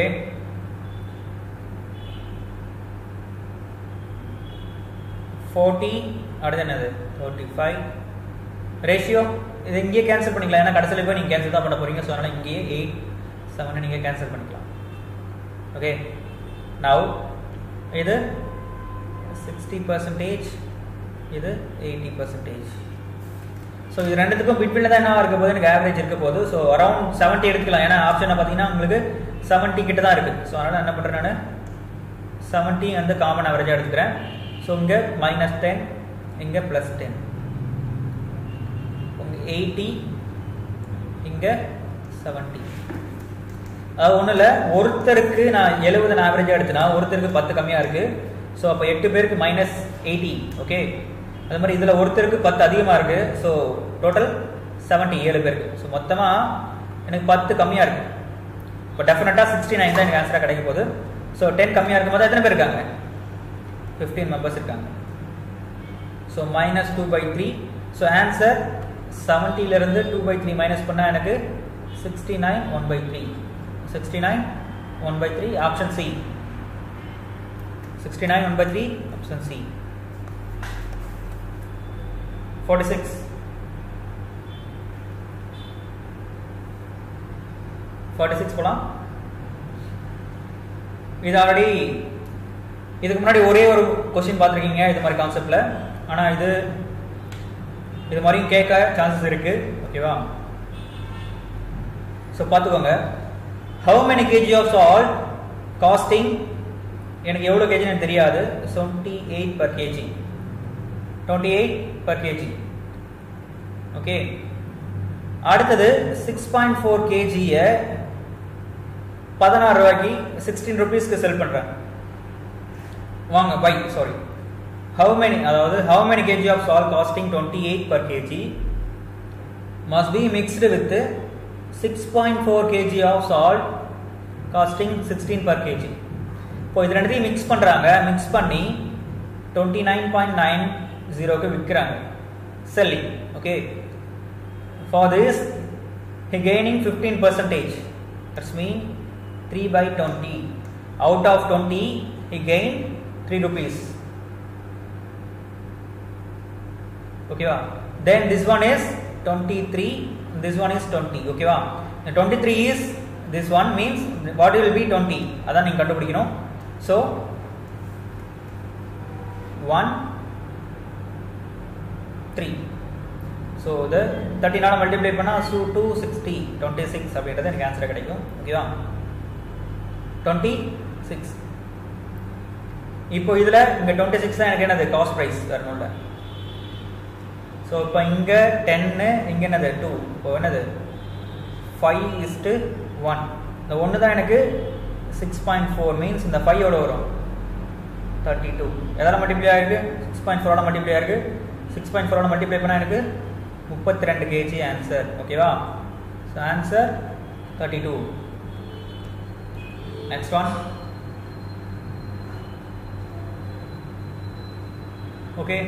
ஃபோர்ட்டி அடுத்து என்னது தேர்ட்டி ஃபைவ் ரேஷியோ இது இங்கேயே கேன்சல் பண்ணிக்கலாம் ஏன்னா கடைசியில் போய் நீங்கள் கேன்சல் தான் பண்ண போறீங்க ஸோ அதனால் இங்கேயே எயிட் செவனை நீங்கள் கேன்சல் பண்ணிக்கலாம் ஓகே நவ் இது சிக்ஸ்டி பர்சன்டேஜ் இது எயிட்டி பர்சன்டேஜ் ஸோ இது ரெண்டுத்துக்கும் பிட்வீனில் தான் என்ன இருக்க போது எனக்கு ஆவரேஜ் இருக்க போகுது ஸோ அரௌண்ட் செவன்ட்டி எடுத்துக்கலாம் ஏன்னா ஆப்ஷனை பார்த்தீங்கன்னா உங்களுக்கு செவன்ட்டி கிட்ட தான் இருக்குது ஸோ அதனால் என்ன பண்ணுறேன் நான் செவன்ட்டி வந்து காமன் ஆவரேஜாக எடுத்துக்கிறேன் ஸோ இங்கே மைனஸ் டென் இங்கே ப்ளஸ் டென் உங்கள் எயிட்டி இங்கே செவன்ட்டி அதாவது ஒன்றும் இல்லை ஒருத்தருக்கு நான் எழுபது நான் ஆவரேஜாக எடுத்தேன்னா ஒருத்தருக்கு பத்து கம்மியாக இருக்குது ஸோ அப்போ எட்டு பேருக்கு மைனஸ் எயிட்டி ஓகே அது மாதிரி இதில் ஒருத்தருக்கு பத்து அதிகமாக இருக்குது ஸோ டோட்டல் செவன்ட்டி ஏழு பேருக்கு ஸோ மொத்தமாக எனக்கு பத்து கம்மியாக இருக்குது இப்போ டெஃபினட்டாக சிக்ஸ்டி நைன் தான் எனக்கு ஆன்சராக கிடைக்க போகுது ஸோ டென் கம்மியாக இருக்கும் போது எத்தனை பேர் இருக்காங்க ஃபிஃப்டீன் மெம்பர்ஸ் இருக்காங்க so minus two by three so answer செவன்ட்டிலேருந்து டூ பை த்ரீ மைனஸ் பண்ணால் எனக்கு sixty nine one by three sixty nine one by three option C sixty nine one by three option C forty six forty six போகலாம் இது already இதுக்கு முன்னாடி ஒரே ஒரு question பார்த்துருக்கீங்க இது மாதிரி கான்செப்டில் ஆனால் இது இது மாதிரியும் கேட்க சான்சஸ் இருக்கு ஓகேவா ஸோ பார்த்துக்கோங்க how many KG of salt costing எனக்கு எவ்வளோ கேஜின்னு எனக்கு தெரியாது twenty eight per KG twenty eight per KG okay அடுத்தது சிக்ஸ் பாயிண்ட் ஃபோர் கேஜியை பதினாறு ரூபாய்க்கு சிக்ஸ்டீன் ருபீஸ்க்கு செல் பண்ணுறேன் வாங்க பை சாரி ஹவு மெனி அதாவது how many KG of salt costing twenty eight per KG must be mixed with six point four KG of salt costing sixteen per KG இப்போ இது ரெண்டுத்தையும் மிக்ஸ் பண்ணுறாங்க mix பண்ணி twenty nine point nine ஜீரோக்கு விற்கிறாங்க selling okay for this he gaining 15 percentage that's mean 3 by 20 out of 20 he gained 3 rupees okay va then this one is 23 this one is 20 okay va the 23 is this one means what will be 20 அதான் நீங்க கண்டுபிடிக்கணும் so 1 3 so இது தேர்ட்டினால் multiply பண்ணால் so two sixty twenty six அப்படின்றது எனக்கு answer கிடைக்கும் ஓகேவா டுவெண்ட்டி சிக்ஸ் இப்போ இதில் இங்கே டுவெண்ட்டி சிக்ஸ் தான் எனக்கு என்னது காஸ்ட் ப்ரைஸ் வரணும்ல ஸோ இப்போ இங்கே டென்னு இங்கே என்னது டூ இப்போ என்னது ஃபைவ் இஸ்ட்டு ஒன் இந்த ஒன்று தான் எனக்கு சிக்ஸ் பாயிண்ட் ஃபோர் மீன்ஸ் இந்த ஃபைவ் எவ்வளோ வரும் தேர்ட்டி டூ எதால் மல்டிப்ளை ஆகிருக்கு சிக்ஸ் பாயிண்ட் ஃபோரோட மல்டிப்ளை ஆகிருக்கு சிக்ஸ் பாயிண்ட் ஃபோரோட மல்டிப்ளை பண்ணால் எனக்கு முப்பத்தி ரெண்டு கேஜி ஆன்சர் ஓகேவா so answer thirty two next one okay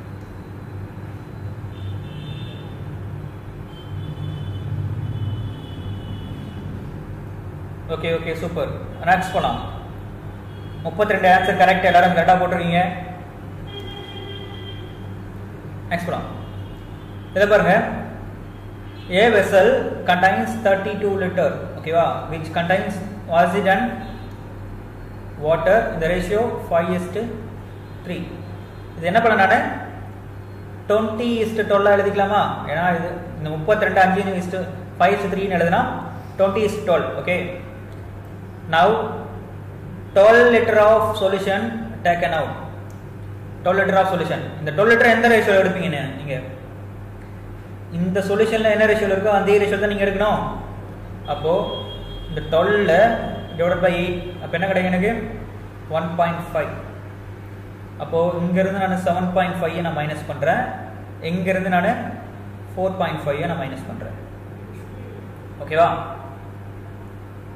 okay okay super next போலாம் முப்பத்தி ரெண்டு ஆன்சர் கரெக்ட் எல்லாரும் கரெக்டாக போட்டிருக்கீங்க நெக்ஸ்ட் போலாம் இதை பாருங்க a vessel contains thirty two litre ஓகேவா which contains acid and water இந்த ரேஷியோ ஃபைவ் இஸ்டு த்ரீ இது என்ன பண்ண நான் டுவெண்ட்டி இஸ்டு டுவெல்லாக எழுதிக்கலாமா ஏன்னா இது இந்த முப்பத்தி ரெண்டு அஞ்சு இஸ்டு ஃபைவ் இஸ்டு த்ரீன்னு எழுதுனா twenty is to twelve okay now twelve litre of solution taken out twelve litre of solution இந்த டுவெல் லிட்டர் எந்த ரேஷியோ எடுப்பீங்கன்னு நீங்க இந்த சொல்யூஷன்ல என்ன ரேஷியோ இருக்கோ அதே ரேஷியோ தான் நீங்க எடுக்கணும் அப்போ இந்த டுவெல்ல டிவைட் பை எயிட் அப்போ என்ன கிடைக்கும் எனக்கு ஒன் பாயிண்ட் ஃபைவ் அப்போ இங்கிருந்து நான் செவன் பாயிண்ட் ஃபைவ் நான் மைனஸ் பண்றேன் இங்கிருந்து நான் ஃபோர் பாயிண்ட் ஃபைவ் நான் மைனஸ் பண்றேன் ஓகேவா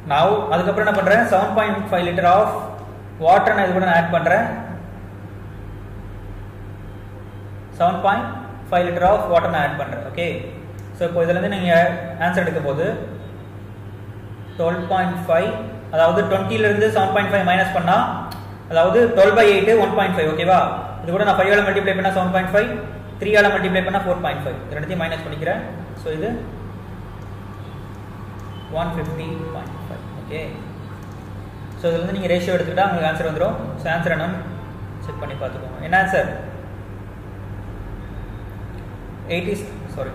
நான் அதுக்கப்புறம் என்ன பண்ணுறேன் seven point five litre of water நான் இது கூட நான் ஆட் பண்ணுறேன் seven point five litre of water நான் ஆட் பண்ணுறேன் ஓகே ஸோ இப்போ இதுலேருந்து நீங்கள் ஆன்சர் எடுக்க போது டுவெல் பாயிண்ட் ஃபைவ் அதாவது டுவெண்ட்டிலேருந்து செவன் பாயிண்ட் ஃபைவ் மைனஸ் பண்ணால் அதாவது twelve by eight one point five ஓகேவா இது கூட நான் ஃபைவால் மல்டிப்ளை பண்ணால் செவன் பாயிண்ட் ஃபைவ் த்ரீயால் மல்டிப்ளை பண்ணால் ஃபோர் பாயிண்ட் ஃபைவ் ரெண்டுத்தையும் மைனஸ் பண்ணிக்கிறேன் ஸோ இது one fifty point five okay so இதுலேருந்து நீங்கள் ரேஷியோ எடுத்துக்கிட்டா உங்களுக்கு ஆன்சர் வந்துடும் ஸோ ஆன்சர் என்னன்னு செக் பண்ணி பார்த்துக்கோங்க என்ன answer eighty sorry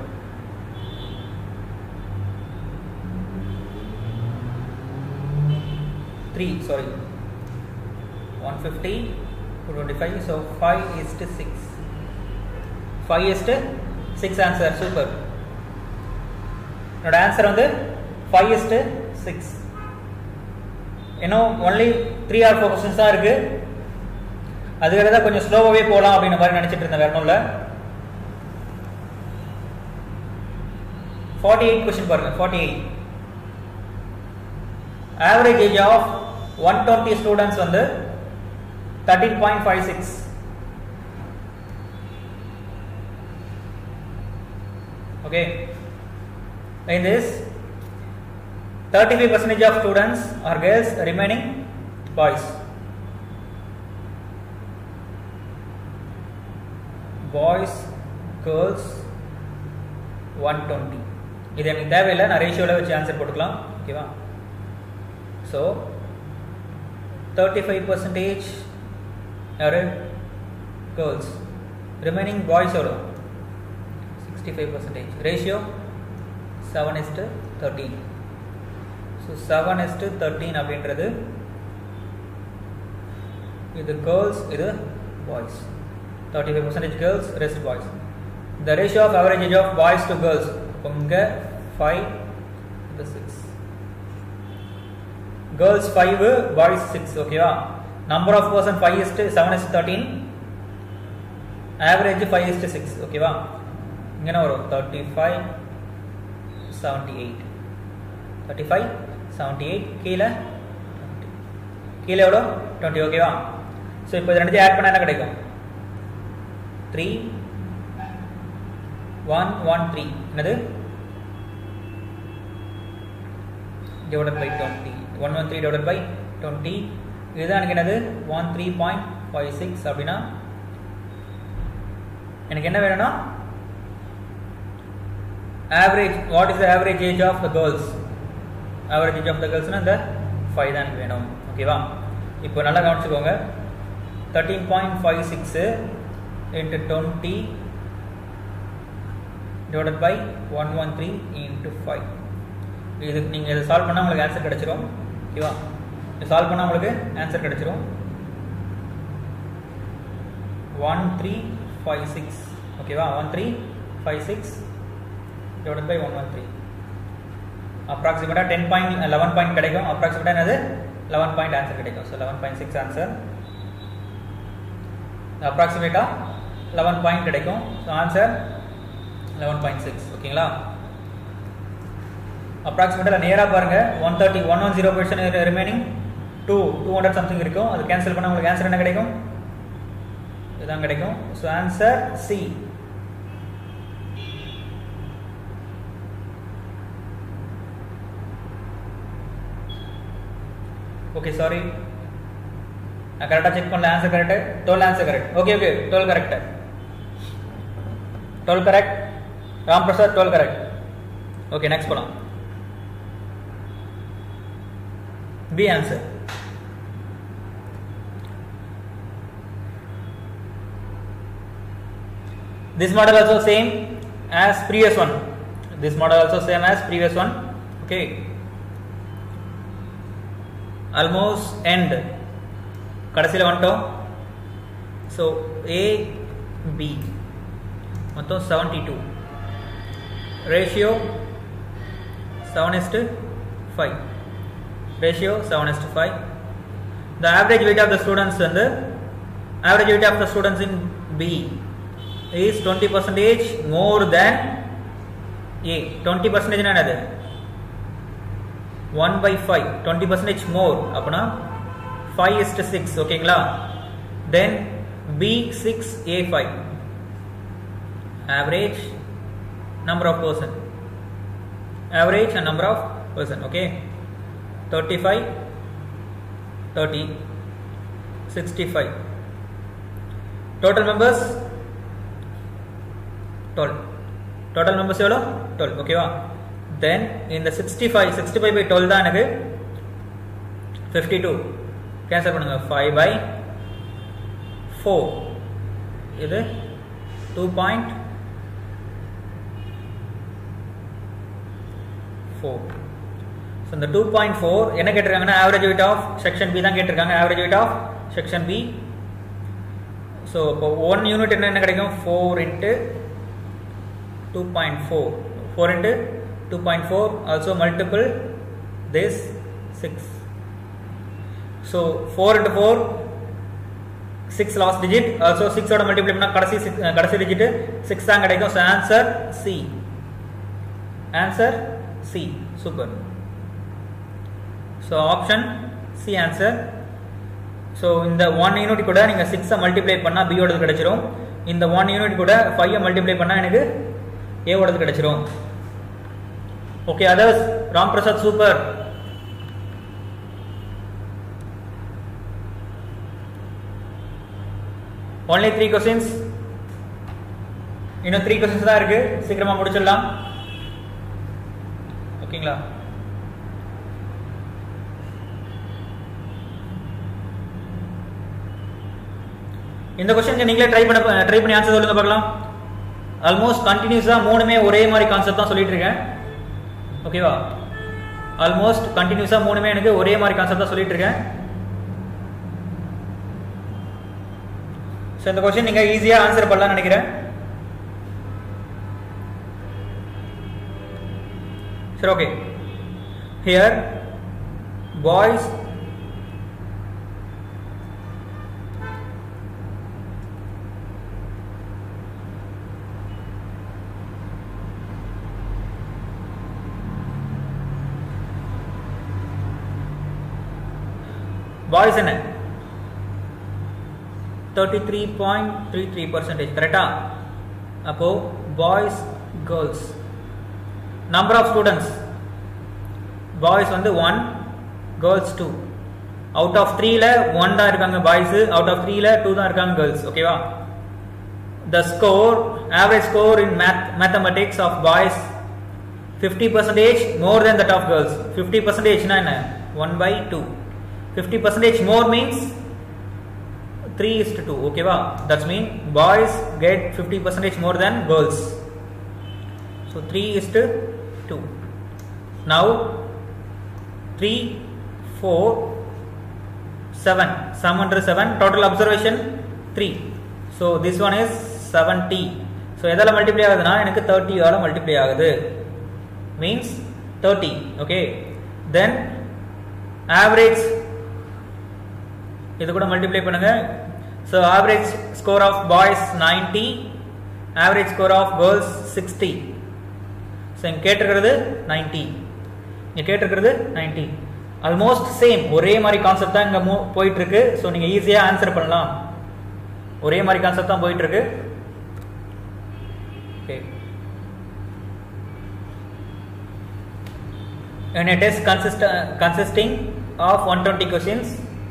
three sorry one fifty two twenty five so five is to six five is to six answer super என்னோட ஆன்சர் வந்து ஃபைவ் இஸ்ட்டு சிக்ஸ் இன்னும் only three or four questions தான் இருக்கு அதுக்காக தான் கொஞ்சம் ஸ்லோவாகவே போகலாம் அப்படின்ற மாதிரி நினச்சிட்டு இருந்தேன் வேற ஒன்றும் ஃபார்ட்டி எயிட் கொஸ்டின் பாருங்க forty eight average age of one twenty students வந்து thirteen point five six okay in this 35 percentage of students are girls remaining boys boys girls 120 இது எனக்கு தேவையில்லை நான் ரேஷியோவில் வச்சு ஆன்சர் போட்டுக்கலாம் ஓகேவா ஸோ தேர்ட்டி ஃபைவ் பர்சன்டேஜ் யாரு கேர்ள்ஸ் ரிமைனிங் பாய்ஸ் எவ்வளோ sixty five percentage ratio seven is to thirteen so seven is to thirteen அப்படின்றது இது கேர்ள்ஸ் இது boys thirty five percentage girls rest boys the ratio of average age of boys to girls இங்கே five இது six girls five boys six ஓகேவா number of person five is to seven is to thirteen average five is to six ஓகேவா இங்கே வரும் thirty five seventy eight thirty five seventy eight கீழே கீழே எவ்வளோ twenty ஓகேவா ஸோ இப்போ இது ரெண்டுத்தையும் ஆட் பண்ணால் என்ன கிடைக்கும் த்ரீ ஒன் ஒன் த்ரீ என்னது divided by twenty one one three divided by twenty இதுதான் எனக்கு என்னது one three point five six அப்படின்னா எனக்கு என்ன வேணும்னா average what is the average age of the girls average age of the கேர்ள்ஸ்னா இந்த ஃபைவ் தான் எனக்கு வேணும் ஓகேவா இப்போ நல்லா கவனிச்சுக்கோங்க thirteen point five six into twenty divided by one one three into five இதுக்கு நீங்கள் இதை சால்வ் பண்ணால் உங்களுக்கு ஆன்சர் கிடச்சிரும் ஓகேவா இது சால்வ் பண்ணால் உங்களுக்கு ஆன்சர் கிடச்சிரும் ஒன் த்ரீ ஃபைவ் சிக்ஸ் ஓகேவா one three five six divided by 113 அப்ராக்சிமேட்டாக டென் பாயிண்ட் லெவன் பாயிண்ட் கிடைக்கும் அப்ராக்சிமேட்டாக என்னது லெவன் பாயிண்ட் ஆன்சர் கிடைக்கும் so eleven point six answer அப்ராக்சிமேட்டாக லெவன் பாயிண்ட் கிடைக்கும் so answer eleven point six ஓகேங்களா அப்ராக்சிமேட்டாக நேராக பாருங்கள் one thirty one one zero percent remaining two two hundred something இருக்கும் அது கேன்சல் பண்ணால் உங்களுக்கு ஆன்சர் என்ன கிடைக்கும் இதுதான் கிடைக்கும் so answer C okay sorry நான் கரெக்டாக செக் பண்ணல answer correct twelve answer correct okay okay twelve correct twelve correct Ram Prasad twelve correct okay next போலாம் B answer this model also same as previous one this model also same as previous one okay almost end கடைசியில் வந்துட்டோம் so A B மொத்தம் seventy two ratio seven is to five ratio seven is to five the average weight of the students வந்து average weight of the students in B is 20 percentage more than A. 20 percentage என்னது one by five twenty percentage more அப்படின்னா five is to six ஓகேங்களா then B six A five average number of person average and number of person okay 35 30 65 total members 12 total members எவ்வளோ 12 ஓகேவா தென் இந்த 65 65 by 12 தான் எனக்கு 52 cancel பண்ணுங்க 5 by 4 இது 2 point four so இந்த டூ பாயிண்ட் ஃபோர் என்ன கேட்டிருக்காங்கன்னா average weight of section B தான் கேட்டிருக்காங்க average weight of section B so இப்போ ஒன் யூனிட் என்ன என்ன கிடைக்கும் four into two point four four into two point four also multiple this six so four into four six last digit also சிக்ஸோட multiply பண்ணால் கடைசி six- கடைசி digit six தான் கிடைக்கும் so answer C answer C super so option C answer so இந்த one unit கூட நீங்கள் சிக்ஸை மல்டிப்ளை பண்ணால் பியோடது கிடைச்சிரும் இந்த ஒன் யூனிட் கூட ஃபைவை மல்டிப்ளை பண்ணால் எனக்கு ஏவோடது கிடைச்சிரும் okay others Ram Prasad super only three questions இன்னும் த்ரீ கொஸ்டின்ஸ் தான் இருக்கு சீக்கிரமா முடிச்சிடலாம் ஓகேங்களா இந்த கொஸ்டின் நீங்களே ட்ரை பண்ண ட்ரை பண்ணி ஆன்சர் சொல்லுங்க பார்க்கலாம் ஆல்மோஸ்ட் கண்டினியூஸா மூணுமே ஒரே மாதிரி கான்செப்ட் தான் சொல்லிட்டு இருக்கேன் ஓகேவா ஆல்மோஸ்ட் கண்டினியூஸா மூணுமே எனக்கு ஒரே மாதிரி கான்செப்ட் தான் சொல்லிட்டு இருக்கேன் ஸோ இந்த கொஸ்டின் நீங்க ஈஸியா ஆன்சர் பண்ணலாம்னு நினைக்கிறேன் சரி ஓகே ஹியர் பாய்ஸ் பாய்ஸ் என்ன thirty three point three three percentage கரெக்டா அப்போ boys girls number of students boys வந்து one girls two out of த்ரீல ஒன் தான் இருக்காங்க பாய்ஸ் அவுட் ஆஃப் த்ரீல டூ தான் இருக்காங்க கேர்ள்ஸ் ஓகேவா the score average score in math mathematics of boys fifty percentage more than that of girls fifty பர்சன்டேஜ்னா என்ன one by two fifty percentage more means three is to two ஓகேவா that's mean boys get fifty percentage more than girls so three is to two now three four seven sum hundred seven total observation three so this one is seventy so எதால் multiply ஆகுதுன்னா எனக்கு தேர்ட்டியால் multiply ஆகுது means thirty okay then average இது கூட multiply பண்ணுங்க so average score of boys ninety average score of girls sixty so இங்கே கேட்டிருக்கிறது நைன்டி இங்கே கேட்டிருக்கிறது நைன்டி ஆல்மோஸ்ட் சேம் ஒரே மாதிரி கான்செப்ட் தான் இங்கே மூ போயிட்டு இருக்கு ஸோ நீங்கள் ஈஸியாக ஆன்சர் பண்ணலாம் ஒரே மாதிரி கான்செப்ட் தான் போயிட்டு இருக்கு okay In a test consist, consisting of 120 questions,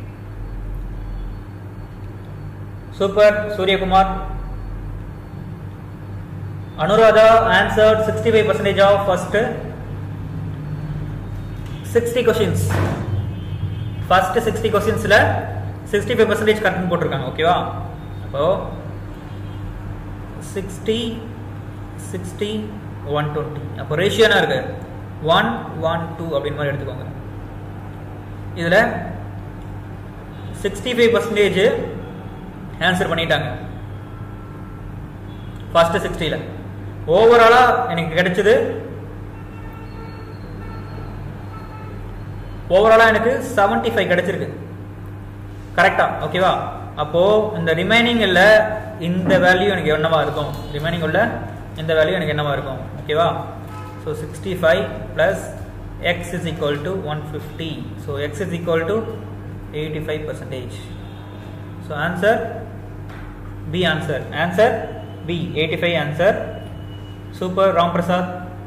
Super Suryakumar Anuradha answered 65% of first 60 questions. First sixty கொஸ்டின்ஸில் சிக்ஸ்டி ஃபைவ் பர்சன்டேஜ் கரெக்ட் போட்டிருக்காங்க ஓகேவா அப்போ சிக்ஸ்டி சிக்ஸ்டி ஒன் டுவெண்ட்டி அப்போ ரேஷியோனா இருக்கு ஒன் ஒன் டூ அப்படின்னு மாதிரி எடுத்துக்கோங்க இதில் சிக்ஸ்டி ஃபைவ் பர்சன்டேஜ் ஆன்சர் பண்ணிட்டாங்க ஃபர்ஸ்ட் சிக்ஸ்டியில் ஓவராலாக எனக்கு கிடைச்சது ஓவராலாக எனக்கு செவன்டி ஃபைவ் கிடைச்சிருக்கு கரெக்டா ஓகேவா அப்போ இந்த ரிமைனிங் உள்ள இந்த வேல்யூ எனக்கு என்னவா இருக்கும் ரிமைனிங் உள்ள இந்த வேல்யூ எனக்கு என்னவா இருக்கும் ஓகேவா so sixty five plus x is equal to 150 so x is equal to 85 percentage so answer b answer answer b 85 answer super ram prasad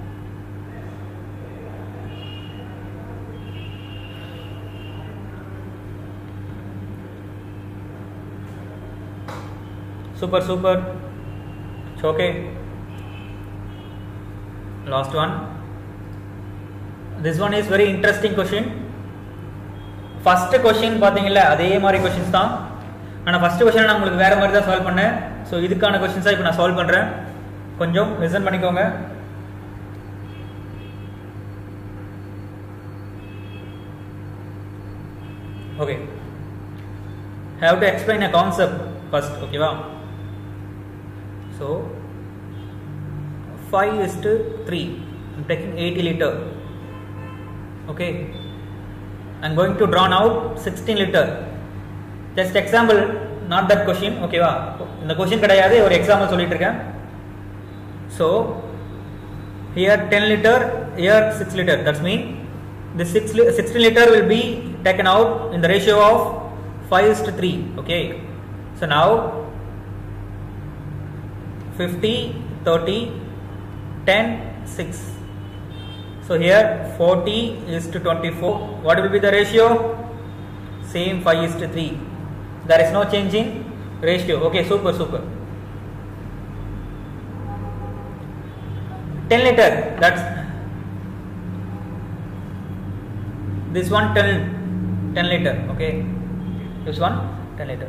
super super it's okay last one this one is very interesting question first question பார்த்தீங்கல்ல அதே மாதிரி questions தான் ஆனால் first question நான் உங்களுக்கு வேற மாதிரி தான் சால்வ் பண்ணேன் ஸோ இதுக்கான கொஷின்ஸாக இப்போ நான் சால்வ் பண்ணுறேன் கொஞ்சம் லிசன் பண்ணிக்கோங்க okay have to explain a concept first ஓகேவா so five is to three I'm taking 80 liter okay I'm going to draw now 16 liter just example not that question ஓகேவா இந்த கொஷின் கிடையாது ஒரு எக்ஸாம்பிள் சொல்லிட்டு இருக்கேன் so here 10 liter here 6 liter that's mean the 6 li- 16 liter will be taken out in the ratio of 5 is to 3 okay so now 50 30 10 6 so here 40 is to 24 what will be the ratio same 5 is to 3 there is no change in ratio okay super super 10 liter that's this one 10 10 liter okay this one 10 liter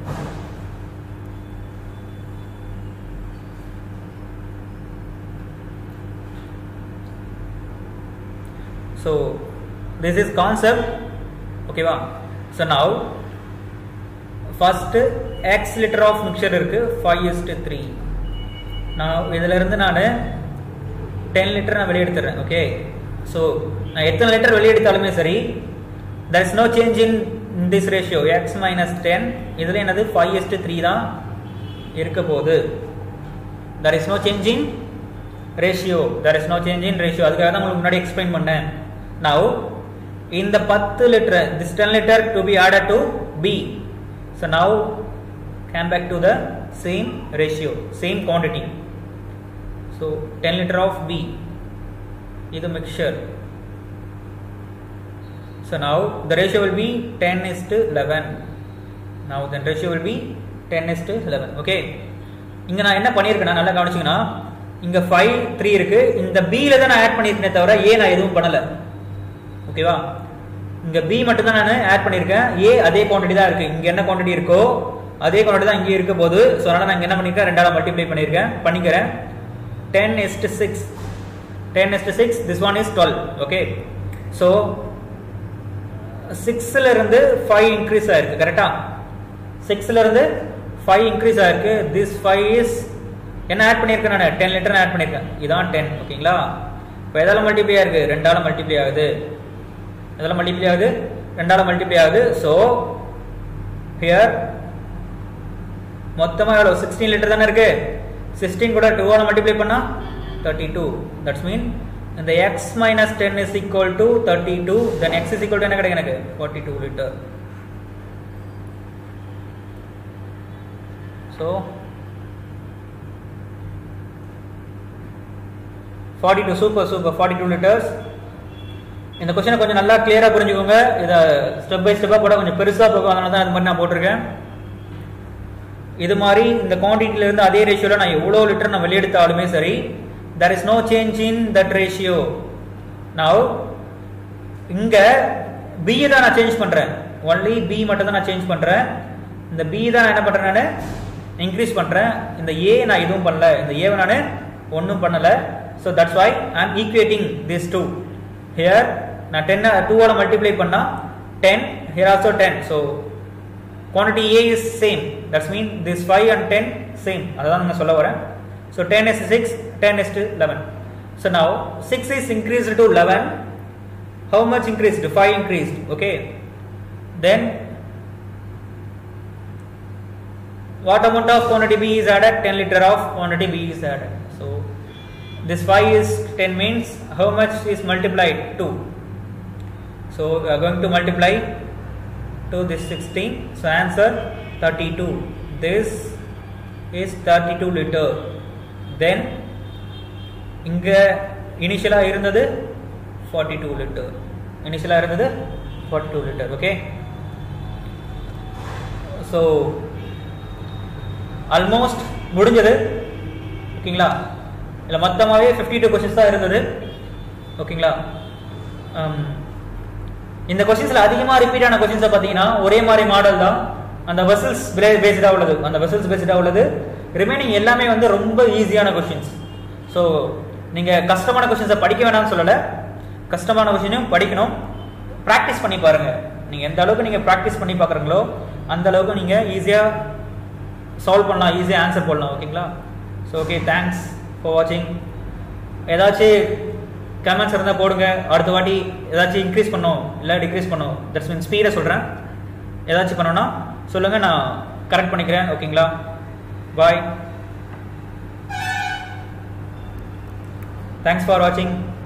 so this is concept okay வா so now first x liter of mixture இருக்கு 5 is to 3 நான் இதுல இருந்து நான் 10 litre நான் வெளியே எடுத்துறேன் okay so நான் எத்தனை லிட்டர் வெளியே எடுத்தாலுமே சரி there is no change in this ratio x minus 10 இதுல என்னது 5 is to 3 தான் இருக்க போகுது there is no change in ratio there is no change in ratio அதுக்காக தான் உங்களுக்கு முன்னாடி எக்ஸ்பிளைன் பண்ணேன் now இந்த 10 litre this 10 liter to be added to b so now come back to the same ratio same quantity so 10 liter of b இது mixture so now the ratio will be 10 is to 11 now the ratio will be 10 is to 11 okay இங்க நான் என்ன பண்ணியிருக்கேன்னா நல்லா கவனிச்சிங்கன்னா இங்க 5 3 இருக்கு இந்த b ல தான் நான் ஆட் பண்ணியிருக்கேனே தவிர a நான் எதுவும் பண்ணல ஓகேவா இங்க b மட்டும் தான் நான் ஆட் பண்ணியிருக்கேன் a அதே குவாண்டிட்டி தான் இருக்கு இங்க என்ன குவாண்டிட்டி இருக்கோ அதே குவாண்டிட்டி தான் இங்கே இருக்க போது ஸோ அதனால நான் இங்க என்ன பண்ணிருக்கேன் ரெண்டால மல்டிப்ளை பண்ணியிருக்கேன் பண்ணிக்கிறேன் 10 is to 6 10 is to 6 this one is 12 okay so 6 ல இருந்து 5 இன்க்ரீஸ் ஆயிருக்கு கரெக்டா 6 ல இருந்து 5 இன்க்ரீஸ் ஆயிருக்கு this 5 is என்ன ஆட் பண்ணியிருக்கேன் நான் 10 லிட்டர் ஆட் பண்ணியிருக்கேன் இதான் 10 ஓகேங்களா இப்போ எதால மல்டிப்ளை ஆயிருக்கு ரெண்டால மல்டிப்ளை ஆகுது எதால மல்டிப்ளை ஆகுது ரெண்டால மல்டிப்ளை ஆகுது ஸோ ஹியர் மொத்தமா எவ்வளவு 16 லிட்டர் தானே இருக்கு 16 கூட 2 ஆல மல்டிப்ளை பண்ணா 32 தட்ஸ் மீன் இந்த x minus 10 is equal to 32 then x is equal to என்ன கிடைக்கும் எனக்கு 42 litre so 42 super super 42 litres இந்த கொஸ்டினை கொஞ்சம் நல்லா கிளியரா புரிஞ்சுக்கோங்க இதை ஸ்டெப் பை ஸ்டெப்பா போட கொஞ்சம் பெருசா போகும் அதனால தான் இது மாதிரி நான் போட்டிருக்கேன் இது மாதிரி இந்த குவான்டிட்டில இருந்து அதே ரேஷியோல நான் எவ்வளவு லிட்டர் நான் வெளியெடுத்தாலுமே சரி there is no change in that ratio now இங்க b தான் நான் சேஞ்ச் பண்றேன் only b மட்டும் தான் நான் சேஞ்ச் பண்றேன் இந்த b தான் நான் என்ன பண்றேன் நான் இன்க்ரீஸ் பண்றேன் இந்த a நான் எதுவும் பண்ணல இந்த a வை நான் ஒன்றும் பண்ணல so that's why i am equating these two here நான் 10 2 ஆல மல்டிப்ளை பண்ணா 10 here also 10 so quantity a is same that's mean this 5 and 10 same அதான் நான் சொல்ல வரேன் so 10 is 6 10 is to 11 so now 6 is increased to 11 how much increased 5 increased okay then what amount of quantity b is added 10 liter of quantity b is added so this 5 is 10 means how much is multiplied 2 So we are going to multiply to this 16. So answer 32. This is 32 liter. Then இங்க இனிஷியலா இருந்தது 42 litre இனிஷியலா இருந்தது 42 litre okay so almost முடிஞ்சது ஓகேங்களா இல்லை மொத்தமாகவே fifty two questions தான் இருந்தது ஓகேங்களா Um, இந்த கொஸ்டின்ஸ்ல அதிகமா ரிப்பீட் ஆன கொஸ்டின்ஸை பார்த்தீங்கன்னா ஒரே மாதிரி மாடல் தான் அந்த வெசல்ஸ் பேஸ்டா உள்ளது அந்த வெசல்ஸ் பேஸ்டா உள்ளது ரிமைனிங் எல்லாமே வந்து ரொம்ப ஈஸியான கொஸ்டின்ஸ் ஸோ நீங்க கஷ்டமான கொஸ்டின்ஸை படிக்க வேணாம்னு சொல்லல கஷ்டமான கொஸ்டினும் படிக்கணும் ப்ராக்டிஸ் பண்ணி பாருங்க நீங்க எந்த அளவுக்கு நீங்க ப்ராக்டிஸ் பண்ணி பார்க்குறீங்களோ அந்த அளவுக்கு நீங்க ஈஸியா சால்வ் பண்ணலாம் ஈஸியாக ஆன்சர் பண்ணலாம் ஓகேங்களா ஸோ ஓகே தேங்க்ஸ் ஃபார் வாட்சிங் ஏதாச்சும் கமெண்ட்ஸ் இருந்தால் போடுங்க அடுத்த வாட்டி ஏதாச்சும் இன்க்ரீஸ் பண்ணோம் இல்லை டிக்ரீஸ் பண்ணோம் தட்ஸ் மீன் ஸ்பீடை சொல்கிறேன் ஏதாச்சும் பண்ணோன்னா சொல்லுங்கள் நான் கரெக்ட் பண்ணிக்கிறேன் ஓகேங்களா பாய் தேங்க்ஸ் ஃபார் வாட்சிங்